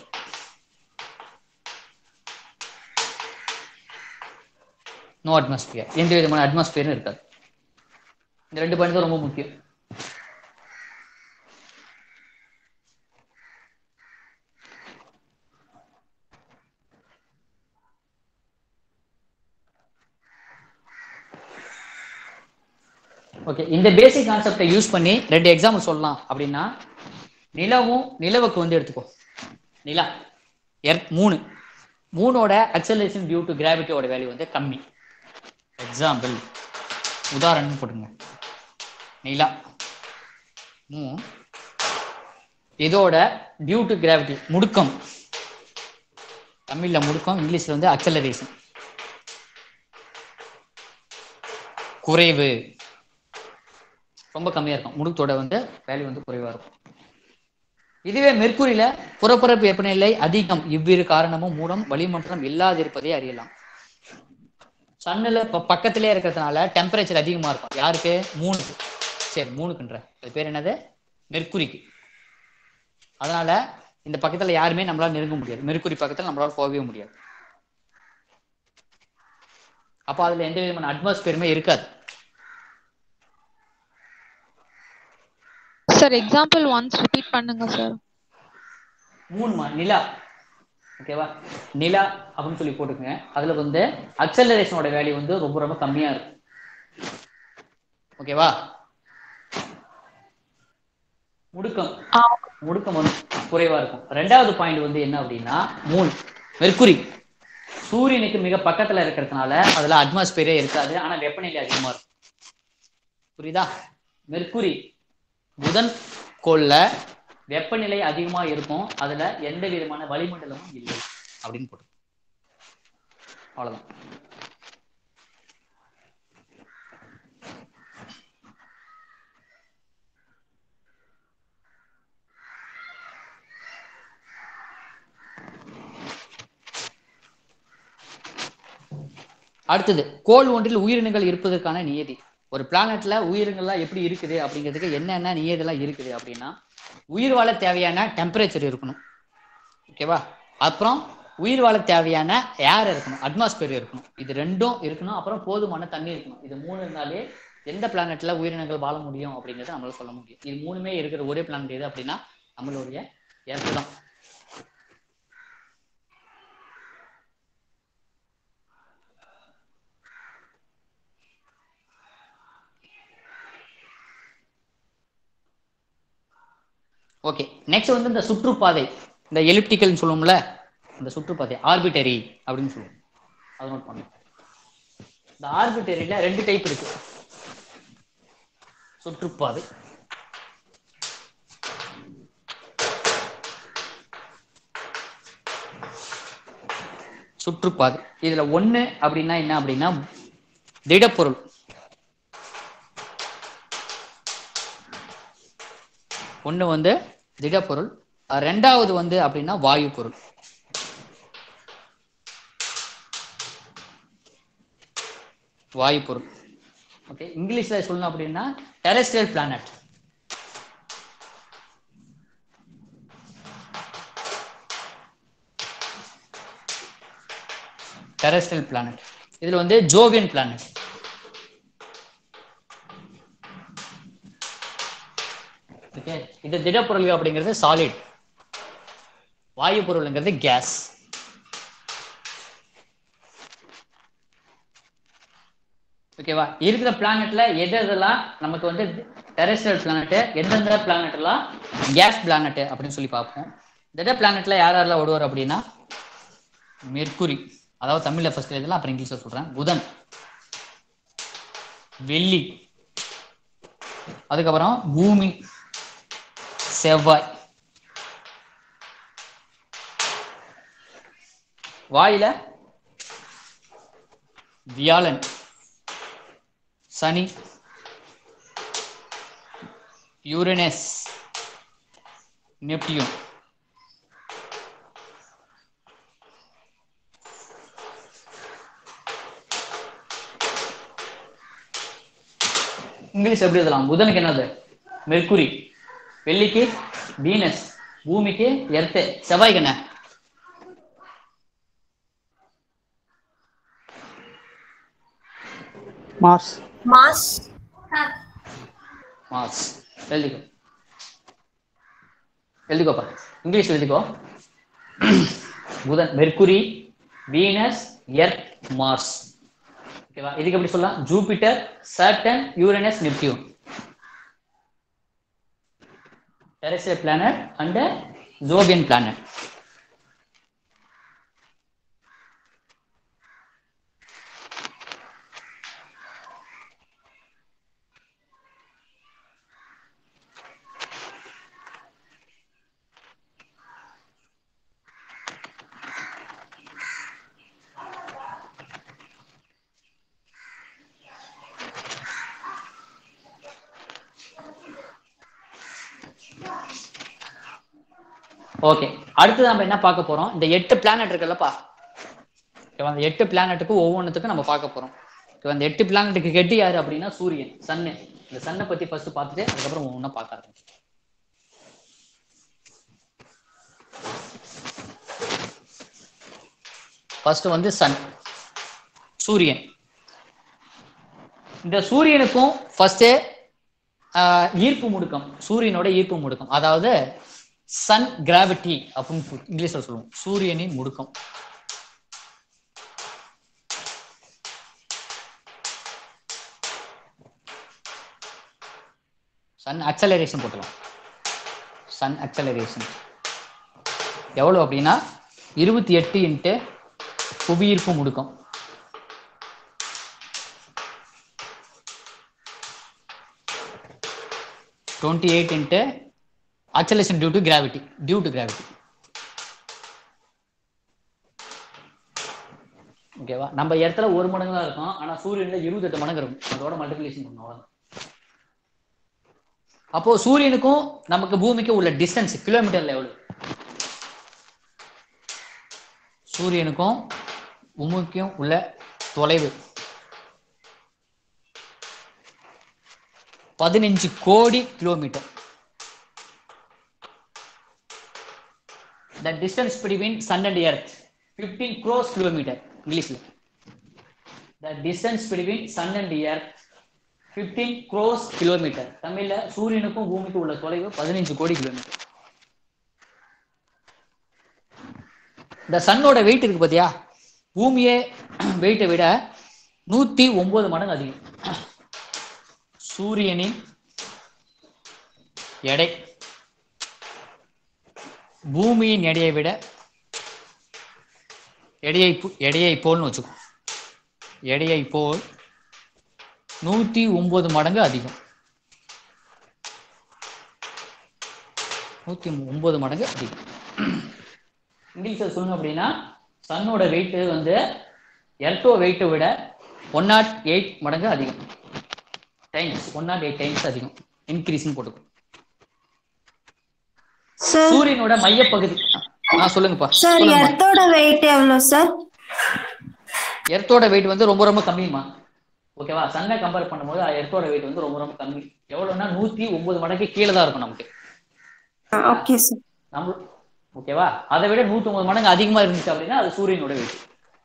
நோ அட்மாஸ்பியர் எந்த விதமான அட்மாஸ்பியரும் இருக்காது இந்த ரெண்டு பாயிண்ட் தான் ரொம்ப முக்கியம் ஓகே இந்த பேசிக் கான்செப்டை யூஸ் பண்ணி ரெண்டு எக்ஸாம்பிள் சொல்லலாம் அப்படின்னா நிலவும் நிலவுக்கு வந்து எடுத்துக்கோ நிலா எர்த் மூணு மூணோட அக்சலேஷன் டியூ டு கிராவிட்டியோட வேல்யூ வந்து கம்மி எக்ஸாம்பிள் உதாரணம் போட்டுங்க நிலா மூணு இதோட டியூ டு கிராவிட்டி முடுக்கம் தமிழ்ல முடுக்கம் இங்கிலீஷ்ல வந்து அக்சலரேஷன் குறைவு ரொம்ப கம்மியா இருக்கும் முடுக்கத்தோட வந்து வேல்யூ வந்து குறைவா இருக்கும் இதுவே மெர்க்குரியில புறப்பரப்பு வெப்பநிலை அதிகம் இவ்விரு காரணமும் மூலம் வளிமண்டலம் இல்லாதிருப்பதை அறியலாம் சன்னுல ப- பக்கத்திலே இருக்கிறதுனால டெம்பரேச்சர் அதிகமா இருக்கும் யாருக்கு மூணுக்கு சரி மூணுக்குன்ற அது பேர் என்னது மெர்க்குரிக்கு அதனால இந்த பக்கத்துல யாருமே நம்மளால நெருங்க முடியாது மெர்க்குரி பக்கத்துல நம்மளால போகவே முடியாது அப்ப அதுல எந்த விதமான அட்மாஸ்பியருமே இருக்காது சார் எக்ஸாம்பிள் ஒன்ஸ் ரிப்பீட் பண்ணுங்க சார் மூணுமா நிலா ஓகேவா நிலா அப்படின்னு சொல்லி போட்டுக்கங்க அதுல வந்து அக்சலரேஷனோட வேல்யூ வந்து ரொம்ப ரொம்ப கம்மியா இருக்கும் ஓகேவா முடுக்கம் முடுக்கம் வந்து குறைவா இருக்கும் ரெண்டாவது பாயிண்ட் வந்து என்ன அப்படின்னா மூணு மெர்க்குரி சூரியனுக்கு மிக பக்கத்துல இருக்கிறதுனால அதுல அட்மாஸ்பியரே இருக்காது ஆனா வெப்பநிலை அதிகமா இருக்கும் புரியுதா மெர்க்குரி புதன் கோள்ல வெப்பநிலை அதிகமா இருக்கும் அதுல எந்த விதமான வளிமண்டலமும் இல்லை அப்படின்னு போட்டு அவ்வளவுதான் அடுத்தது கோள் ஒன்றில் உயிரினங்கள் இருப்பதற்கான நியதி ஒரு பிளானட்ல உயிரினங்கள்லாம் எப்படி இருக்குது அப்படிங்கிறதுக்கு என்னென்ன நியதிலாம் இருக்குது அப்படின்னா உயிர் வாழ தேவையான டெம்பரேச்சர் இருக்கணும் ஓகேவா அப்புறம் உயிர் வாழ தேவையான ஏர் இருக்கணும் அட்மாஸ்பியர் இருக்கணும் இது ரெண்டும் இருக்கணும் அப்புறம் போதுமான தண்ணி இருக்கணும் இது மூணு இருந்தாலே எந்த பிளானட்ல உயிரினங்கள் வாழ முடியும் அப்படிங்கறத நம்மளால சொல்ல முடியும் இது மூணுமே இருக்கிற ஒரே பிளானட் எது அப்படின்னா நம்மளுடைய எர்த் தான் ஓகே நெக்ஸ்ட் வந்து இந்த சுற்றுப்பாதை இந்த எலிப்டிக்கல்னு சொல்லுவோம்ல இந்த சுற்றுப்பாதை ஆர்பிட்டரி அப்படின்னு சொல்லுவோம் அதை நோட் பண்ணுங்க இந்த ஆர்பிட்டரியில ரெண்டு டைப் இருக்கு சுற்றுப்பாதை சுற்றுப்பாதை இதுல ஒண்ணு அப்படின்னா என்ன அப்படின்னா திடப்பொருள் ஒண்ணு வந்து திடப்பொருள் அஹ் ரெண்டாவது வந்து அப்படின்னா வாயு பொருள் வாயு பொருள் ஓகே இங்கிலீஷ்ல சொல்லணும் அப்படின்னா டெரஸ்ட்ரியல் பிளானட் டெரஸ்ட்ரியல் பிளானட் இதுல வந்து ஜோவியன் பிளானட் ஓகே இது திடப்பொருள்கள் அப்படிங்கிறது சாலிட் வாயு பொருள்ங்கிறது கேஸ் ஓகேவா இருக்கிற பிளானட்ல எது எதெல்லாம் நமக்கு வந்து டெரஸ்ட்ரியல் பிளானட் எந்தெந்த பிளானட் எல்லாம் கேஸ் பிளானட் அப்படின்னு சொல்லி பார்ப்போம் திட பிளானட்ல யார் யாரெல்லாம் ஓடுவார் அப்படின்னா மெர்க்குரி அதாவது தமிழ்ல ஃபர்ஸ்ட் எழுதலாம் அப்புறம் இங்கிலீஷ்ல சொல்றேன் புதன் வெள்ளி அதுக்கப்புறம் பூமி செவ்வாய் வாயில வியாழன் சனி யூரனஸ் நெப்டியூன் இங்கிலீஷ் எப்படி எழுதலாம் புதனுக்கு என்னது மெர்க்குரி வெள்ளிக்கு வீனஸ் பூமிக்கு எர்த்து செவ்வாய்க்கு என்ன மார்ஸ் மாஸ் மாஸ் எழுதிக்கோ எழுதிக்கோப்பா இங்கிலீஷ் எழுதிக்கோ புதன் மெர்க்குரி வீனஸ் எர்த் மார்ஸ் ஓகேவா இதுக்கு எப்படி சொல்லலாம் Jupiter Saturn Uranus Neptune terrestrial planet and a Zobian planet. Okay அடுத்து நம்ம என்ன பார்க்க போறோம் இந்த எட்டு பிளானட் இருக்குல்லப்பா ஓகேவா அந்த எட்டு பிளானட்டுக்கு ஒவ்வொன்றுத்துக்கும் நம்ம பார்க்க போறோம் ஓகேவா அந்த எட்டு பிளானட்டுக்கு ஹெட் யாரு அப்படின்னா சூரியன் சன்னு இந்த சன்னை பத்தி ஃபர்ஸ்ட் பார்த்துட்டு அதுக்கப்புறம் ஒவ்வொன்றா பார்க்க ஆரம்பிச்சோம் ஃபர்ஸ்ட் வந்து சன் சூரியன் இந்த சூரியனுக்கும் ஃபர்ஸ்ட் ஈர்ப்பு முடுக்கம் சூரியனோட ஈர்ப்பு முடுக்கம் அதாவது சன் கிராவிட்டி அப்படின்னு சொல்~ இங்கிலீஷ்ல சொல்லுவோம் சூரியனின் முடுக்கம் சன் அக்சலரேஷன் போட்டலாம் சன் அக்சலரேஷன் எவ்வளவு அப்படின்னா இருபத்தி எட்டு இன்ட்டு புவியீர்ப்பு முடுக்கம் twenty eight into acceleration due to gravity due to gravity ஓகேவா நம்ம இடத்துல ஒரு மடங்கு தான் இருக்கும் ஆனா சூரியன்ல இருபத்தெட்டு மடங்கு இருக்கும் அதோட மல்டிபிளேஷன் பண்ணும் அவ்வளவுதான். அப்போ சூரியனுக்கும் நமக்கு பூமிக்கும் உள்ள டிஸ்டன்ஸ் கிலோமீட்டர்ல எவ்வளவு சூரியனுக்கும் பூமிக்கும் உள்ள தொலைவு பதினஞ்சு கோடி kilometre the distance between sun and earth 15 crores kilometer இங்கிலீஷ்ல the distance between sun and earth 15 crores kilometer தமிழ்ல சூரியனுக்கும் பூமிக்கும் உள்ள தொலைவு பதினஞ்சு கோடி கிலோமீட்டர் இந்த சன்னோட வெயிட் இருக்கு பாத்தியா பூமியே வெயிட்டை விட நூத்தி ஒன்பது மடங்கு அதிகம் சூரியனின் எடை பூமியின் எடையை விட எடையை போ- எடையை போல்னு வச்சுக்கோ எடையை போல் நூத்தி ஒன்பது மடங்கு அதிகம் நூத்தி ஒன்பது மடங்கு அதிகம் இங்கிலீஷ்ல சொல்லணும் அப்படின்னா சன்னோட வெயிட் வந்து எர்த்தோ வெயிட்டை விட ஒன் நாட் எயிட் மடங்கு அதிகம் times one nought eight times அதிகம் இன்க்ரீஸ்னு போட்டுக்கோ சார் சூரியனோட மையப்பகுதி ஆ சொல்லுங்கப்பா சார் சொல்லுங்கம்மா. எர்த்தோட வெயிட் எவ்வளோ சார் எர்த்தோட வெயிட் வந்து ரொம்ப ரொம்ப கம்மிமா ஓகேவா சன்னை கம்பேர் பண்ணும்போது எர்த்தோட வெயிட் வந்து ரொம்ப ரொம்ப கம்மி எவ்வளவுன்னா நூத்தி ஒன்பது மடங்கு கீழே தான் இருக்கும் நமக்கு ஓகே சார் நம்ம ஓகேவா அதை விட நூத்தி ஒன்பது மடங்கு அதிகமா இருந்துச்சு அப்படின்னா அது சூரியனோட வெயிட்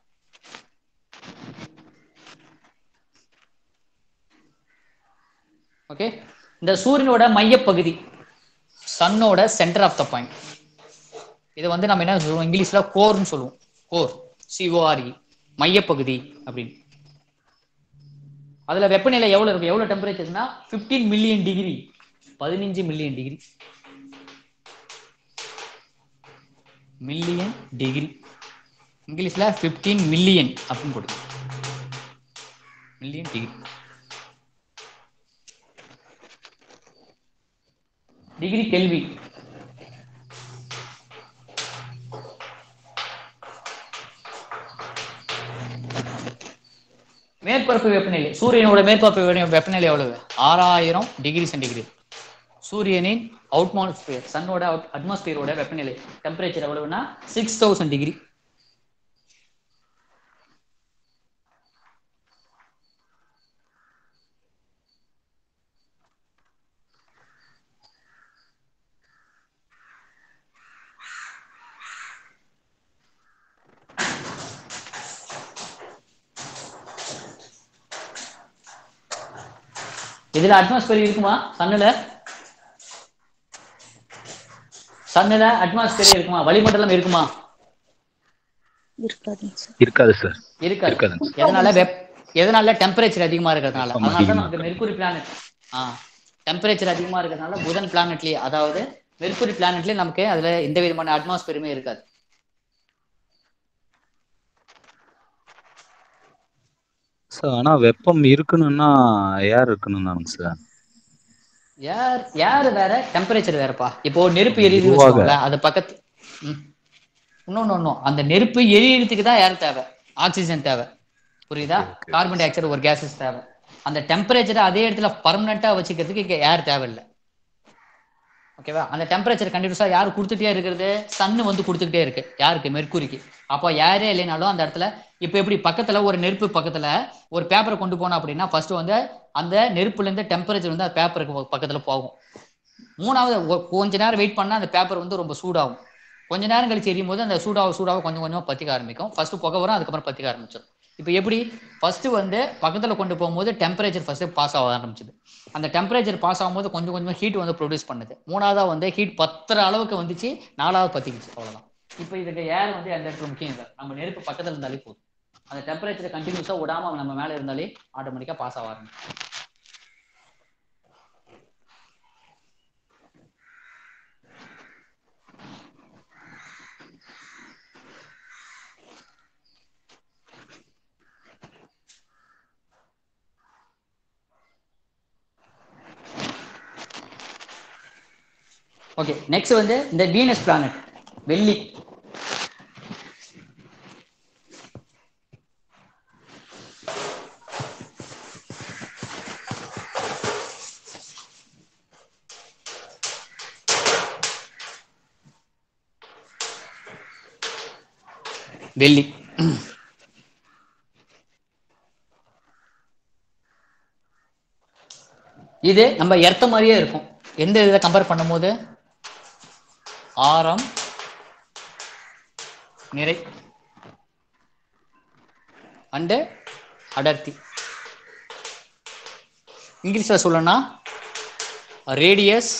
ஓகே இந்த சூரியனோட மையப்பகுதி சன்னோட சென்டர் ஆஃப் த பாயிண்ட் இதை வந்து நம்ம என்ன சொல்லுவோம் இங்கிலீஷ்ல கோர்னு சொல்லுவோம் கோர் சிஓஆர்இ மையப்பகுதி அப்படின்னு அதுல வெப்பநிலை எவ்வளவு இருக்கும் எவ்வளவு டெம்பரேச்சர்னா 15 மில்லியன் டிகிரி பதினஞ்சு மில்லியன் டிகிரி மில்லியன் டிகிரி இங்கிலீஷ்ல 15 மில்லியன் அப்படின்னு போட்டு மில்லியன் டிகிரி டிகிரி கெல்வி மேற்பரப்பு வெப்பநிலை சூரியனோட மேற்பரப்பு வெப்ப- வெப்பநிலை எவ்வளவு ஆறாயிரம் டிகிரி சென்டிகிரேட் சூரியனின் அவுட்மாஸ்பியர் சன்னோட அட்மாஸ்பியரோட வெப்பநிலை டெம்பரேச்சர் எவ்வளவுன்னா சிக்ஸ் தௌசண்ட் டிகிரி இதுல அட்மாஸ்பியர் இருக்குமா சன்னுல சன்னுல அட்மாஸ்பியர் இருக்குமா வளிமண்டலம் இருக்குமா இருக்காதுங்க சார் இருக்காது சார் இருக்காது இருக்காதுங்க. எதனால வெப் எதனால டெம்பரேச்சர் அதிகமா இருக்கிறதுனால வெப்பம் அதனால தான் அதிகமா நமக்கு மெர்க்குரி பிளானட் ஆ டெம்பரேச்சர் அதிகமா இருக்கிறதுனால புதன் பிளானட்லயே அதாவது மெர்க்குரி பிளானட்லயே நமக்கு அதுல எந்த விதமான அட்மாஸ்பியருமே இருக்காது சார் ஆனா வெப்பம் இருக்கணும்னா ஏர் இருக்கணும் தானுங்க சார் ஏர் ஏர் வேற டெம்பரேச்சர் வேறப்பா இப்போ நெருப்பு எரியுது பொதுவாக. வச்சுக்கோங்களேன் அது பக்கத்து ம். இன்னொன்னு ஒண்ணும் அந்த நெருப்பு எரியறதுக்கு தான் ஏர் தேவை ஆக்சிஜன் தேவை புரியுதா கார்பன் டை ஆக்சைடு ஒரு கேஸஸ் தேவை அந்த டெம்பரேச்சரை அதே இடத்துல பர்மனண்டா வச்சுக்கிறதுக்கு இங்க ஏர் தேவையில்லை ஓகேவா அந்த டெம்பரேச்சர் கண்டினியூஸா யார் கொடுத்துட்டே இருக்கிறது சன்னு வந்து கொடுத்துக்கிட்டே இருக்கு யாருக்கு மெர்க்குரிக்கு அப்போ யாரே இல்லைனாலும் அந்த இடத்துல இப்போ எப்படி பக்கத்துல ஒரு நெருப்பு பக்கத்துல ஒரு பேப்பரை கொண்டு போனோம் அப்படின்னா ஃபர்ஸ்ட் வந்து அந்த நெருப்புல இருந்து டெம்பரேச்சர் வந்து அந்த பேப்பருக்கு பக்கத்துல போகும் மூணாவது ஒ- கொஞ்ச நேரம் வெயிட் பண்ணா அந்த பேப்பர் வந்து ரொம்ப சூடாகும் கொஞ்ச நேரம் கழிச்சு எரியும் போது அந்த சூடாக சூடாக கொஞ்சம் கொஞ்சமா பத்திக்க ஆரம்பிக்கும் ஃபர்ஸ்ட் புகை வரும் அதுக்கப்புறம் பத்திக்க ஆரம்பிச்சிடும் இப்போ எப்படி ஃபர்ஸ்ட் வந்து பக்கத்துல கொண்டு போகும்போது டெம்பரேச்சர் ஃபர்ஸ்ட் பாஸ் ஆக ஆரம்பிச்சது அந்த டெம்பரேச்சர் பாஸ் ஆகும்போது கொஞ்சம் கொஞ்சமா ஹீட் வந்து ப்ரொடியூஸ் பண்ணுது மூணாவதா வந்து ஹீட் பத்துற அளவுக்கு வந்துச்சு நாலாவது பத்திக்கிச்சு அவ்வளவுதான் இப்போ இதுக்கு ஏர் வந்து எந்த இடத்துல முக்கியம் இல்லை நம்ம நெருப்பு பக்கத்துல இருந்தாலே போதும் அந்த டெம்பரேச்சர் கண்டினியூஸா விடாம நம்ம மேல இருந்தாலே ஆட்டோமேட்டிக்கா பாஸ் ஆக ஆரம்பிக்கும் ஓகே நெக்ஸ்ட் வந்து இந்த வீனஸ் பிளானட் வெள்ளி வெள்ளி இது நம்ம எர்த்த மாதிரியே இருக்கும் எந்த இதில் கம்பேர் பண்ணும்போது ஆரம் நிறை அண்டு அடர்த்தி இங்கிலீஷில் சொல்லணும்னா ரேடியஸ்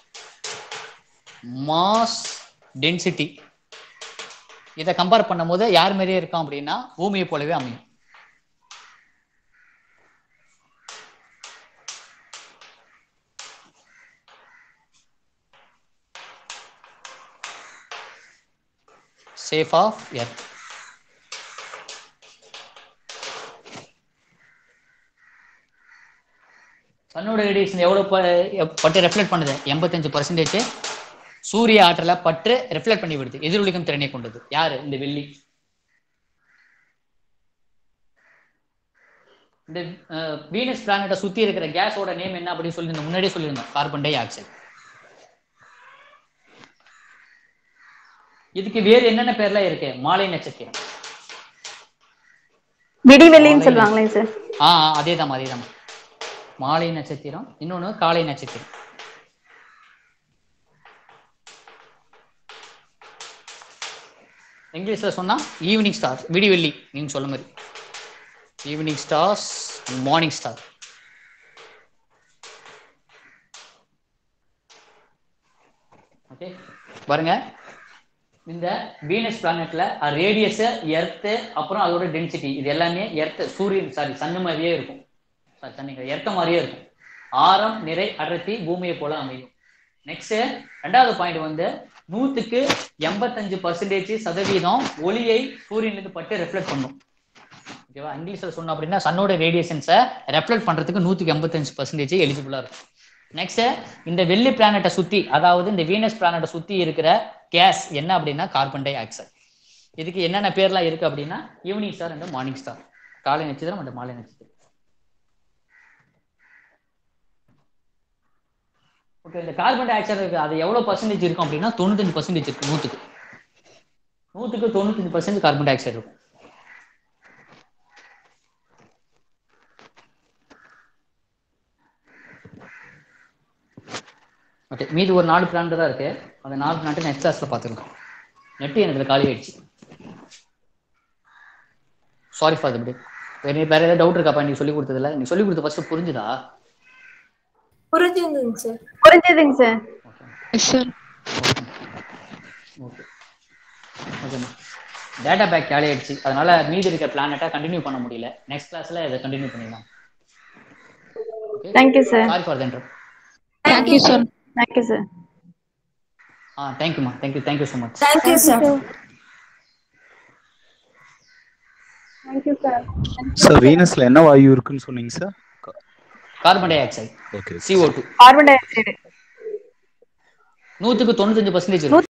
மாஸ் டென்சிட்டி இதை கம்பேர் பண்ணும்போது யார் மாதிரியே இருக்கும் அப்படின்னா பூமியை போலவே அமையும் சேஃப் ஆஃப் எர்த் சன்னோட ரேடியேஷன் எவ்வளவு ப- பட்டு ரெஃப்ளெக்ட் பண்ணுது எண்பத்தஞ்சு பர்சன்டேஜ் சூரிய ஆற்றலை பற்று ரெஃப்ளெக்ட் பண்ணி விடுது எதிரொலிக்கும் திறனை கொண்டது யாரு இந்த வெள்ளி இந்த வீனஸ் பிளானட்டை சுத்தி இருக்கிற கேஸோட நேம் என்ன அப்படின்னு சொல்லி முன்னாடியே சொல்லியிருந்தோம் கார்பன் டை ஆக்சைடு இதுக்கு வேறு என்னென்ன பேர்லாம் இருக்கு மாலை நட்சத்திரம் விடிவெள்ளின்னு சொல்லுவாங்களே சார் ஆ அதேதான் அதேதான் மாலை நட்சத்திரம் இன்னொன்னு காலை நட்சத்திரம் இங்கிலீஷ்ல சொன்னா ஈவினிங் ஸ்டார் விடிவெள்ளி நீங்க சொல்ல மாதிரி evening stars morning star okay பாருங்க இந்த வீனஸ் பிளானட்ல ரேடியஸ் எர்த்து அப்புறம் அதோட டென்சிட்டி இது எல்லாமே எர்த்து சூரியன் சாரி சன்னு மாதிரியே இருக்கும் சாரி சன்னிங்க எர்த்த மாதிரியே இருக்கும் ஆரம் நிறை அடர்த்தி பூமியை போல அமையும் நெக்ஸ்ட் ரெண்டாவது பாயிண்ட் வந்து நூத்துக்கு எண்பத்தஞ்சு பர்சன்டேஜ் சதவீதம் ஒளியை சூரியனுக்கு பட்டு ரெஃப்ளெக்ட் பண்ணும் ஓகேவா இங்கிலீஷ்ல சொன்னோம் அப்படின்னா சன்னோட ரேடியேஷன்ஸை ரெஃப்ளெக்ட் பண்றதுக்கு நூத்துக்கு எண்பத்தஞ்சு பர்சன்டேஜ் எலிஜிபிளா இருக்கும் நெக்ஸ்ட் இந்த வெள்ளி பிளானட்டை சுத்தி அதாவது இந்த வீனஸ் பிளானட்டை சுத்தி இருக்கிற கேஸ் என்ன அப்படின்னா கார்பன் டை ஆக்சைடு இதுக்கு என்னென்ன பேர்லாம் இருக்கு அப்படின்னா evening star and morning star காலை நட்சத்திரம் அண்ட் மாலை நட்சத்திரம் ஓகே இந்த கார்பன் டை ஆக்சைடு இருக்கு அது எவ்வளவு பர்சன்டேஜ் இருக்கும் அப்படின்னா தொண்ணூத்தஞ்சு பர்சன்டேஜ் இருக்கு நூத்துக்கு நூத்துக்கு தொண்ணூத்தஞ்சு பர்சன்ட் கார்பன் டை ஆக்சைடு இருக்கும் ஓகே மீதி ஒரு நாலு பிளான் தான் இருக்கு அந்த நாலு பிளான் நெக்ஸ்ட் கிளாஸ்ல பார்த்துக்கலாம் நெட்டு எனக்கு இதுல காலி ஆயிடுச்சு சாரி ஃபார் இப்படி வேற வேற ஏதாவது டவுட் இருக்காப்பா நீ சொல்லி கொடுத்ததுல நீ சொல்லி கொடுத்த ஃபர்ஸ்ட் புரிஞ்சுதா புரிஞ்சுதுங்க சார் புரிஞ்சுதுங்க சார் எஸ் சார் ஓகே ஓகேம்மா டேட்டா பேக் காலி ஆயிடுச்சு அதனால மீதி இருக்க பிளானட்டை கண்டினியூ பண்ண முடியல நெக்ஸ்ட் கிளாஸ்ல இதை கண்டினியூ பண்ணிடலாம் Thank you, sir. Sorry for that Thank you, sir. Thank you, sir. Ah தேங்க்யூமா thank you thank you so much thank you sir thank you sir sir வீனஸ்ல என்ன வாயு இருக்குன்னு சொன்னீங்க சார் carbon dioxide okay CO2 carbon dioxide நூற்றுக்கு தொண்ணூத்தஞ்சு பர்சன்டேஜ்